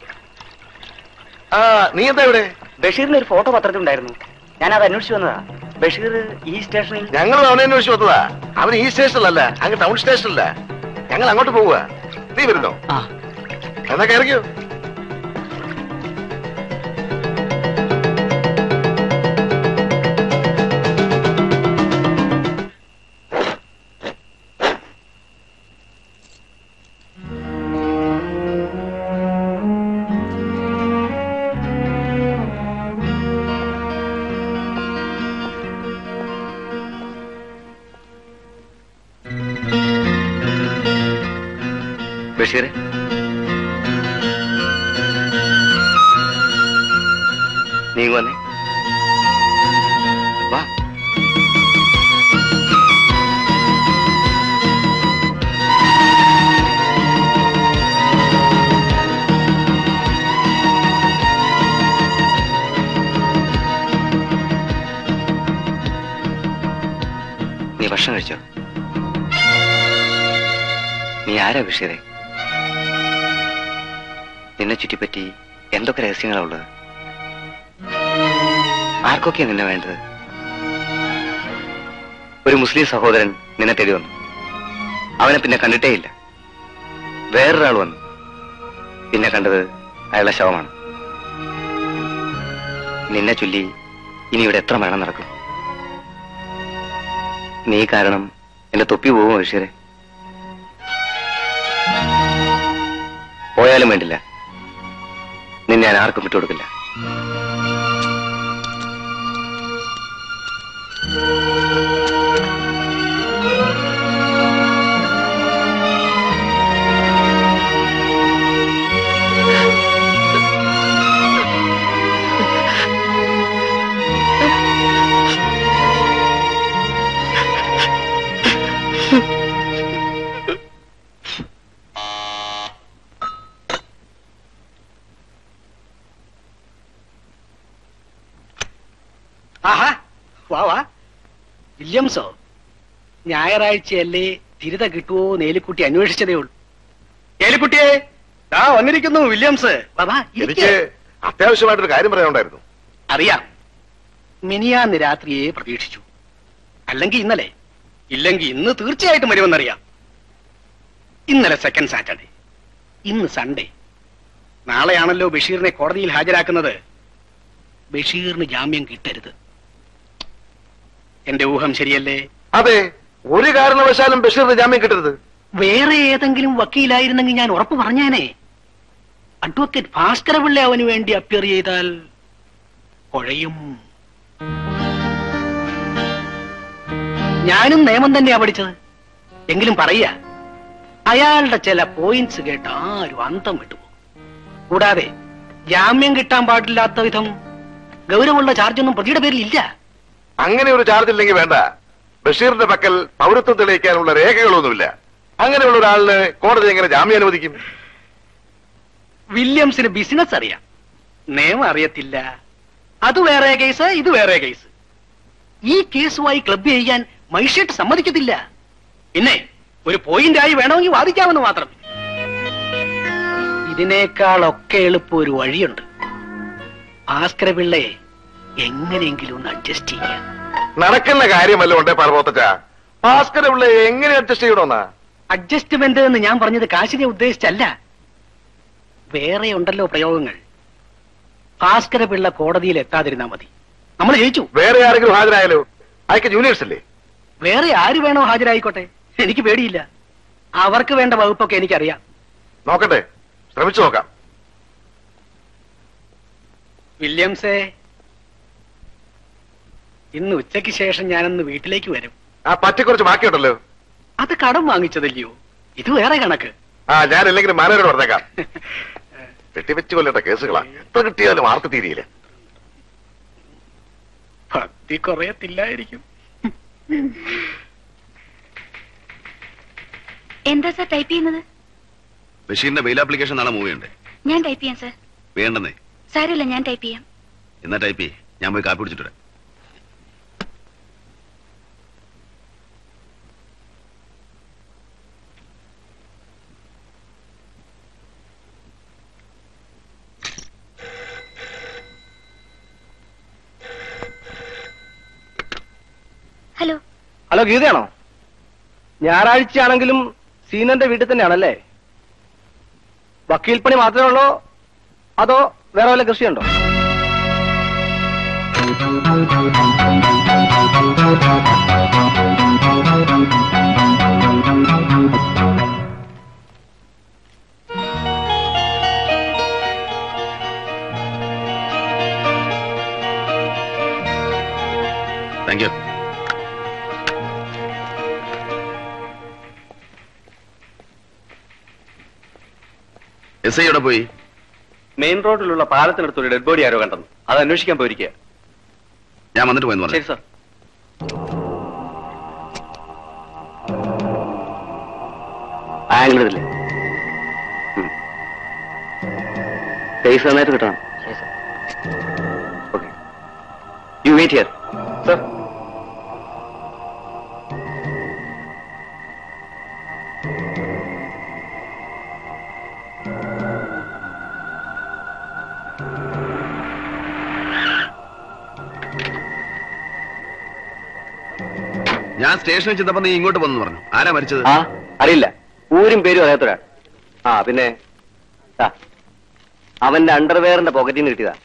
ആ നീ എന്താ ഇവിടെ ബഷീറിന്റെ ഒരു ഫോട്ടോ പത്രത്തിൽ ഉണ്ടായിരുന്നു ഞാൻ അത് അന്വേഷിച്ചു വന്നതാ ബഷീർ ഈ സ്റ്റേഷനിൽ ഞങ്ങൾ അവനെ അന്വേഷിച്ച് വന്നതാ അവൻ ഈ സ്റ്റേഷനിലല്ല അങ്ങ് ടൗൺ സ്റ്റേഷനിലല്ല ഞങ്ങൾ അങ്ങോട്ട് പോവുക നീ വരുന്നോ എന്നാ കയറിക്കോ ബഷീറെ നീ ഇങ്ങ് വന്നേ വാ നീ ഭക്ഷണം കഴിച്ചോ നീ ആരാ ബഷീറെ നിന്നെ ചുറ്റിപ്പറ്റി എന്തൊക്കെ രഹസ്യങ്ങളാ ഉള്ളത് ആർക്കൊക്കെയാ നിന്നെ വേണ്ടത് ഒരു മുസ്ലിം സഹോദരൻ നിന്നെ തേടി വന്നു അവനെ പിന്നെ കണ്ടിട്ടേയില്ല വേറൊരാൾ വന്നു പിന്നെ കണ്ടത് അയാളുടെ ശവമാണ് നിന്നെ ചൊല്ലി ഇനി ഇവിടെ എത്ര മരണം നടക്കും നീ കാരണം എന്റെ തൊപ്പി പോകുമോ ബഷീറെ പോയാലും വേണ്ടില്ല നിന്നെ ഞാൻ ആർക്കും വിട്ടുകൊടുക്കില്ല ആഹാ വാ വാ വില്യംസോ ഞായറാഴ്ചയല്ലേ തിരുത കിട്ടുവോ നേലിക്കുട്ടി അന്വേഷിച്ചതേ ഉള്ളൂ ഏലിക്കുട്ടിയെ ആ വന്നിരിക്കുന്നു വില്യംസ് വാ, വാ, ഇരിക്ക്. എനിക്ക് അത്യാവശ്യമായിട്ടൊരു കാര്യം പറയാനുണ്ടായിരുന്നു അറിയാം മിനിയാന്ന് രാത്രിയെ പ്രതീക്ഷിച്ചു അല്ലെങ്കിൽ ഇന്നലെ ഇല്ലെങ്കിൽ ഇന്ന് തീർച്ചയായിട്ടും വരുമെന്നറിയാം ഇന്നലെ സെക്കൻഡ് സാറ്റർഡേ ഇന്ന് സൺഡേ നാളെയാണല്ലോ ബഷീറിനെ കോടതിയിൽ ഹാജരാക്കുന്നത് ബഷീറിന് ജാമ്യം കിട്ടരുത് എന്റെ ഊഹം ശരിയല്ലേ അതെ ഒരു കാരണവശാലും ബഷീറിന് ജാമ്യം കിട്ടരുത് വേറെ ഏതെങ്കിലും വക്കീലായിരുന്നെങ്കിൽ ഞാൻ ഉറപ്പ് പറഞ്ഞേനെ അഡ്വക്കേറ്റ് ഭാസ്കരപിള്ള അവന് വേണ്ടി അപ്പിയർ ചെയ്താൽ കുഴയും ഞാനും നിയമം തന്നെയാ പഠിച്ചത് എങ്കിലും പറയ അയാളുടെ ചില പോയിന്റ്സ് കേട്ട് ആരും അന്തം വിട്ടുപോകും കൂടാതെ ജാമ്യം കിട്ടാൻ പാടില്ലാത്ത വിധം ഗൗരവമുള്ള ചാർജൊന്നും പ്രതിയുടെ പേരിൽ ഇല്ല അങ്ങനെ ഒരു ചാർജ് ഇല്ലെങ്കിൽ വേണ്ട ബഷീറിന്റെ പക്കൽ പൗരത്വം തെളിയിക്കാനുള്ള രേഖകളൊന്നുമില്ല അങ്ങനെയുള്ള ഒരാളിന് കോടതി എങ്ങനെ ജാമ്യം അനുവദിക്കും വില്യംസിന് ബിസിനസ് അറിയാം നിയമം അറിയത്തില്ല അത് വേറെ കേസ് ഇത് വേറെ കേസ് ഈ കേസുമായി ക്ലബ് ചെയ്യാൻ മൈഷേട്ട് സമ്മതിക്കത്തില്ല പിന്നെ ഒരു പോയിന്റ് ആയി വേണമെങ്കിൽ വാദിക്കാമെന്ന് മാത്രം ഇതിനേക്കാളൊക്കെ എളുപ്പം ഒരു വഴിയുണ്ട് ഭാസ്കര പിള്ളയെ എങ്ങനെയെങ്കിലും ഒന്ന് അഡ്ജസ്റ്റ് ചെയ്യാൻ നടക്കുന്ന കാര്യമല്ല ഉണ്ടേ പാർവത്തച്ച ഭാസ്കര പിള്ള എങ്ങനെ അഡ്ജസ്റ്റ് ചെയ്യണമെന്നാ അഡ്ജസ്റ്റ്മെന്റ് എന്ന് ഞാൻ പറഞ്ഞത് കാശിനെ ഉദ്ദേശിച്ചല്ല വേറെ ഉണ്ടല്ലോ പ്രയോഗങ്ങൾ ഭാസ്കര പിള്ള കോടതിയിൽ എത്താതിരുന്നാ മതി നമ്മൾ ജയിച്ചു വേറെ ആരെങ്കിലും ഹാജരായാലോ അയക്ക് ജൂനിയേഴ്സ് അല്ലേ വേറെ ആര് വേണോ ഹാജരായിക്കോട്ടെ എനിക്ക് പേടിയില്ല അവർക്ക് വേണ്ട വകുപ്പൊക്കെ എനിക്കറിയാം നോക്കട്ടെ ശ്രമിച്ചു നോക്കാം വില്യംസേ ഇന്ന് ഉച്ചയ്ക്ക് ശേഷം ഞാനൊന്ന് വീട്ടിലേക്ക് വരും ആ പറ്റി കുറച്ച് ബാക്കിയുണ്ടല്ലോ അത് കടം വാങ്ങിച്ചതല്ലയോ ഇത് വേറെ കണക്ക് ആ ഞാൻ ഇല്ലെങ്കിലും മാനേജരോട് പറഞ്ഞേക്കാം വെട്ടിവെച്ച് കൊല്ലേണ്ട കേസുകളാ എത്ര കിട്ടിയാലും ആർക്ക് തീരെയില്ല ഭക്തി കുറയത്തില്ലായിരിക്കും എന്താ സാർ ടൈപ്പ് ചെയ്യുന്നത് ബഷീറിന്റെ മെയിൽ ആപ്ലിക്കേഷൻ നാളെ മൂവ് ചെയ്യണ്ടേ ഞാൻ ടൈപ്പ് ചെയ്യാം സാർ വേണ്ടെന്നേ സാരമില്ല ഞാൻ ടൈപ്പ് ചെയ്യാം എന്നാ ടൈപ്പ് ചെയ്യ് ഞാൻ പോയി കാപ്പി കുടിച്ചിട്ട് വരാം ഹലോ ഹലോ ഗീതയാണോ ഞായറാഴ്ചയാണെങ്കിലും സീനന്റെ വീട്ടിൽ തന്നെയാണല്ലേ വക്കീൽ പണി മാത്രമേ ഉള്ളോ അതോ വേറെ വല്ല കൃഷിയുണ്ടോ താങ്ക് യു എസ് ഐ എവിടെ പോയി മെയിൻ റോഡിലുള്ള പാലത്തിനടുത്ത് ഒരു ഡെഡ് ബോഡി ആരോ കണ്ടെന്ന് അത് അന്വേഷിക്കാൻ പോയിരിക്കുക ഞാൻ വന്നിട്ട് പോയെന്ന് പറഞ്ഞു ശരി സാർ ആംഗിളില്ലേ കേസ് നന്നായിട്ട് കിട്ടണം okay you wait here sir ഞാൻ സ്റ്റേഷനിൽ ചെന്നപ്പോ നീ ഇങ്ങോട്ട് വന്നു പറഞ്ഞു ആരാ മരിച്ചത് ആ അറിയില്ല ഊരും പേരും അറിയാത്തൊരാൾ ആ പിന്നെ ദാ, അവന്റെ അണ്ടർവെയറിന്റെ പോക്കറ്റിൽ നിന്ന് കിട്ടിയതാ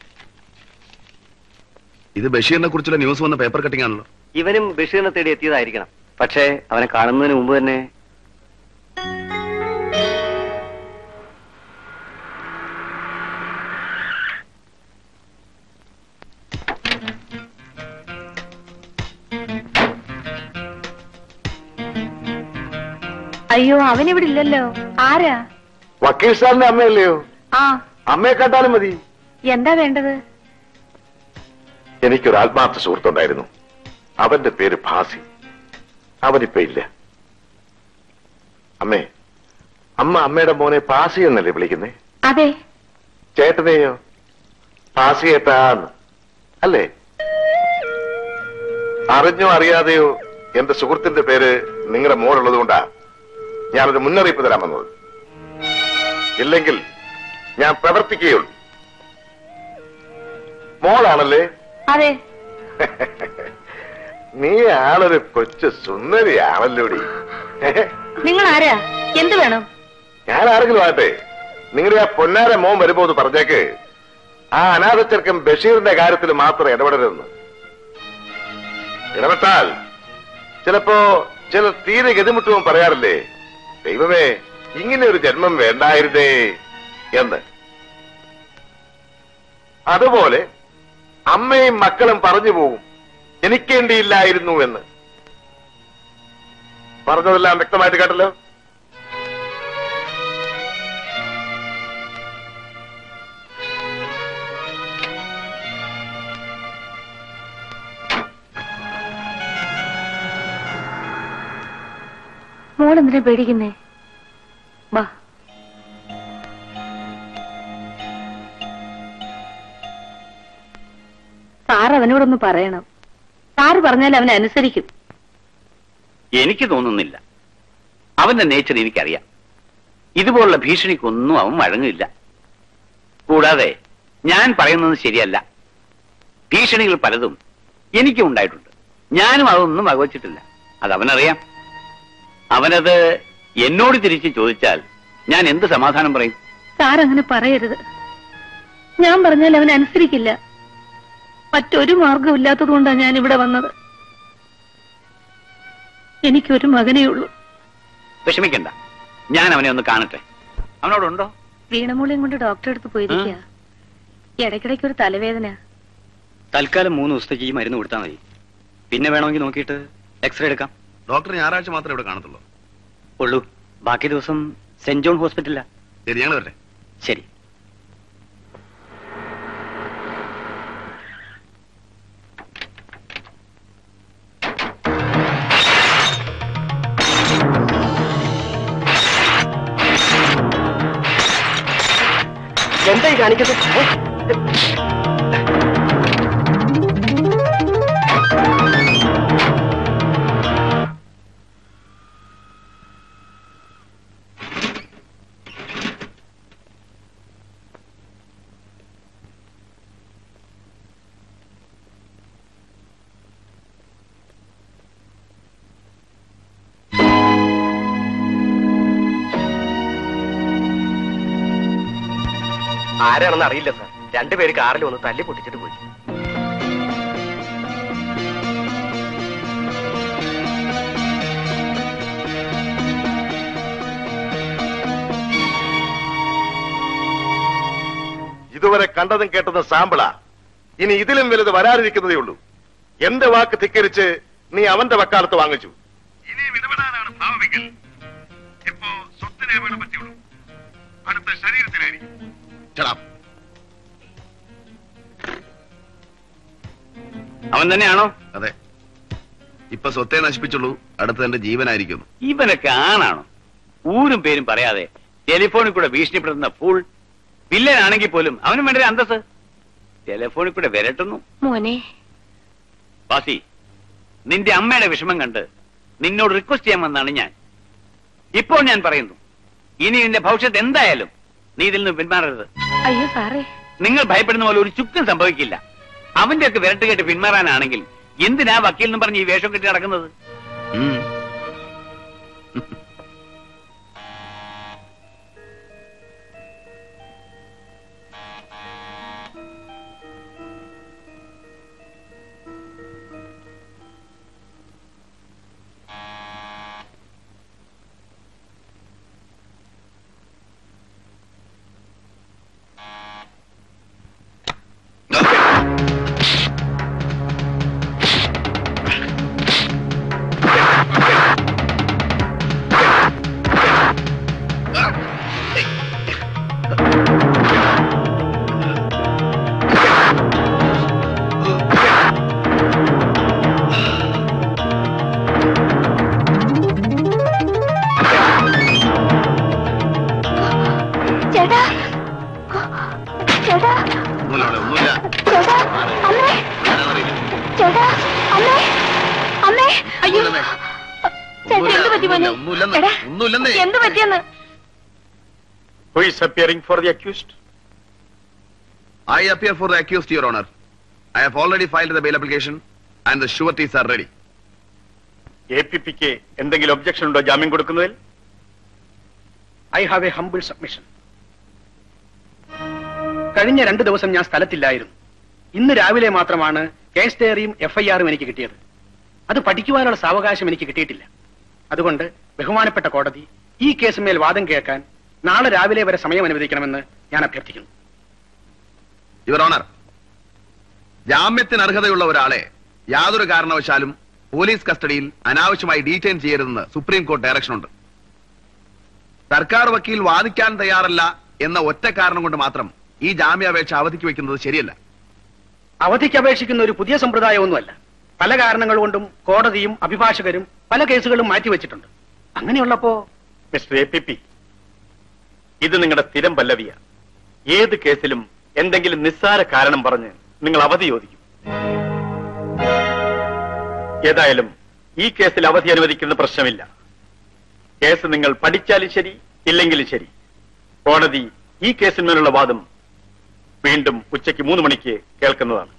ഇത് ബഷീറിനെ കുറിച്ചുള്ള ന്യൂസ് വന്ന പേപ്പർ കട്ടിംഗ് ആണല്ലോ ഇവനും ബഷീറിനെ തേടി എത്തിയതായിരിക്കണം പക്ഷേ അവനെ കാണുന്നതിന് മുമ്പ് തന്നെ അയ്യോ അവനിവിടെ ഇല്ലല്ലോ ആരാ വക്കീൽ സാറിന്റെ അമ്മയല്ലയോ ആ അമ്മയെ കണ്ടാലും മതി എന്താ വേണ്ടത് എനിക്കൊരു ആത്മാർത്ഥ സുഹൃത്തുണ്ടായിരുന്നു അവന്റെ പേര് ഭാസി അവനിപ്പോ ഇല്ല അമ്മേ അമ്മ അമ്മയുടെ മോനെ പാസി എന്നല്ലേ വിളിക്കുന്നേ അതെ ചേട്ടനെയോ പാസി ഏട്ടാന്ന് അല്ലേ അറിഞ്ഞോ അറിയാതെയോ എന്റെ സുഹൃത്തിന്റെ പേര് നിങ്ങളുടെ മോളുള്ളത് കൊണ്ടാ ഞാനൊരു മുന്നറിയിപ്പ് തരാൻ വന്നത് ഇല്ലെങ്കിൽ ഞാൻ പ്രവർത്തിക്കുകയുള്ളൂ മോളാണല്ലേ അതെ നീ ആളൊരു കൊച്ചു സുന്ദരിയാണല്ലോടി നിങ്ങൾ ആരാ എന്ത് വേണം ഞാൻ ആരെങ്കിലും ആകട്ടെ നിങ്ങളുടെ ആ പൊന്നാര മോൻ വരുമ്പോ ഒന്ന് പറഞ്ഞേക്ക് ആ അനാഥ ചെറുക്കൻ ബഷീറിന്റെ കാര്യത്തിൽ മാത്രം ഇടപെടരുതെന്ന് ഇടപെട്ടാൽ ചിലപ്പോ ചില തീരെ ഗതിമുട്ടുവും പറയാറില്ലേ ദൈവമേ ഇങ്ങനെ ഒരു ജന്മം വേണ്ടായിരുന്നേ എന്ന് അതുപോലെ അമ്മയും മക്കളും പറഞ്ഞു പോകും ജനിക്കേണ്ടിയില്ലായിരുന്നു എന്ന് പറഞ്ഞതെല്ലാം വ്യക്തമായിട്ട് കേട്ടല്ലോ മോൾ എന്തിനാ പേടിക്കുന്നേ വാ സാർ അവനോടൊന്ന് പറയണം സാറ് പറഞ്ഞാൽ അവൻ അനുസരിക്കും എനിക്ക് തോന്നുന്നില്ല അവന്റെ നേച്ചർ എനിക്കറിയാം ഇതുപോലുള്ള ഭീഷണിക്കൊന്നും അവൻ വഴങ്ങില്ല കൂടാതെ ഞാൻ പറയുന്നത് ശരിയല്ല ഭീഷണികൾ പലതും എനിക്കും ഉണ്ടായിട്ടുണ്ട് ഞാനും അതൊന്നും വകവച്ചിട്ടില്ല അത് അവനറിയാം അവനത് എന്നോട് തിരിച്ച് ചോദിച്ചാൽ ഞാൻ എന്ത് സമാധാനം പറയും സാർ അങ്ങനെ പറയരുത് ഞാൻ പറഞ്ഞാൽ അവൻ അനുസരിക്കില്ല മറ്റൊരു മാർഗം ഇല്ലാത്തത് കൊണ്ടാണ് ഞാൻ ഇവിടെ വന്നത് എനിക്കൊരു മകനേ ഉള്ളൂ വിഷമിക്കണ്ട ഞാൻ അവനെ ഒന്ന് കാണട്ടെ അവനോടുണ്ടോ വീണമൂളിയും കൊണ്ട് ഡോക്ടറെ അടുത്ത് പോയിരിക്കുക ഇടയ്ക്കിടയ്ക്ക് ഒരു തലവേദന തൽക്കാലം മൂന്ന് ദിവസത്തേക്ക് ഈ മരുന്ന് കൊടുത്താൽ മതി പിന്നെ വേണമെങ്കിൽ നോക്കിയിട്ട് എക്സ്റേ എടുക്കാം ഡോക്ടർ ഞായറാഴ്ച മാത്രമേ ഇവിടെ കാണത്തുള്ളൂ ഉള്ളൂ ബാക്കി ദിവസം സെന്റ് ജോൺ ഹോസ്പിറ്റലിലാ ശരി ഞങ്ങൾ വരട്ടെ ശരി എന്തായി കാണിക്കുന്നത് ഏ? ആരാണെന്ന് അറിയില്ല സാർ രണ്ടുപേര് കാറിൽ വന്ന് തല്ലി പൊട്ടിച്ചിട്ട് പോയി ഇതുവരെ കണ്ടതും കേട്ടതും സാമ്പിളാ ഇനി ഇതിലും വലുത് വരാനിരിക്കുന്നതേ ഉള്ളൂ എന്റെ വാക്ക് ധിക്കരിച്ച് നീ അവന്റെ വക്കാലത്ത് വാങ്ങിച്ചു ഇനിയും ഇടപെടാനാണ് ഭാവമെങ്കിൽ ഇപ്പോ സ്വത്തിനെ പറ്റിയുള്ളൂ അടുത്ത ശരീരത്തിലായിരിക്കും അവൻ തന്നെയാണോ അതെ ഇപ്പൊ സ്വത്തെ നശിപ്പിച്ചുള്ളൂ അടുത്ത എന്റെ ജീവനായിരിക്കുന്നു ഇവനൊക്കെ ആണാണോ ഊരും പേരും പറയാതെ ടെലിഫോണിൽ കൂടെ ഭീഷണിപ്പെടുത്തുന്ന ഫുൾ വില്ലനാണെങ്കിൽ പോലും അവനും വേണ്ട ഒരു അന്തസ് ടെലിഫോണിൽ കൂടെ വിരട്ടുന്നു മോനെ ബാസി നിന്റെ അമ്മയുടെ വിഷമം കണ്ട് നിന്നോട് റിക്വസ്റ്റ് ചെയ്യാമെന്നാണ് ഞാൻ ഇപ്പോൾ ഞാൻ പറയുന്നു ഇനി നിന്റെ ഭവിഷ്യത്ത് എന്തായാലും നീ ഇതിൽ നിന്ന് പിന്മാറരുത് അയ്യോ സാറേ നിങ്ങൾ ഭയപ്പെടുന്ന പോലെ ഒരു ചുക്കും സംഭവിക്കില്ല അവന്റെ ഒക്കെ വിരട്ട് കേട്ട് പിന്മാറാനാണെങ്കിൽ എന്തിനാ വക്കീൽ എന്ന് പറഞ്ഞ് ഈ വേഷം കെട്ടി നടക്കുന്നത് ചേട്ടാ ചേട്ടാ ഒന്നുമില്ല അവിടെ ഒന്നുമില്ല ചേട്ടാ അമ്മേ ചേട്ടാ അമ്മേ അയ്യോ ചേട്ടാ എന്ത് പറ്റി മോനെ ഒന്നുമില്ലെന്ന് എടാ, ഒന്നുമില്ലെന്നേ എന്ത് പറ്റിയെന്ന് Who is appearing for the accused? I appear for the accused, Your Honor. I have already filed the bail application and the sureties are ready. A P പിക്ക് എന്തെങ്കിലും ഒബ്ജക്ഷൻ ഉണ്ടോ ജാമ്യം കൊടുക്കുന്നതിൽ I have a humble submission കഴിഞ്ഞ രണ്ട് ദിവസം ഞാൻ സ്ഥലത്തില്ലായിരുന്നു ഇന്ന് രാവിലെ മാത്രമാണ് കേസ് ഡയറിയും എഫ്ഐആറും എനിക്ക് കിട്ടിയത് അത് പഠിക്കുവാനുള്ള സാവകാശം എനിക്ക് കിട്ടിയിട്ടില്ല അതുകൊണ്ട് ബഹുമാനപ്പെട്ട കോടതി ഈ കേസുമേൽ വാദം കേൾക്കാൻ നാളെ രാവിലെ വരെ സമയം അനുവദിക്കണമെന്ന് ഞാൻ അഭ്യർത്ഥിക്കുന്നു യുവർ ഓണർ ജാമ്യത്തിന് അർഹതയുള്ള ഒരാളെ യാതൊരു കാരണവശാലും പോലീസ് കസ്റ്റഡിയിൽ അനാവശ്യമായി ഡീറ്റെയിൻ ചെയ്യരുതെന്ന് സുപ്രീം കോടതി ഡയറക്ഷൻ ഉണ്ട് സർക്കാർ വക്കീൽ വാദിക്കാൻ തയ്യാറല്ല എന്ന ഒറ്റ കാരണം കൊണ്ട് മാത്രം ഈ ജാമ്യാപേക്ഷ അവധിക്ക് വെക്കുന്നത് ശരിയല്ല അവധിക്ക് അപേക്ഷിക്കുന്ന ഒരു പുതിയ സമ്പ്രദായമൊന്നുമല്ല പല കാരണങ്ങൾ കൊണ്ടും കോടതിയും അഭിഭാഷകരും പല കേസുകളും മാറ്റിവെച്ചിട്ടുണ്ട് അങ്ങനെയുള്ളപ്പോ മിസ്റ്റർ എ പി പി ഇത് നിങ്ങളുടെ സ്ഥിരം പല്ലവിയ ഏത് കേസിലും എന്തെങ്കിലും നിസ്സാര കാരണം പറഞ്ഞ് നിങ്ങൾ അവധി ചോദിക്കും ഏതായാലും ഈ കേസിൽ അവധി അനുവദിക്കുന്ന പ്രശ്നമില്ല കേസ് നിങ്ങൾ പഠിച്ചാലും ശരി ഇല്ലെങ്കിലും ശരി കോടതി ഈ കേസിന്മേലുള്ള വാദം വീണ്ടും ഉച്ചയ്ക്ക് മൂന്ന് മണിക്ക് കേൾക്കുന്നതാണ്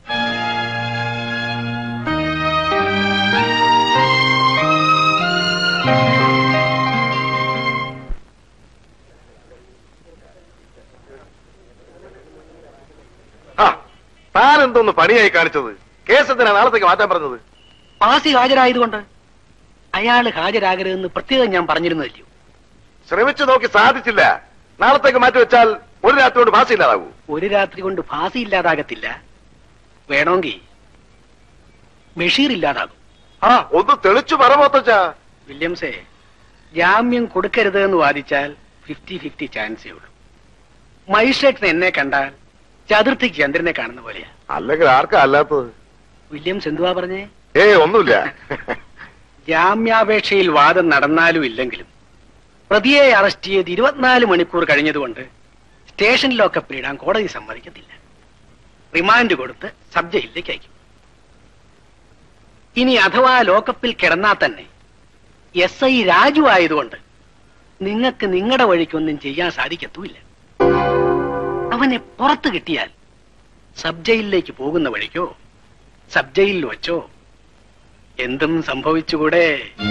ആ താൻ എന്തോന്ന് പണിയായി കാണിച്ചത് കേസ് എന്തിനാ നാളത്തേക്ക് മാറ്റാൻ പറഞ്ഞത് പാസി ഹാജരായതുകൊണ്ട് അയാൾ ഹാജരാകരുതെന്ന് പ്രത്യേകം ഞാൻ പറഞ്ഞിരുന്നല്ലോ ശ്രമിച്ചു നോക്കി സാധിച്ചില്ല നാളത്തേക്ക് മാറ്റി വെച്ചാൽ ഒരു രാത്രി കൊണ്ട് ഭാഷ ഇല്ലാതാകൂ ഒരു രാത്രി കൊണ്ട് ഫാസി ഇല്ലാതാകത്തില്ല വേണമെങ്കിൽ ബഷീർ ഇല്ലാതാകും ആ ഒന്ന് തെളിച്ചു പറമോത്തച്ചാ വില്യംസേ ജാമ്യം കൊടുക്കരുത് എന്ന് വാദിച്ചാൽ ഫിഫ്റ്റി ഫിഫ്റ്റി ചാൻസേ ഉള്ളൂ മജിസ്ട്രേറ്റിന് എന്നെ കണ്ടാൽ ചതുർത്ഥിക്ക് ചന്ദ്രനെ കാണുന്ന പോലെയാ അല്ലെങ്കിൽ ആർക്കാ അല്ലാത്തത് വില്യംസ് എന്തുവാ പറഞ്ഞേ ഏ ഒന്നുമില്ല ജാമ്യാപേക്ഷയിൽ വാദം നടന്നാലും ഇല്ലെങ്കിലും പ്രതിയെ അറസ്റ്റ് ചെയ്ത് ഇരുപത്തിനാല് മണിക്കൂർ കഴിഞ്ഞതുകൊണ്ട് സ്റ്റേഷൻ ലോക്കപ്പിൽ ഇടാൻ കോടതി സമ്മതിക്കത്തില്ല റിമാൻഡ് കൊടുത്ത് സബ് ജയിലിലേക്ക് അയക്കും ഇനി അഥവാ ലോക്കപ്പിൽ കിടന്നാൽ തന്നെ എസ് ഐ രാജു ആയതുകൊണ്ട് നിങ്ങൾക്ക് നിങ്ങളുടെ വഴിക്കൊന്നും ചെയ്യാൻ സാധിക്കത്തുമില്ല അവനെ പുറത്ത് കിട്ടിയാൽ സബ് ജയിലിലേക്ക് പോകുന്ന വഴിക്കോ സബ് ജയിലിൽ വെച്ചോ എന്തും സംഭവിച്ചുകൂടെ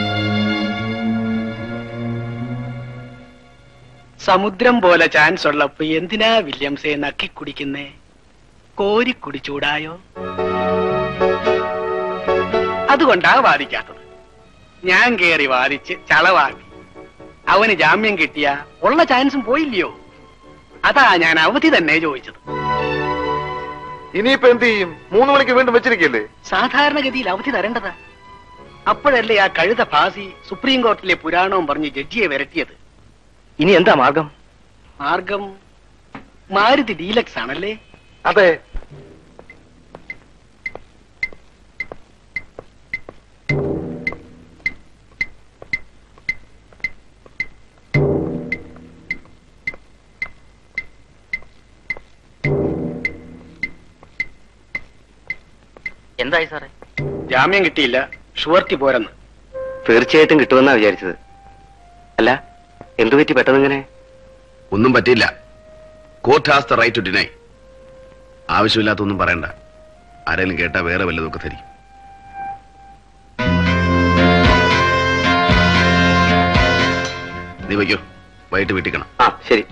സമുദ്രം പോലെ ചാൻസ് ഉള്ളപ്പോ എന്തിനാ വില്യംസെ നക്കി കുടിക്കുന്നേ കോരി കുടിച്ചൂടായോ അതുകൊണ്ടാ വാദിക്കാത്തത് ഞാൻ കേറി വാദിച്ച് ചളവാക്കി അവന് ജാമ്യം കിട്ടിയ ഉള്ള ചാൻസും പോയില്ലയോ അതാ ഞാൻ അവധി തന്നെ ചോദിച്ചത് ഇനിയിപ്പോ എന്ത് ചെയ്യും മൂന്ന് മണിക്ക് വീണ്ടും വെച്ചിരിക്കല്ലേ സാധാരണഗതിയിൽ അവധി തരേണ്ടതാ അപ്പോഴല്ലേ ആ കഴുത ഫാസി സുപ്രീം കോർട്ടിലെ പുരാണവും പറഞ്ഞ് ജഡ്ജിയെ വരട്ടിയത് ഇനി എന്താ മാർഗം മാർഗം മാരുതി ഡീലക്സ് ആണല്ലേ അതെ എന്തായി സാറേ ജാമ്യം കിട്ടിയില്ല ഷുവർട്ടി പോരെന്ന് തീർച്ചയായിട്ടും കിട്ടുമെന്നാ വിചാരിച്ചത് അല്ല എന്തു പറ്റി പെട്ടെന്നിങ്ങനെ ഒന്നും പറ്റില്ല court has the right to deny ആവശ്യമില്ലാത്തൊന്നും പറയണ്ട ആരെങ്കിലും കേട്ടാ വേറെ വല്ലതൊക്കെ ധരിക്കും നീ വയ്ക്കോ വൈകിട്ട് വീട്ടിക്കണം ആ ശരി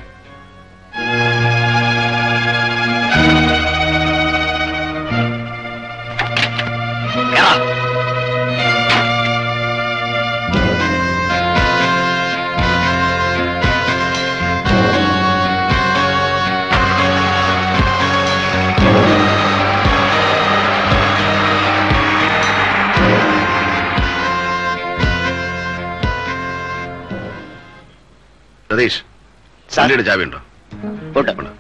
സതീഷ് വണ്ടിയുടെ ചാവി ഉണ്ടോ ഉണ്ട്.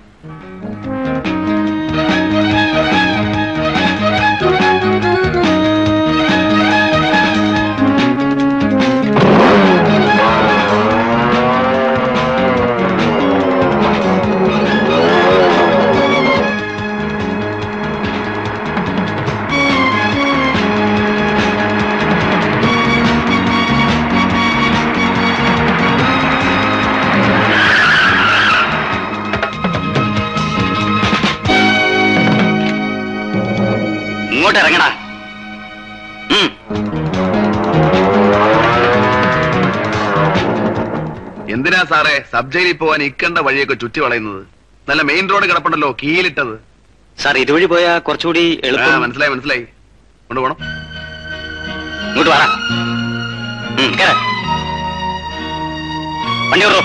അങ്ങോട്ട് ഇറങ്ങടാ ഉം. എന്തിനാ സാറേ സബ് ജയിലിൽ പോവാൻ ഇക്കണ്ട വഴിയൊക്കെ ചുറ്റി വളയുന്നത് നല്ല മെയിൻ റോഡ് കിടപ്പുണ്ടല്ലോ കീലിട്ടത് സാർ ഇതുവഴി പോയാ കുറച്ചുകൂടി ആ, എളുപ്പം മനസ്സിലായി മനസ്സിലായി കൊണ്ടുപോകണം ഇങ്ങോട്ട് വാടാ ഉം, കേറ്. വണ്ടി വിടറോ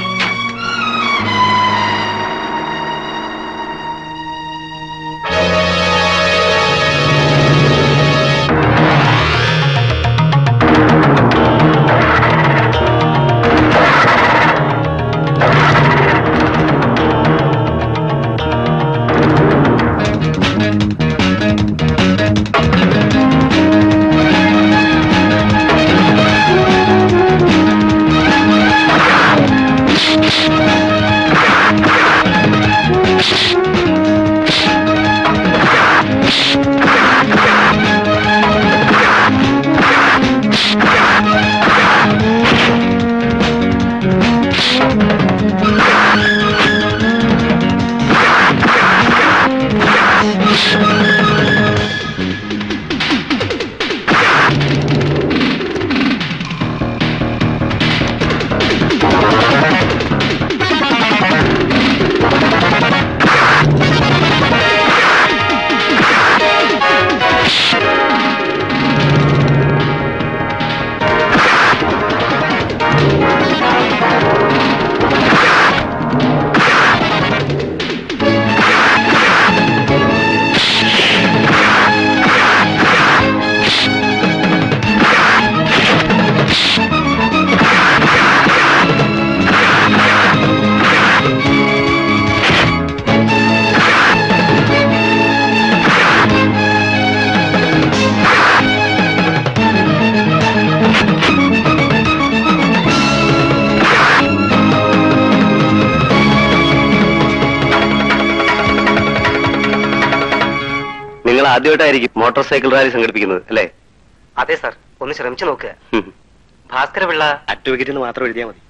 നിങ്ങൾ ആദ്യമായിട്ടായിരിക്കും മോട്ടോർ സൈക്കിൾ റാലി സംഘടിപ്പിക്കുന്നത് അല്ലേ അതെ സാർ ഒന്ന് ശ്രമിച്ചു നോക്കുക ഭാസ്കര പിള്ള അഡ്വക്കേറ്റ് എന്ന് മാത്രം എഴുതിയാൽ മതി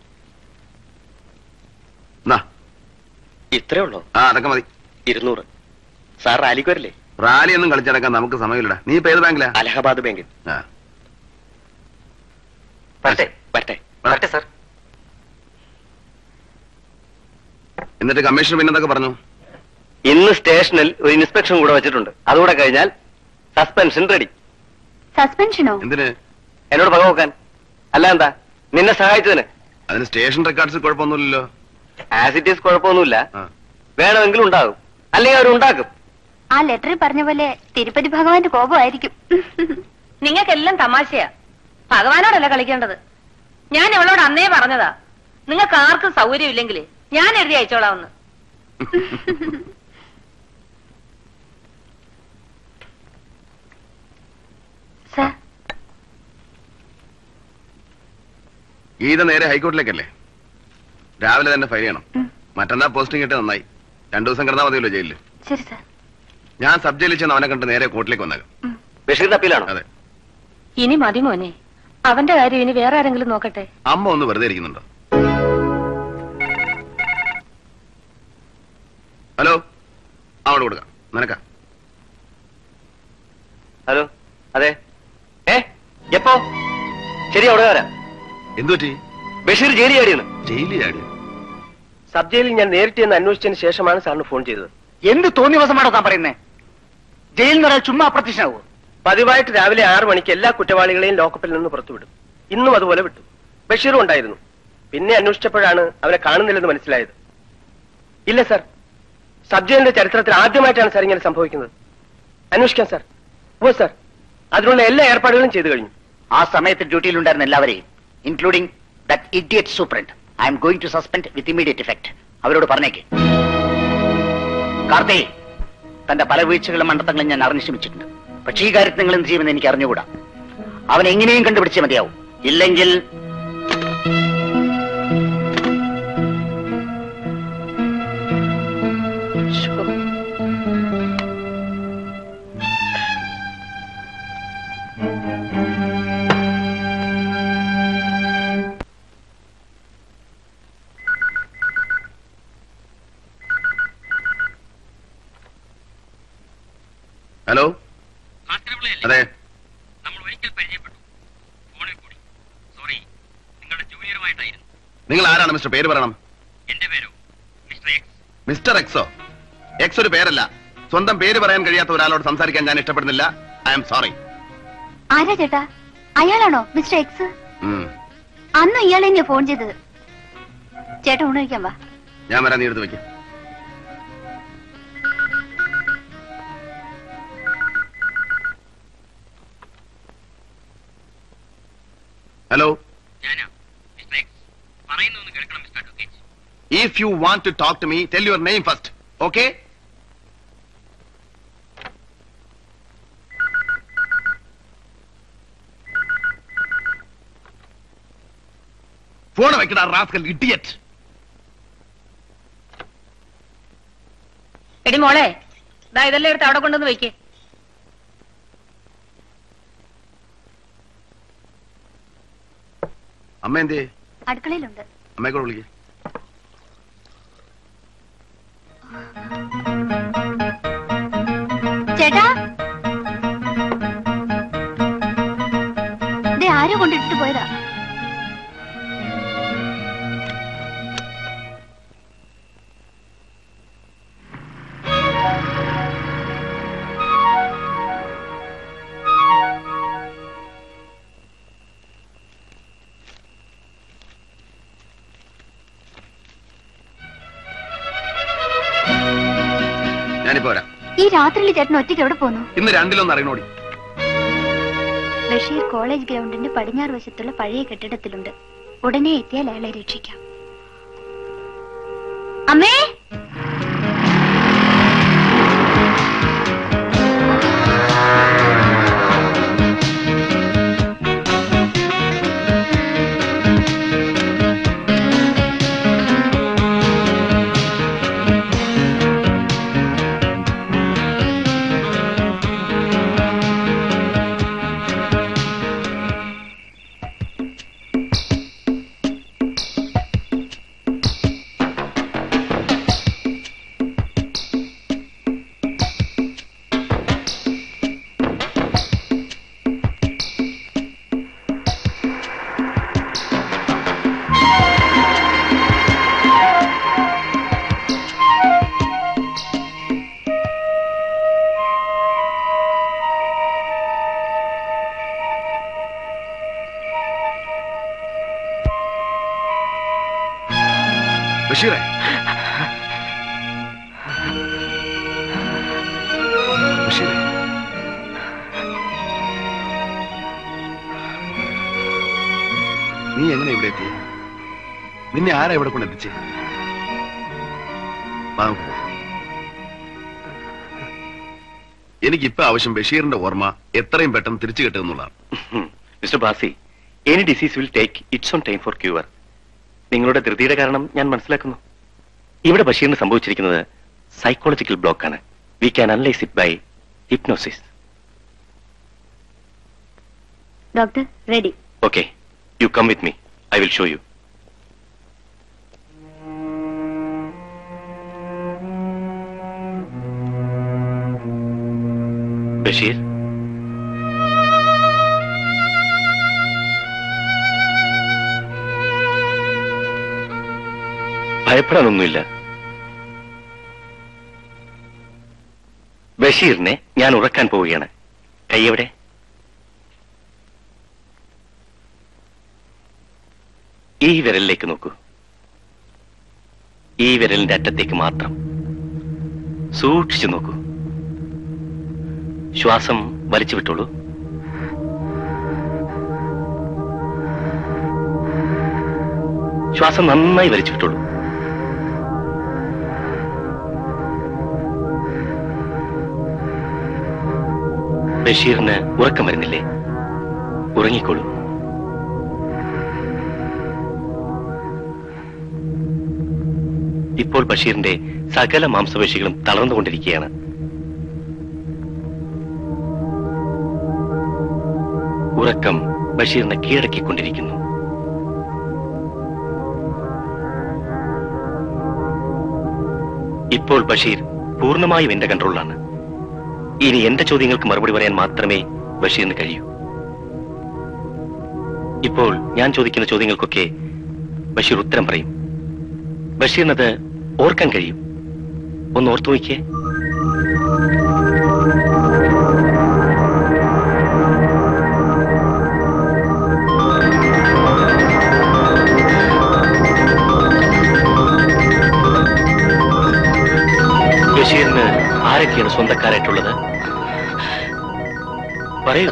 എന്നാ ഇത്രേ ഉള്ളോ ആ അതൊക്കെ മതി ഇരുന്നൂറ് സാർ റാലിക്ക് വരില്ലേ റാലി ഒന്നും കളിച്ചടക്കാൻ നമുക്ക് സമയമില്ലടാ നീ ഇപ്പൊ ഏത് ബാങ്കിലാ അലഹബാദ് ബാങ്കിൽ ആ വരട്ടെ വരട്ടെ വരട്ടെ സാർ എന്നിട്ട് കമ്മീഷണർ പിന്നെന്തൊക്കെ പറഞ്ഞു ഇന്ന് സ്റ്റേഷനിൽ ഒരു ഇൻസ്പെക്ഷൻ കൂടെ വെച്ചിട്ടുണ്ട് അതുകൂടെ കഴിഞ്ഞാൽ സസ്പെൻഷൻ റെഡി സസ്പെൻഷനോ എന്തിന് എന്നോട് പക നോക്കാൻ അല്ല എന്താ നിന്നെ സഹായിച്ചതിന് അതിന് സ്റ്റേഷൻ റെക്കോർഡ്സ് കുഴപ്പമൊന്നുമില്ലല്ലോ ആസിറ്റീസ് കുഴപ്പമൊന്നുമില്ല ആ. വേണമെങ്കിലും ഉണ്ടാകും അല്ലെങ്കിൽ അവരുണ്ടാക്കും ആ ലെറ്ററിൽ പറഞ്ഞ പോലെ തിരുപ്പതി ഭഗവാന്റെ കോപമായിരിക്കും നിങ്ങൾക്കെല്ലാം തമാശയാ ഭഗവാനോടല്ല കളിക്കേണ്ടത് ഞാൻ ഇവളോട് അന്നേ പറഞ്ഞതാ നിങ്ങൾക്ക് ആർക്കും സൗകര്യം ഇല്ലെങ്കിൽ ഞാൻ എഴുതി അയച്ചോളാമെന്ന് സാർ ഗീത നേരെ ഹൈക്കോർട്ടിലേക്കല്ലേ രാവിലെ തന്നെ ഫയൽ ചെയ്യണം മറ്റന്നാ പോസ്റ്റിംഗ് കിട്ടിയ നന്നായി രണ്ടു ദിവസം കിടന്നാൽ മതിയല്ലോ ജയിലിൽ ശരി സാർ ഞാൻ സബ് ജയിലിൽ ചെന്ന് അവനെ കണ്ട് നേരെ കോർട്ടിലേക്ക് വന്നേക്കാം ബഷീറിന്റെ അപ്പീലാണോ അതെ ഇനി മതി മോനെ അവന്റെ കാര്യം ഇനി വേറെ ആരെങ്കിലും നോക്കട്ടെ അമ്മ ഒന്ന് വെറുതെ ഇരിക്കുന്നുണ്ടോ ഹലോ അങ്ങോട്ട് കൊടുക്കാം നിനക്കാ ഹലോ അതെ ഏ എപ്പോ ശരി അവിടെ വരാം എന്തു പറ്റി ബഷീർ ജയിലിൽ ചാടിയാണ് ജയിലിൽ ചാടി സബ് ജയിലിൽ ഞാൻ നേരിട്ട് എന്ന് അന്വേഷിച്ചതിന് ശേഷമാണ് സാറിന് ഫോൺ ചെയ്തത് എന്ത് തോന്നിയ ദിവസമാണോ താൻ പറയുന്നേ ജയിലിൽ നിന്ന് ഒരാൾ ചുമ്മാ അപ്രത്യക്ഷനാവോ പതിവായിട്ട് രാവിലെ ആറ് മണിക്ക് എല്ലാ കുറ്റവാളികളെയും ലോക്കപ്പിൽ നിന്ന് പുറത്തുവിടും ഇന്നും അതുപോലെ വിട്ടു ബഷീറും ഉണ്ടായിരുന്നു പിന്നെ അന്വേഷിച്ചപ്പോഴാണ് അവനെ കാണുന്നില്ലെന്ന് മനസ്സിലായത് ഇല്ല സർ സബ് ജയിലിന്റെ ചരിത്രത്തിൽ ആദ്യമായിട്ടാണ് സാർ ഇങ്ങനെ സംഭവിക്കുന്നത് അന്വേഷിക്കാം സാർ ഓ സാർ അതിനുള്ള എല്ലാ ഏർപ്പാടുകളും ചെയ്തു കഴിഞ്ഞു ആ സമയത്ത് ഡ്യൂട്ടിയിലുണ്ടായിരുന്ന എല്ലാവരെയും including that idiot superintendent I'm going to suspend with immediate effect അവരോട് പറഞ്ഞേക്ക് കാർത്തേ തന്റെ പല വീഴ്ചകളും മണ്ടത്തങ്ങളും ഞാൻ അറിഞ്ഞു ശ്രമിച്ചിട്ടുണ്ട് പക്ഷേ ഈ കാര്യത്തിൽ നിങ്ങൾ എന്ത് ചെയ്യുമെന്ന് എനിക്ക് അറിഞ്ഞുകൂടാ അവൻ എങ്ങനെയും കണ്ടുപിടിച്ചേ മതിയാവും ഇല്ലെങ്കിൽ ഹലോ അതെ നമ്മൾ ഒരിക്കൽ പരിചയപ്പെട്ടു ഫോണിൽ കൂടി സോറി നിങ്ങളുടെ ജൂനിയറുമായിട്ടായിരുന്നു നിങ്ങൾ ആരാണ് മിസ്റ്റർ പേര് പറയണം എന്റെ പേരോ മിസ്റ്റർ എക്സ് മിസ്റ്റർ എക്സോ എക്സ് ഒരു പേരല്ല സ്വന്തം പേര് പറയാൻ കഴിയാത്ത ഒരാളോട് സംസാരിക്കാൻ ഞാൻ ഇഷ്ടപ്പെടുന്നില്ല ഐ എം സോറി ആരാ ചേട്ടാ അയാളാണോ മിസ്റ്റർ എക്സ് അന്ന് ഇയാളെ ഞാൻ ഫോൺ ചെയ്തത് ചേട്ടാ ഊണ് കഴിക്കാൻ വാ ഞാൻ വരാൻ നീ എടുത്ത് വെക്കാം ഹലോ ഞാനാ മിസ്റ്റർ എക്സ് പറയുന്നു ഒന്ന് കേൾക്കണം mister advocate if you want to talk to me tell your name first okay phone വെക്കടാ റാസ്കൽ ഇഡിയറ്റ് എടി മോളെ ദാ ഇതെല്ലാം എടുത്ത് അവിടെ കൊണ്ടുവന്ന് വെക്കേ അമ്മ എന്തേ അടുക്കളയിലുണ്ട് അമ്മയെ കൂടെ വിളിക്കേ ചേട്ടാ ദേ ആരോ കൊണ്ടിട്ട് പോയതാ ഞാനിപ്പോ വരാം ഈ രാത്രിയിൽ ചേട്ടൻ ഒറ്റയ്ക്ക് എവിടെ പോന്നു ഇന്ന് രണ്ടിലൊന്ന് അറിയണോടി ബഷീർ കോളേജ് ഗ്രൗണ്ടിന്റെ പടിഞ്ഞാറ് വശത്തുള്ള പഴയ കെട്ടിടത്തിലുണ്ട് ഉടനെ എത്തിയാൽ അയാളെ രക്ഷിക്കാം അമ്മേ ബഷീറെ ബഷീറെ നീ എങ്ങനെ ഇവിടെ എത്തി നിന്നെ ആരാ ഇവിടെ കൊണ്ട് എത്തിച്ചേ വാ, നമുക്ക് പോകാം. എനിക്കിപ്പോ ആവശ്യം ബഷീറിന്റെ ഓർമ്മ എത്രയും പെട്ടെന്ന് തിരിച്ചു കിട്ടുമെന്നുള്ളതാണ് mister Basi any disease will take its own time for cure നിങ്ങളുടെ ധൃതിയുടെ കാരണം ഞാൻ മനസ്സിലാക്കുന്നു ഇവിടെ ബഷീറിന് സംഭവിച്ചിരിക്കുന്നത് സൈക്കോളജിക്കൽ ബ്ലോക്കാണ് we can analyse it by hypnosis doctor ready okay you come with me I will show you Basheer ഭയപ്പെടാനൊന്നുമില്ല ബഷീറിനെ ഞാൻ ഉറക്കാൻ പോവുകയാണ് കൈയെവിടെ ഈ വിരലിലേക്ക് നോക്കൂ ഈ വിരലിന്റെ അറ്റത്തേക്ക് മാത്രം സൂക്ഷിച്ചു നോക്കൂ ശ്വാസം വലിച്ചു വിട്ടോളൂ ശ്വാസം നന്നായി വലിച്ചു വിട്ടോളൂ ബഷീറിന് ഉറക്കം വരുന്നില്ലേ ഉറങ്ങിക്കോളൂ ഇപ്പോൾ ബഷീറിന്റെ സകല മാംസപേശികളും തളർന്നുകൊണ്ടിരിക്കുകയാണ് ഉറക്കം ബഷീറിനെ കീഴടക്കിക്കൊണ്ടിരിക്കുന്നു ഇപ്പോൾ ബഷീർ പൂർണ്ണമായും എന്റെ കൺട്രോളിലാണ് ഇനി എന്റെ ചോദ്യങ്ങൾക്ക് മറുപടി പറയാൻ മാത്രമേ ബഷീറിന് കഴിയൂ ഇപ്പോൾ ഞാൻ ചോദിക്കുന്ന ചോദ്യങ്ങൾക്കൊക്കെ ബഷീർ ഉത്തരം പറയും ബഷീറിനത് ഓർക്കാൻ കഴിയും ഒന്ന് ഓർത്തു നോക്കിയേ ബഷീറിന് ആരൊക്കെയാണ് സ്വന്തക്കാരായിട്ടുള്ളത് പറയൂ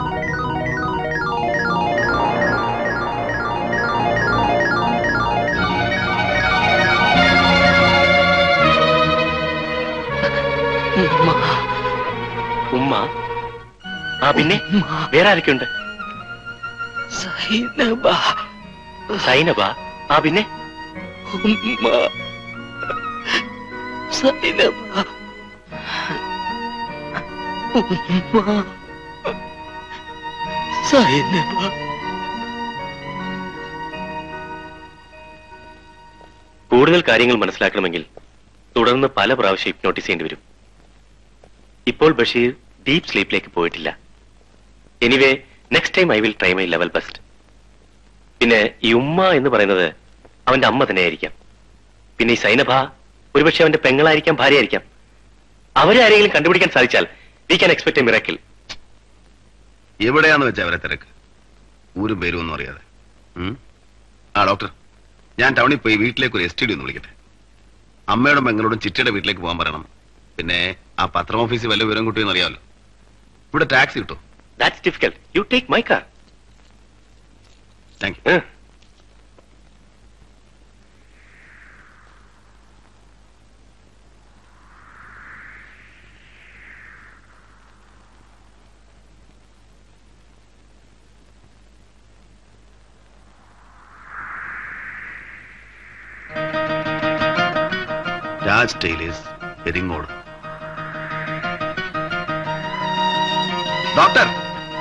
ഉമ്മ ആ പിന്നെ വേറെ ആരൊക്കെയുണ്ട് സൈനബ സൈനബ ആ പിന്നെ ഉമ്മ സൈനബ ഉമ്മ സൈനബ കൂടുതൽ കാര്യങ്ങൾ മനസ്സിലാക്കണമെങ്കിൽ തുടർന്ന് പല പ്രാവശ്യം ഹിപ്നോട്ടിസ് ചെയ്യേണ്ടി വരും ഇപ്പോൾ ബഷീർ ഡീപ് സ്ലീപ്പിലേക്ക് പോയിട്ടില്ല anyway next time I will try my level best പിന്നെ ഈ ഉമ്മ എന്ന് പറയുന്നത് അവന്റെ അമ്മ തന്നെയായിരിക്കാം പിന്നെ ഈ സൈനഭ ഒരുപക്ഷെ അവന്റെ പെങ്ങളായിരിക്കാം ഭാര്യയായിരിക്കാം അവരെ ആരെങ്കിലും കണ്ടുപിടിക്കാൻ സാധിച്ചാൽ we can expect a miracle എവിടെയാന്ന് വെച്ചാ അവരെ തിരക്ക് ഊരും പേരും ഒന്നും അറിയാതെ ഉം? ആ ഡോക്ടർ ഞാൻ ടൗണിൽ പോയി വീട്ടിലേക്ക് ഒരു എസ് ടി ഡി ഒന്ന് വിളിക്കട്ടെ അമ്മയോടും പെങ്ങളോടും ചിറ്റയുടെ വീട്ടിലേക്ക് പോകാൻ പറയണം പിന്നെ ആ പത്രം ഓഫീസിൽ വല്ല വിവരം കിട്ടുമെന്ന് അറിയാമല്ലോ ഇവിടെ ടാക്സി കിട്ടും that's difficult you take my car thank you Raj tailors Peringode doctor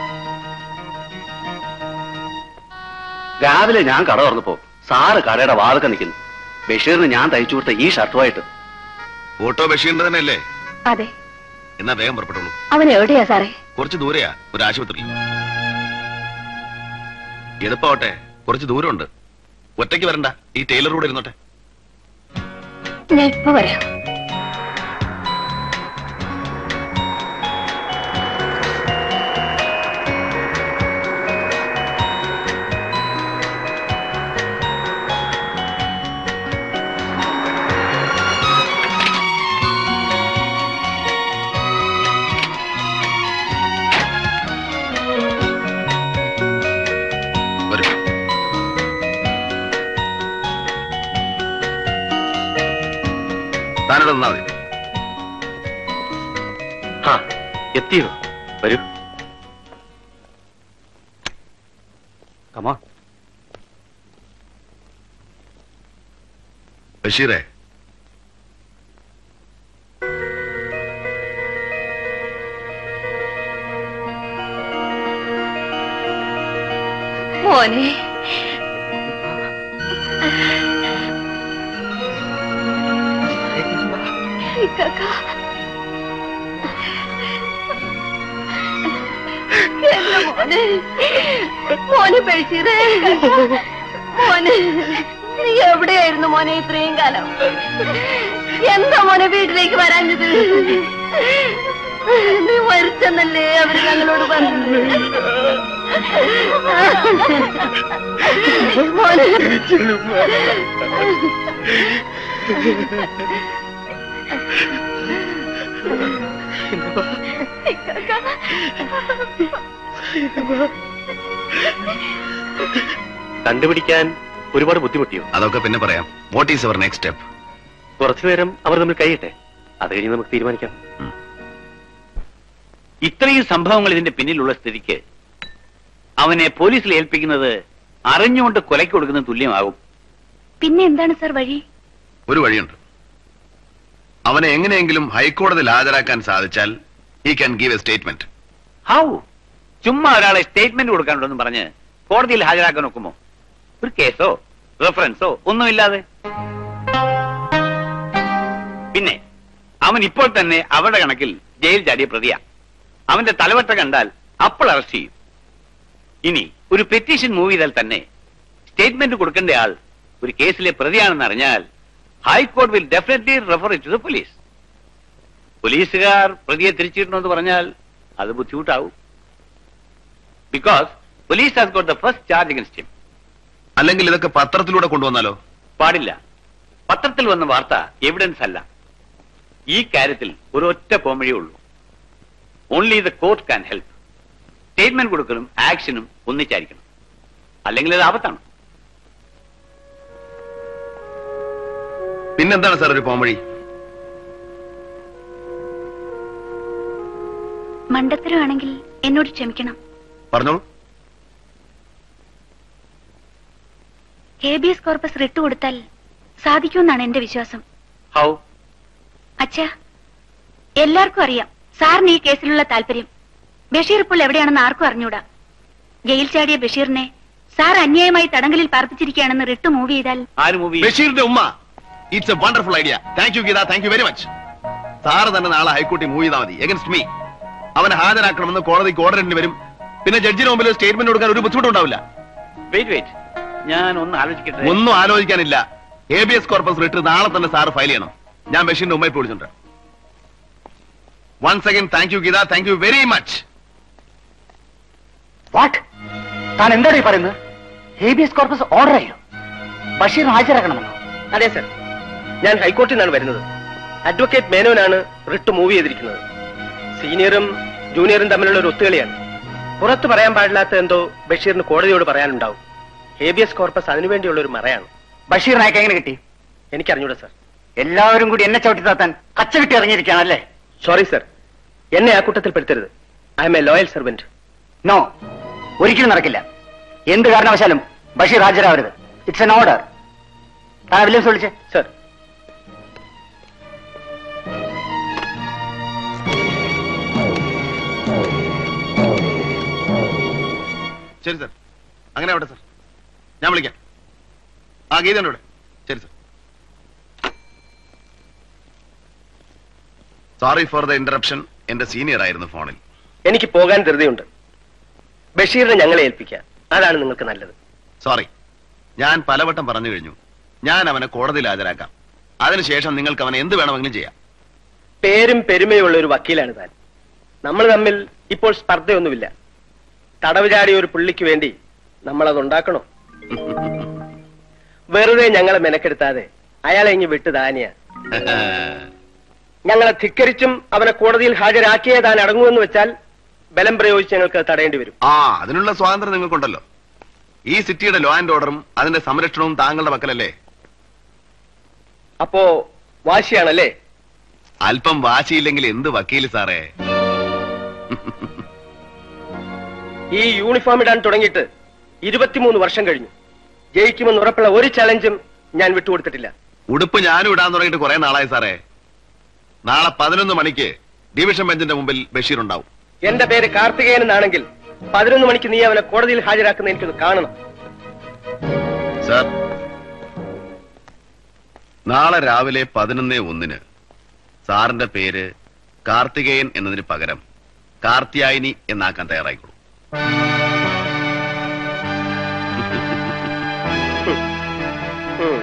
രാവിലെ ഞാൻ കട തുറന്നപ്പോ സാറ് കടയുടെ വാതൊക്കെ നിൽക്കുന്നു ബഷീറിന് ഞാൻ തയ്ച്ചു കൊടുത്ത ഈ ഷർട്ടുമായിട്ട് ഓട്ടോ ബഷീറിന്റെ തന്നെ അല്ലേ അതെ എന്നാ വേഗം പുറപ്പെട്ടോളൂ അവൻ എവിടെയാ സാറേ കുറച്ച് ദൂരെയാ ഒരു ആശുപത്രി എളുപ്പമാവട്ടെ കുറച്ച് ദൂരമുണ്ട് ഒറ്റയ്ക്ക് വരണ്ട ഈ ടൈലർ കൂടെ ഇരുന്നോട്ടെ ഞാൻ ഇപ്പൊ വരാം വരൂ താനിവിടെ നിന്നാ മതി ആ എത്തിയോ വരൂ കമാ ബഷീറെ മോനെ ഇക്കാക്ക. എന്റെ മോനെ മോനെ ബഷീറേ മോനെ നീ എവിടെയായിരുന്നു മോനെ ഇത്രയും കാലം എന്താ മോനെ വീട്ടിലേക്ക് വരാഞ്ഞത് നീ മരിച്ചെന്നല്ലേ അവര് ഞങ്ങളോട് പറഞ്ഞത് മോനെ കണ്ടുപിടിക്കാൻ ഒരുപാട് ബുദ്ധിമുട്ടിയോ അതൊക്കെ പിന്നെ പറയാം what is our next step കുറച്ചു നേരം അവർ തമ്മിൽ കഴിയട്ടെ അത് കഴിഞ്ഞ് നമുക്ക് തീരുമാനിക്കാം ഇത്രയും സംഭവങ്ങൾ ഇതിന്റെ പിന്നിലുള്ള സ്ഥിതിക്ക് അവനെ പോലീസിൽ ഏൽപ്പിക്കുന്നത് അറിഞ്ഞുകൊണ്ട് കൊലയ്ക്ക് കൊടുക്കുന്ന തുല്യമാകും പിന്നെ എന്താണ് സാർ വഴി ഒരു വഴിയുണ്ട് അവനെ എങ്ങനെയെങ്കിലും ഹൈക്കോടതിയിൽ ഹാജരാക്കാൻ സാധിച്ചാൽ he can give a statement how ചുമ്മാ ഒരാളെ സ്റ്റേറ്റ്മെന്റ് കൊടുക്കാനുണ്ടെന്ന് പറഞ്ഞ് കോടതിയിൽ ഹാജരാക്കാൻ നോക്കുമോ ഒരു കേസോ റെഫറൻസോ ഒന്നുമില്ലാതെ പിന്നെ അവൻ ഇപ്പോൾ തന്നെ അവരുടെ കണക്കിൽ ജയിൽ ചാടിയ പ്രതിയാ അവന്റെ തലവട്ട കണ്ടാൽ അപ്പോൾ അറസ്റ്റ് ചെയ്യും ഇനി ഒരു പെറ്റീഷൻ മൂവ് ചെയ്താൽ തന്നെ സ്റ്റേറ്റ്മെന്റ് കൊടുക്കേണ്ട ആൾ ഒരു കേസിലെ പ്രതിയാണെന്ന് അറിഞ്ഞാൽ high court will definitely refer to the police പോലീസുകാർ പ്രതിയെ തിരിച്ചിടണമെന്ന് പറഞ്ഞാൽ അത് ബുദ്ധിമുട്ടാവും because police has got the first charge against him അല്ലെങ്കിൽ ഇതൊക്കെ പത്രത്തിലൂടെ കൊണ്ടുവന്നാലോ പാടില്ല പത്രത്തിൽ വന്ന വാർത്ത എവിഡൻസ് അല്ല ഈ കാര്യത്തിൽ ഒരൊറ്റ പോംവഴിയേ ഉള്ളൂ only the court can help statement കൊടുക്കലും ആക്ഷനും ഒന്നിച്ചായിരിക്കണം അല്ലെങ്കിൽ അത് ആപത്താണ് പിന്നെന്താണ് സാർ ഒരു പോംവഴി മണ്ടത്തരമാണെങ്കിൽ എന്നോട് ക്ഷമിക്കണം പറഞ്ഞോളൂ ഹേബിയസ് കോർപ്പസ് റിട്ട് കൊടുത്താൽ സാധിക്കുമെന്നാണ് എന്റെ വിശ്വാസം ഹൗ അച്ഛാ എല്ലാവർക്കും അറിയാം സാറിന് ഈ കേസിലുള്ള താല്പര്യം ബഷീർ ഇപ്പോൾ എവിടെയാണെന്ന് ആർക്കും അറിഞ്ഞൂടാ ജയിൽ ചാടിയ ബഷീറിനെ സാർ അന്യായമായി തടങ്കലിൽ പാർപ്പിച്ചിരിക്കുകയാണെന്ന് റിട്ട് മൂവ് ചെയ്താൽ ആര് മൂവി ബഷീറിന്റെ ഉമ്മ it's a wonderful idea thank you Geetha thank you very much sir തന്നെ നാളെ ഹൈക്കോടതി മൂവ് ചെയ്താൽ മതി എഗൻസ്റ്റ് മീ അവനെ ഹാജരാക്കണമെന്ന് കോടതിക്ക് ഓർഡറിന് വരും പിന്നെ ജഡ്ജിന് മുമ്പിൽ സ്റ്റേറ്റ്മെന്റ് കൊടുക്കാൻ ഒരു ബുദ്ധിമുട്ടുണ്ടാവില്ല വെയിറ്റ് വെയിറ്റ് ഞാൻ ഒന്ന് ആലോചിക്കട്ടെ ഒന്നും ആലോചിക്കാനില്ല ഹേബിയസ് കോർപ്പസ് റിട്ട് നാളെ തന്നെ സാറ് ഫയൽ ചെയ്യണം ഞാൻ ബഷീറിന്റെ ഉമ്മയെ വിളിച്ചിട്ടുണ്ട് once again thank you Geetha thank you very much what താൻ എന്താണ് ഈ പറയുന്നത് ഹേബിയസ് കോർപ്പസ് ഓർഡർ ചെയ്യോ ബഷീർ ഹാജരാക്കണമെന്നോ അതെ സർ ഞാൻ ഹൈക്കോർട്ടിൽ നിന്നാണ് വരുന്നത് അഡ്വക്കേറ്റ് മേനോനാണ് റിട്ട് മൂവ് ചെയ്തിരിക്കുന്നത് സീനിയറും ജൂനിയറും തമ്മിലുള്ള ഒരു ഒത്തുകളിയാണ് പുറത്തു പറയാൻ പാടില്ലാത്ത എന്തോ ബഷീറിന് കോടതിയോട് പറയാനുണ്ടാവും ഹേബിയസ് കോർപ്പസ് അതിനുവേണ്ടിയുള്ള ഒരു മറയാണ് ബഷീർ നായക്ക് എങ്ങനെ കിട്ടി എനിക്കറിഞ്ഞൂടാ സർ എല്ലാവരും കൂടി എന്നെ ചവിട്ടി താത്താൻ കച്ച കിട്ടി ഇറങ്ങിയിരിക്കുകയാണല്ലേ സോറി സർ എന്നെ ആ കൂട്ടത്തിൽ പെടുത്തരുത് I'm a loyal servant no ഒരിക്കലും നടക്കില്ല എന്ത് കാരണവശാലും ബഷീർ ഹാജരാവരുത് ഇറ്റ്സ് എൻ ഓർഡർ താൻ വില്യംസ് വിളിച്ചേ സർ ശരി സർ അങ്ങനെ ആവട്ടെ സർ ഞാൻ വിളിക്കാം ആ ഗീതയുണ്ട് ഇവിടെ ശരി sir sorry for the interruption എന്റെ സീനിയർ ആയിരുന്നു ഫോണിൽ എനിക്ക് പോകാൻ ധൃതിയുണ്ട് ബഷീറിനെ ഞങ്ങളെ ഏൽപ്പിക്കുക അതാണ് നിങ്ങൾക്ക് നല്ലത് സോറി ഞാൻ പലവട്ടം പറഞ്ഞു കഴിഞ്ഞു ഞാൻ അവനെ കോടതിയിൽ ഹാജരാക്കാം അതിനുശേഷം നിങ്ങൾക്ക് അവനെ എന്ത് വേണമെങ്കിലും ചെയ്യാം പേരും പെരുമയുള്ള ഒരു വക്കീലാണ് താൻ നമ്മൾ തമ്മിൽ ഇപ്പോൾ സ്പർദ്ധയൊന്നുമില്ല തടവ് ചാടിയ ഒരു പുള്ളിക്ക് വേണ്ടി നമ്മൾ അതുണ്ടാക്കണോ വെറുതെ ഞങ്ങളെ മെനക്കെടുത്താതെ അയാളെ ഇങ്ങ് വിട്ട് താനിയ ഞങ്ങളെ ധിക്കരിച്ചും അവനെ കോടതിയിൽ ഹാജരാക്കിയേ താൻ അടങ്ങുമെന്ന് വെച്ചാൽ ബലം പ്രയോഗിച്ച് ഞങ്ങൾക്ക് അത് തടയേണ്ടി വരും ആ അതിനുള്ള സ്വാതന്ത്ര്യം നിങ്ങൾക്കുണ്ടല്ലോ ഈ സിറ്റിയുടെ ലോ ആൻഡ് ഓർഡറും അതിന്റെ സംരക്ഷണവും താങ്കളുടെ പക്കലല്ലേ അപ്പോ വാശിയാണല്ലേ അല്പം വാശിയില്ലെങ്കിൽ എന്ത് വക്കീല് സാറേ ഈ യൂണിഫോം ഇടാൻ തുടങ്ങിയിട്ട് ഇരുപത്തിമൂന്ന് വർഷം കഴിഞ്ഞു ജയിക്കുമെന്ന് ഉറപ്പുള്ള ഒരു ചലഞ്ചും ഞാൻ വിട്ടുകൊടുത്തിട്ടില്ല ഉടുപ്പ് ഞാനും ഇടാൻ തുടങ്ങിയിട്ട് കുറെ നാളായി സാറേ നാളെ പതിനൊന്ന് മണിക്ക് ഡിവിഷൻ ബെഞ്ചിന്റെ മുമ്പിൽ ബഷീർ ഉണ്ടാവും എന്റെ പേര് കാർത്തികേയൻ എന്നാണെങ്കിൽ പതിനൊന്ന് മണിക്ക് നീ അവനെ കോടതിയിൽ ഹാജരാക്കുന്ന എനിക്കൊന്ന് കാണണം സാർ നാളെ രാവിലെ പതിനൊന്ന് ഒന്നിന് സാറിന്റെ പേര് കാർത്തികേയൻ എന്നതിന് പകരം കാർത്തിയായിനി എന്നാക്കാൻ തയ്യാറായിക്കോളൂ ഉം.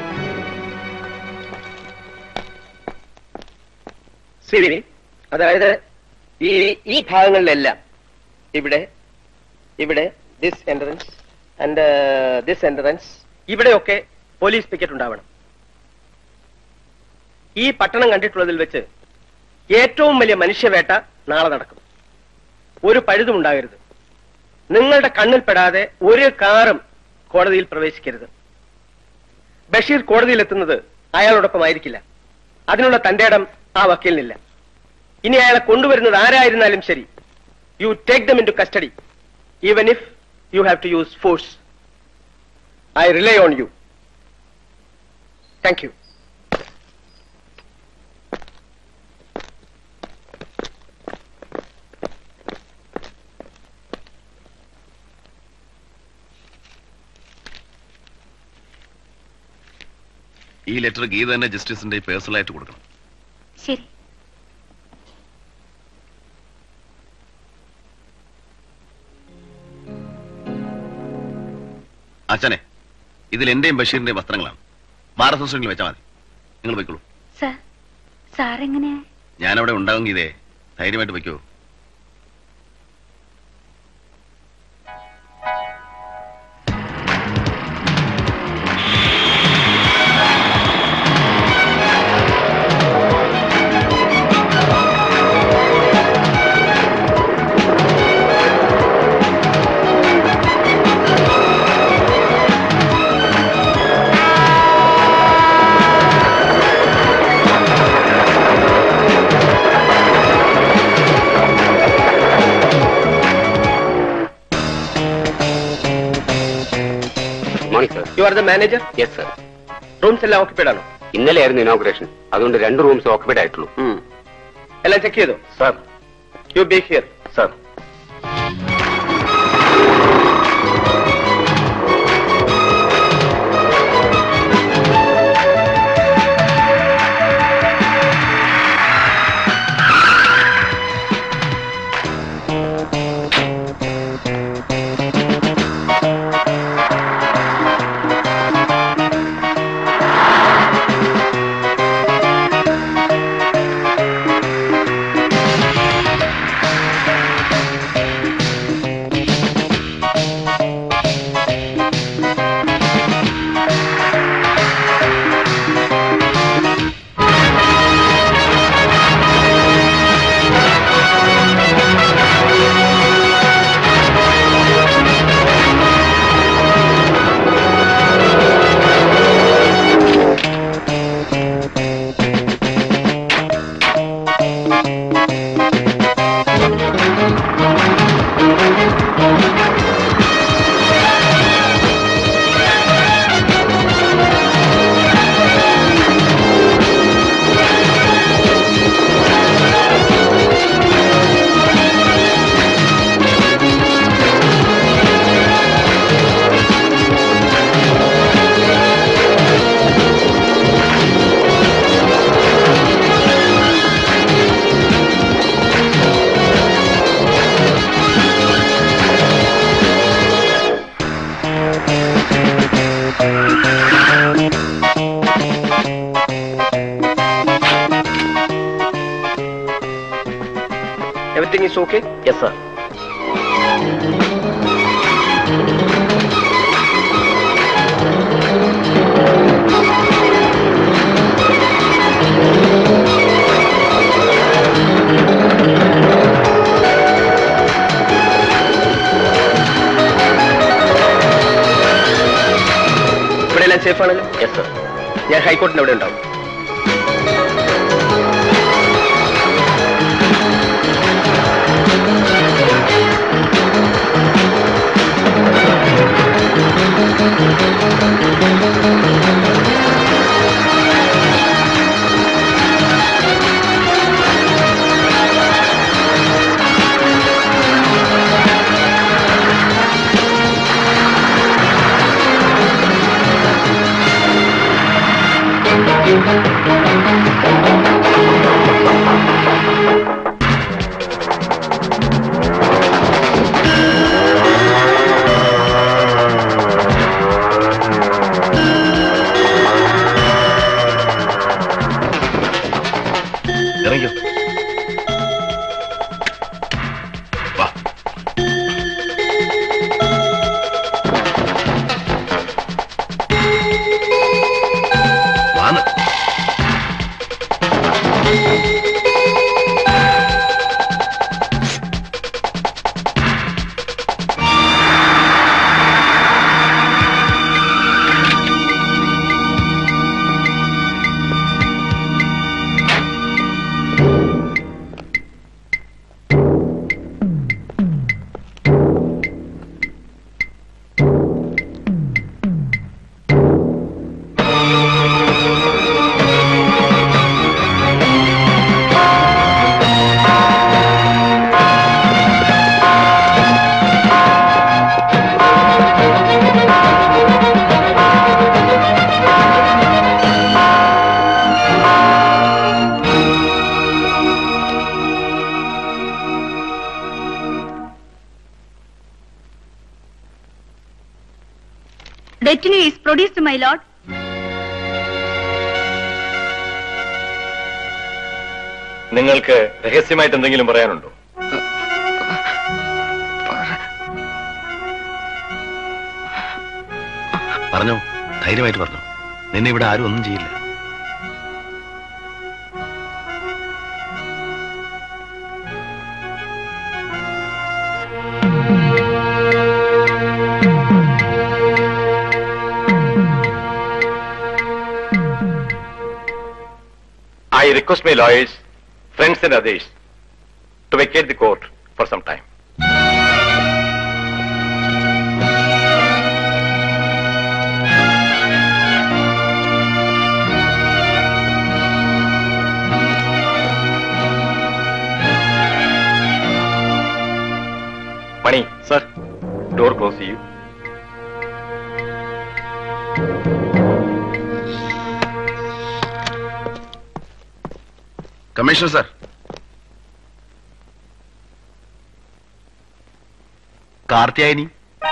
ശരി അതായത് ഈ ഈ ഭാഗങ്ങളിലെല്ലാം ഇവിടെ ഇവിടെ this entrance and this entrance ഇവിടെയൊക്കെ പോലീസ് പിക്കറ്റ് ഉണ്ടാവണം ഈ പട്ടണം കണ്ടിട്ടുള്ളതിൽ വെച്ച് ഏറ്റവും വലിയ മനുഷ്യവേട്ട നാളെ നടക്കും ഒരു പഴുതും ഉണ്ടാകരുത് നിങ്ങളുടെ കണ്ണിൽപ്പെടാതെ ഒരു കാറും കോടതിയിൽ പ്രവേശിക്കരുത് ബഷീർ കോടതിയിൽ എത്തുന്നത് അയാളോടൊപ്പം ആയിരിക്കില്ല അതിനുള്ള തന്റെ ഇടം ആ വക്കീലിനില്ല ഇനി അയാളെ കൊണ്ടുവരുന്നത് ആരായിരുന്നാലും ശരി you take them in to custody even if you have to use force I rely on you thank you ഈ ലെറ്റർ ഗീത തന്നെ ജസ്റ്റിസിന്റെ പേഴ്സണൽ ആയിട്ട് കൊടുക്കണം ശരി അച്ഛനെ ഇതിൽ എന്റെയും ബഷീറിന്റെയും വസ്ത്രങ്ങളാണ് ബാർ അസോസിയേഷനിൽ വെച്ചാൽ മതി നിങ്ങൾ വെക്കുള്ളൂ സാർ സാറെങ്ങനെ ഞാനവിടെ ഉണ്ടാവും ഇതേ ധൈര്യമായിട്ട് വെക്കൂ morning sir you are the manager yes sir rooms എല്ലാം ഓക്യുപ്പൈഡ് ആണോ ഇന്നലെ ആയിരുന്നു ഇനോഗ്രേഷൻ അതുകൊണ്ട് രണ്ട് റൂംസ് ഓക്കുപൈഡ് ആയിട്ടുള്ളൂ എല്ലാം ചെക്ക് ചെയ്തു sir you be here sir everything is okay yes sir ഇവിടെ എല്ലാം സേഫ് ആണല്ലോ യെസ് സർ ഞാൻ ഹൈക്കോർട്ടിന് അവിടെ ഉണ്ടാവും ഇറങ്ങിയോ വാ വാന്ന് retinue is produced, my lord. നിങ്ങൾക്ക് രഹസ്യമായിട്ട് എന്തെങ്കിലും പറയാനുണ്ടോ പറഞ്ഞോ ധൈര്യമായിട്ട് പറഞ്ഞോ നിന്നെ ഇവിടെ ആരും ഒന്നും ചെയ്യില്ല I request my lawyers, friends and others to vacate the court for some time. Mani, sir, door close to you. Commissioner sir Karthyayani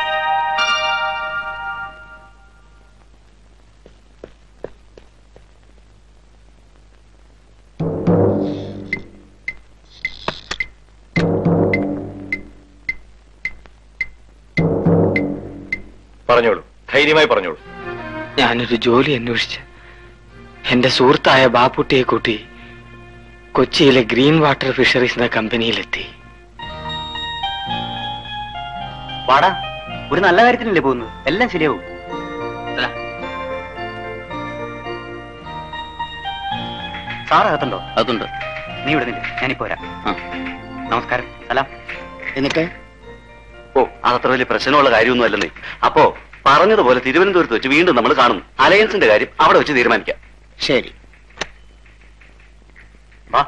പറഞ്ഞോളൂ ധൈര്യമായി പറഞ്ഞോളൂ ഞാനൊരു ജോലി അന്വേഷിച്ച് എന്റെ സുഹൃത്തായ ബാപ്പുട്ടിയെ കൂട്ടി കൊച്ചിയിലെ ഗ്രീൻ വാട്ടർ ഫിഷറീസ് എന്ന കമ്പനിയിലെത്തി വാടാ ഒരു നല്ല കാര്യത്തിനല്ലേ പോകുന്നത് എല്ലാം ശരിയാവും സാർ അകത്തുണ്ടോ അതുണ്ട് നീ ഇവിടെ നില്ല ഞാനിപ്പോ വരാം നമസ്കാരം സലാം എന്നിട്ട് ഓ അതത്ര വലിയ പ്രശ്നമുള്ള കാര്യമൊന്നും അല്ലെന്നേ അപ്പോ പറഞ്ഞതുപോലെ തിരുവനന്തപുരത്ത് വെച്ച് വീണ്ടും നമ്മൾ കാണുന്നു അലയൻസിന്റെ കാര്യം അവിടെ വെച്ച് തീരുമാനിക്കാം ശരി വാ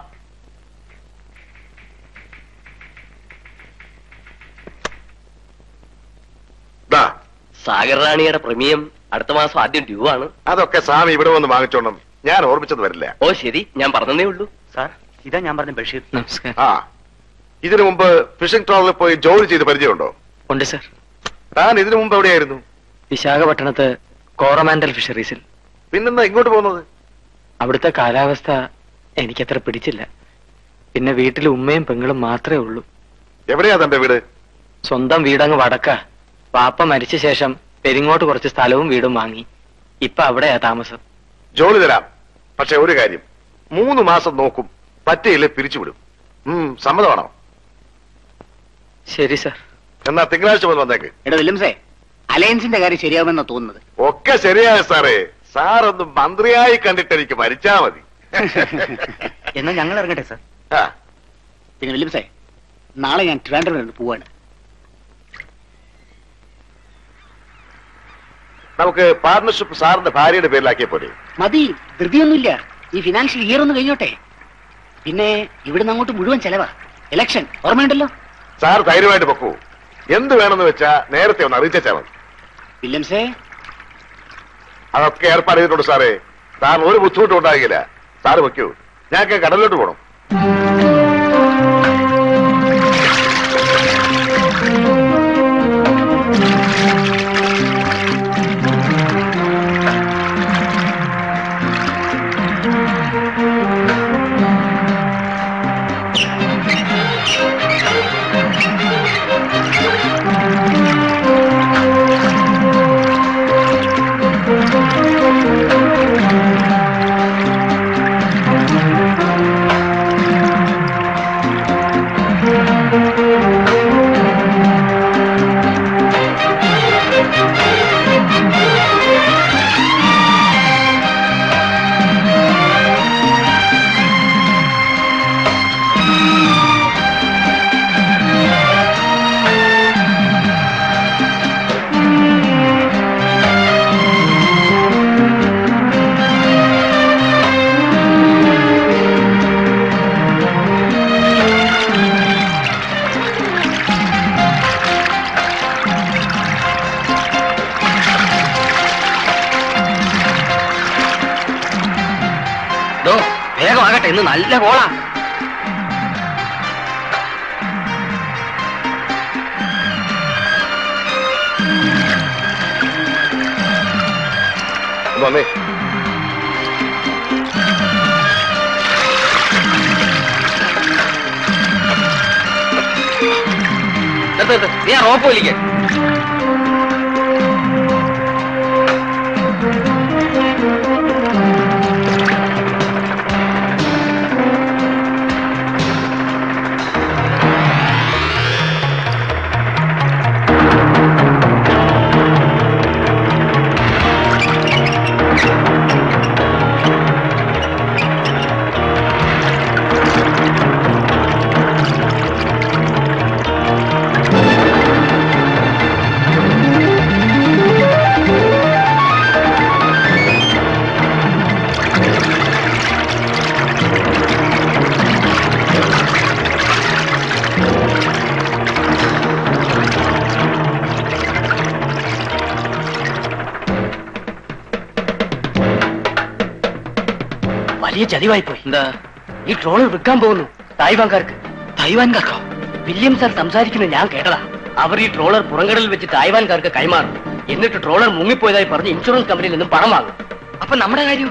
സാഗർ റാണിയുടെ പ്രമേയം അടുത്ത മാസം ആദ്യം ഡ്യൂ ആണ് അതൊക്കെ സ്വാമി ഇവിടെ വന്ന് വാങ്ങിച്ചോണം ഞാൻ ഓർമ്മിച്ചത് വരില്ല ഓ ശരി ഞാൻ പറഞ്ഞതേ ഉള്ളൂ സാർ ഇതാ ഞാൻ പറഞ്ഞ ബഷീർ നമസ്കാരം ആ ഇതിനു മുമ്പ് ഫിഷിംഗ് ട്രോളിൽ പോയി ജോലി ചെയ്ത് പരിചയമുണ്ടോ ഉണ്ട് സർ താൻ ഇതിനു മുമ്പ് എവിടെയായിരുന്നു വിശാഖപട്ടണത്ത് കോറമാൻഡൽ ഫിഷറീസിൽ പിന്നെന്താ ഇങ്ങോട്ട് പോകുന്നത് അവിടുത്തെ കാലാവസ്ഥ എനിക്കത്ര പിടിച്ചില്ല പിന്നെ വീട്ടിൽ ഉമ്മയും പെങ്ങളും മാത്രമേ ഉള്ളൂ എവിടെയാ തന്റെ വീട് സ്വന്തം വീടങ്ങ് വടക്ക വാപ്പ മരിച്ച ശേഷം പെരിങ്ങോട്ട് കുറച്ച് സ്ഥലവും വീടും വാങ്ങി ഇപ്പൊ അവിടെയാ താമസം ജോലി തരാം പക്ഷെ ഒരു കാര്യം മൂന്ന് മാസം നോക്കും പറ്റിയില്ലേ പിരിച്ചുവിടും ഉം സമ്മതമാണോ ശരി സർ എന്നാ തിങ്കളാഴ്ച വന്ന് വന്നേക്ക് എടാ വില്യംസേ അലയൻസിന്റെ കാര്യം ശരിയാവുമെന്നാ തോന്നുന്നത് ഒക്കെ ശരിയായ സാറേ സാറൊന്ന് മന്ത്രിയായി കണ്ടിട്ട് എനിക്ക് മരിച്ചാ മതി എന്നാ ഞങ്ങൾ ഇറങ്ങട്ടെ സാർ ആ, പിന്നെ വില്യംസേ നാളെ ഞാൻ ട്രിവാൻഡ്രം വരെ പോവാണ് നമുക്ക് പാർട്ണർഷിപ്പ് സാറിന്റെ ഭാര്യയുടെ പേരിലാക്കിയ പോലെ മതി ധൃതിയൊന്നുമില്ല ഈ ഫിനാൻഷ്യൽ ഇയർ ഒന്ന് കഴിഞ്ഞോട്ടെ പിന്നെ ഇവിടുന്ന് അങ്ങോട്ട് മുഴുവൻ ചെലവാ ഇലക്ഷൻ ഓർമ്മയുണ്ടല്ലോ സാർ ധൈര്യമായിട്ട് പൊക്കൂ എന്ത് വേണമെന്ന് വെച്ചാ നേരത്തെ ഒന്ന് അറിയിച്ചാ മതി വില്യംസേ അതൊക്കെ ഏർപ്പാട് ചെയ്തിട്ടുണ്ട് സാറേ സാറിന് ഒരു ബുദ്ധിമുട്ടും ഉണ്ടാകില്ല സാറ് വെക്കൂ ഞങ്ങൾക്ക് കടലിലോട്ട് പോകണം വേഗമാകട്ടെ ഇന്ന് നല്ല കോളാ വന്നേ നിർത്ത് നിർത്ത്. നീ ആ റോപ്പ് വലിക്കേ വലിയ ചതിവായി പോയി എന്താ ഈ ട്രോളർ വിൽക്കാൻ പോകുന്നു തായ്വാൻകാർക്ക് തായ്വാൻകാർക്കോ വില്യം സാർ സംസാരിക്കുന്നത് ഞാൻ കേട്ടതാ അവർ ഈ ട്രോളർ പുറംകടലിൽ വെച്ച് തായ്വാൻകാർക്ക് കൈമാറും എന്നിട്ട് ട്രോളർ മുങ്ങിപ്പോയതായി പറഞ്ഞ് ഇൻഷുറൻസ് കമ്പനിയിൽ നിന്നും പണം വാങ്ങും അപ്പൊ നമ്മുടെ കാര്യം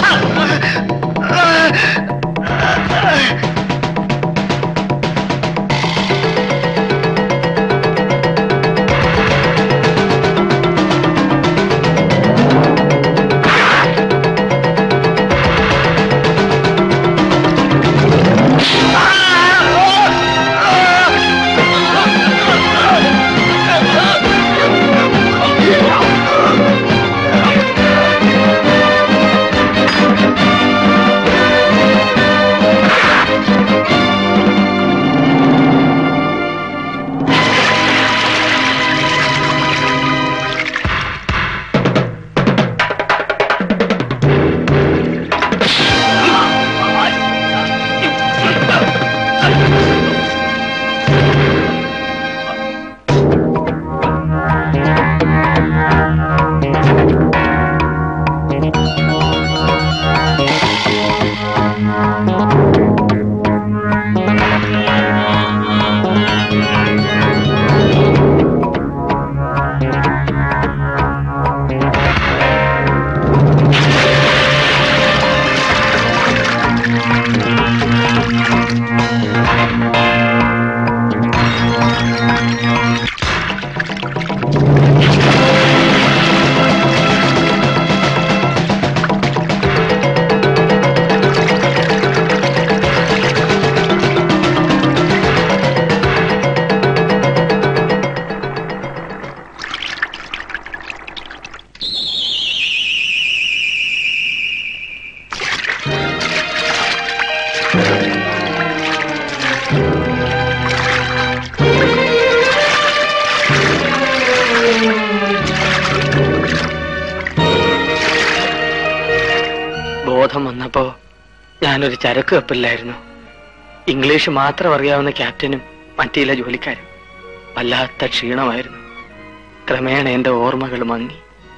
ബോധം വന്നപ്പോ ഞാനൊരു ചരക്ക് കപ്പലിലായിരുന്നു ഇംഗ്ലീഷ് മാത്രം അറിയാവുന്ന ക്യാപ്റ്റനും മറ്റു ചില ജോലിക്കാരും വല്ലാത്ത ക്ഷീണമായിരുന്നു ക്രമേണ എന്റെ ഓർമ്മകൾ മങ്ങി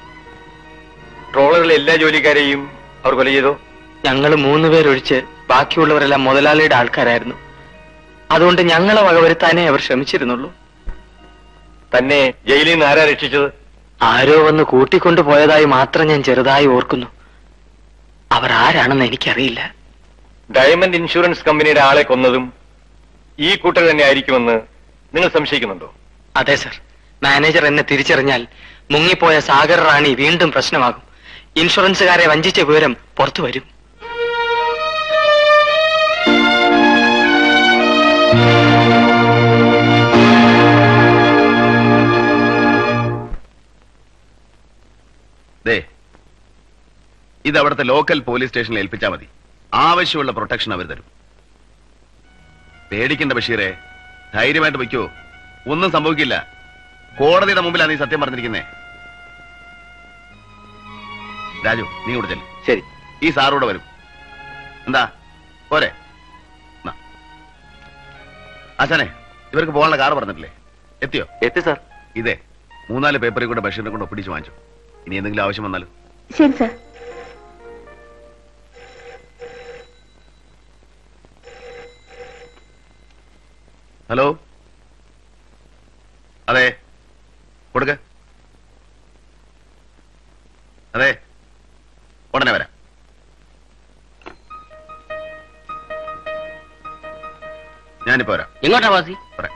ട്രോളറിലെ എല്ലാ ജോലിക്കാരെയും അവർ കൊല ചെയ്തോ ഞങ്ങൾ മൂന്നുപേരൊഴിച്ച് ബാക്കിയുള്ളവരെല്ലാം മുതലാളിയുടെ ആൾക്കാരായിരുന്നു അതുകൊണ്ട് ഞങ്ങളെ വകവരുത്താനേ അവർ ശ്രമിച്ചിരുന്നുള്ളൂ തന്നെ ജയിലിൽ നിന്ന് ആരാ രക്ഷിച്ചത് ആരോ വന്ന് കൂട്ടിക്കൊണ്ടു പോയതായി മാത്രം ഞാൻ ചെറുതായി ഓർക്കുന്നു അവർ ആരാണെന്ന് എനിക്കറിയില്ല ഡയമണ്ട് ഇൻഷുറൻസ് കമ്പനിയുടെ ആളെ കൊന്നതും ഈ കൂട്ടർ തന്നെ ആയിരിക്കുമെന്ന് നിങ്ങൾ സംശയിക്കുന്നുണ്ടോ അതെ സർ മാനേജർ എന്നെ തിരിച്ചറിഞ്ഞാൽ മുങ്ങിപ്പോയ സാഗർ റാണി വീണ്ടും പ്രശ്നമാകും ഇൻഷുറൻസുകാരെ വഞ്ചിച്ച വിവരം പുറത്തു വരും ദേ ഇത് അവിടുത്തെ ലോക്കൽ പോലീസ് സ്റ്റേഷനിൽ ഏൽപ്പിച്ചാൽ മതി ആവശ്യമുള്ള പ്രൊട്ടക്ഷൻ അവർ തരും പേടിക്കണ്ട ബഷീറെ ധൈര്യമായിട്ട് വയ്ക്കോ ഒന്നും സംഭവിക്കില്ല കോടതിയുടെ മുമ്പിലാണ് നീ സത്യം പറഞ്ഞിരിക്കുന്നേ രാജു നീ കൂടെ ചെല്ല് ശരി ഈ സാറൂടെ വരും എന്താ പോരെ നാ. ആശാനെ ഇവർക്ക് പോകാനുള്ള കാർ പറഞ്ഞിട്ടില്ലേ എത്തിയോ എത്തി സാർ ഇതേ മൂന്നാല് പേപ്പറിൽ കൂടെ ബഷീറിനെ കൊണ്ട് ഒപ്പിടിച്ച് വാങ്ങിച്ചു ഇനി എന്തെങ്കിലും ആവശ്യം വന്നാലും ശരി സാർ ഹലോ അതെ കൊടുക്ക അതെ ഞാനിപ്പോ വരാം എങ്ങോട്ടാ വാസി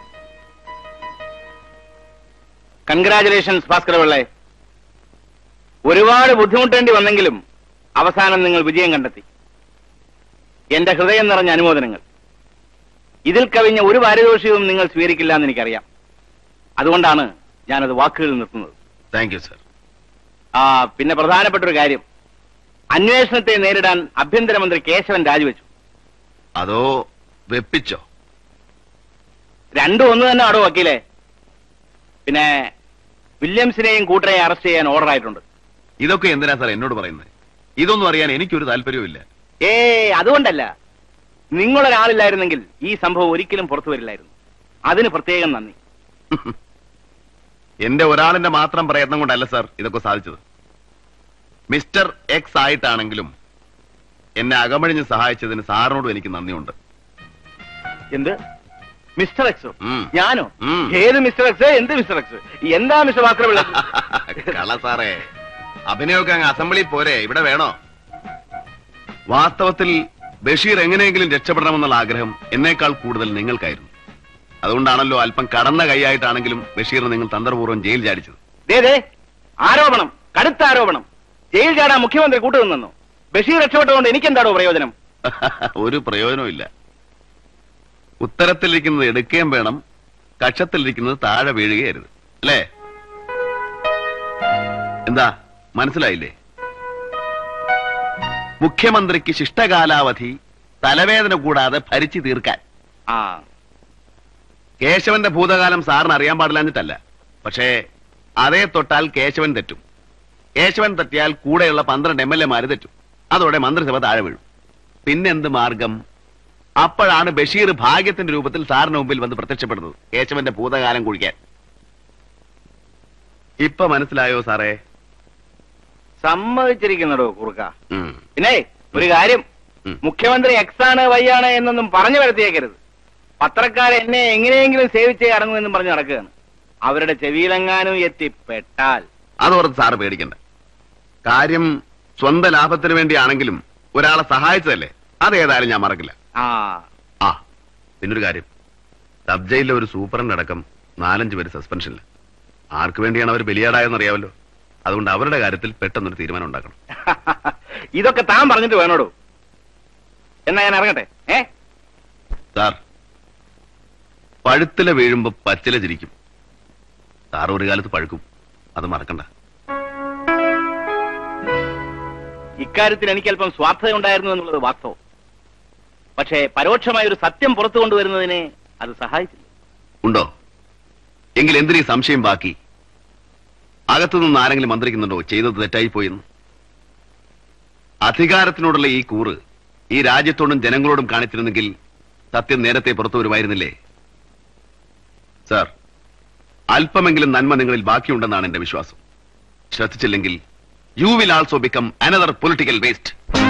കൺഗ്രാചുലേഷൻസ് ഭാസ്കര പിള്ളേ ഒരുപാട് ബുദ്ധിമുട്ടേണ്ടി വന്നെങ്കിലും അവസാനം നിങ്ങൾ വിജയം കണ്ടെത്തി എന്റെ ഹൃദയം നിറഞ്ഞ അനുമോദനങ്ങൾ ഇതിൽ കവിഞ്ഞ ഒരു പാരിതോഷികവും നിങ്ങൾ സ്വീകരിക്കില്ല എന്ന് എനിക്കറിയാം അതുകൊണ്ടാണ് ഞാനത് വാക്കുകളിൽ നിർത്തുന്നത് താങ്ക് യു സർ ആ പിന്നെ പ്രധാനപ്പെട്ട ഒരു കാര്യം അന്വേഷണത്തെ നേരിടാൻ ആഭ്യന്തരമന്ത്രി കേശവൻ രാജിവെച്ചു അതോ വെപ്പിച്ചോ രണ്ടും ഒന്ന് തന്നെ ആടോ വക്കീലെ പിന്നെ വില്യംസിനെയും കൂട്ടരെയും അറസ്റ്റ് ചെയ്യാൻ ഓർഡർ ആയിട്ടുണ്ട് ഇതൊക്കെ എന്തിനാ സാർ എന്നോട് പറയുന്നത് ഇതൊന്നും അറിയാൻ എനിക്കൊരു താല്പര്യവുമില്ല ഏ അതുകൊണ്ടല്ല നിങ്ങളൊരാളില്ലായിരുന്നെങ്കിൽ ഈ സംഭവം ഒരിക്കലും പുറത്തു വരില്ലായിരുന്നു അതിന് പ്രത്യേകം നന്ദി എന്റെ ഒരാളിന്റെ മാത്രം പ്രയത്നം കൊണ്ടല്ല സാർ ഇതൊക്കെ സാധിച്ചത് മിസ്റ്റർ എക്സ് ആയിട്ടാണെങ്കിലും എന്നെ അകമഴിഞ്ഞ് സഹായിച്ചതിന് സാറിനോടും എനിക്ക് നന്ദിയുണ്ട് എന്ത് മിസ്റ്റർ എക്സോ ഉം. ഞാനോ ഉം. ഏത് മിസ്റ്റർ എക്സ് എന്ത് മിസ്റ്റർ എക്സ് എന്താ മിസ്റ്റർ ഭാസ്കരപിള്ള കള സാറേ അഭിനയൊക്കെ അങ്ങ് അസംബ്ലിയിൽ പോരെ ഇവിടെ വേണോ വാസ്തവത്തിൽ ബഷീർ എങ്ങനെയെങ്കിലും രക്ഷപ്പെടണമെന്നുള്ള ആഗ്രഹം എന്നേക്കാൾ കൂടുതൽ നിങ്ങൾക്കായിരുന്നു അതുകൊണ്ടാണല്ലോ അല്പം കടന്ന കൈയായിട്ടാണെങ്കിലും ബഷീറിനെ നിങ്ങൾ തന്ത്രപൂർവ്വം ജയിൽ ചാടിച്ചത് ദേ ദേ ആരോപണം കടുത്ത ആരോപണം ജയിൽ ചാടാൻ മുഖ്യമന്ത്രി കൂട്ടുനിന്നോ ബഷീർ രക്ഷപ്പെട്ടുകൊണ്ട് എനിക്കെന്താണോ പ്രയോജനം ഒരു പ്രയോജനവും ഇല്ല ഉത്തരത്തിലിരിക്കുന്നത് എടുക്കുകയും വേണം കക്ഷത്തിലിരിക്കുന്നത് താഴെ വീഴുകയരുത് അല്ലേ എന്താ മനസ്സിലായില്ലേ മുഖ്യമന്ത്രിക്ക് ശിഷ്ടകാലാവധി തലവേദന കൂടാതെ ഭരിച്ചു തീർക്കാൻ ആ കേശവന്റെ ഭൂതകാലം സാറിന് അറിയാൻ പാടില്ലാഞ്ഞിട്ടല്ല പക്ഷേ അതേ തൊട്ടാൽ കേശവൻ തെറ്റും കേശവൻ തെറ്റിയാൽ കൂടെയുള്ള പന്ത്രണ്ട് എം എൽ എമാര് തെറ്റും അതോടെ മന്ത്രിസഭ താഴെ വീഴും പിന്നെന്ത് മാർഗം അപ്പോഴാണ് ബഷീർ ഭാഗ്യത്തിന്റെ രൂപത്തിൽ സാറിന് മുമ്പിൽ വന്ന് പ്രത്യക്ഷപ്പെടുന്നത് കേശവന്റെ ഭൂതകാലം കുഴിക്കാൻ ഇപ്പൊ മനസ്സിലായോ സാറേ സമ്മതിച്ചിരിക്കുന്നടോ കുറുക്ക ഉം. പിന്നെ ഒരു കാര്യം മുഖ്യമന്ത്രി എക്സ് ആണ് വൈ ആണ് എന്നൊന്നും പറഞ്ഞു വരുത്തിയേക്കരുത് പത്രക്കാരെ എന്നെ എങ്ങനെയെങ്കിലും സേവിച്ചേ അടങ്ങുമെന്നും പറഞ്ഞു നടക്കുകയാണ് അവരുടെ ചെവിയിലെങ്ങാനും എത്തിപ്പെട്ടാൽ അതോർത്ത് സാറ് പേടിക്കണ്ട കാര്യം സ്വന്തം ലാഭത്തിന് വേണ്ടിയാണെങ്കിലും ഒരാളെ സഹായിച്ചതല്ലേ അതേതായാലും ഞാൻ മറക്കില്ല ആ ആ പിന്നൊരു കാര്യം സബ് ജയിലിലെ ഒരു സൂപ്പറിന്റെ അടക്കം നാലഞ്ച് പേര് സസ്പെൻഷനില്ല ആർക്ക് വേണ്ടിയാണ് അവർ ബലിയാടായെന്ന് അറിയാമല്ലോ അതുകൊണ്ട് അവരുടെ കാര്യത്തിൽ പെട്ടെന്നൊരു തീരുമാനം ഉണ്ടാക്കണം ഇതൊക്കെ താൻ പറഞ്ഞിട്ട് വേണോടോ എന്നാ ഞാൻ ഇറങ്ങട്ടെ ഏ സാർ പഴുത്തില വീഴുമ്പോ പച്ചില ചിരിക്കും സാർ ഒരു കാലത്ത് പഴുക്കും അത് മറക്കണ്ട ഇക്കാര്യത്തിൽ എനിക്ക് അല്പം സ്വാർത്ഥത ഉണ്ടായിരുന്നു എന്നുള്ളത് വാസ്തവം പക്ഷേ പരോക്ഷമായ ഒരു സത്യം പുറത്തു കൊണ്ടുവരുന്നതിനെ അത് സഹായിച്ചില്ല ഉണ്ടോ എങ്കിൽ എന്തിനീ സംശയം ബാക്കി അകത്തുനിന്ന് ആരെങ്കിലും മന്ത്രിക്കുന്നുണ്ടോ ചെയ്തത് തെറ്റായി പോയെന്ന് അധികാരത്തിനോടുള്ള ഈ കൂറ് ഈ രാജ്യത്തോടും ജനങ്ങളോടും കാണിച്ചിരുന്നെങ്കിൽ സത്യം നേരത്തെ പുറത്തു വരുമായിരുന്നില്ലേ സാർ അല്പമെങ്കിലും നന്മ നിങ്ങളിൽ ബാക്കിയുണ്ടെന്നാണ് എന്റെ വിശ്വാസം ശ്രദ്ധിച്ചില്ലെങ്കിൽ you will also become another political waste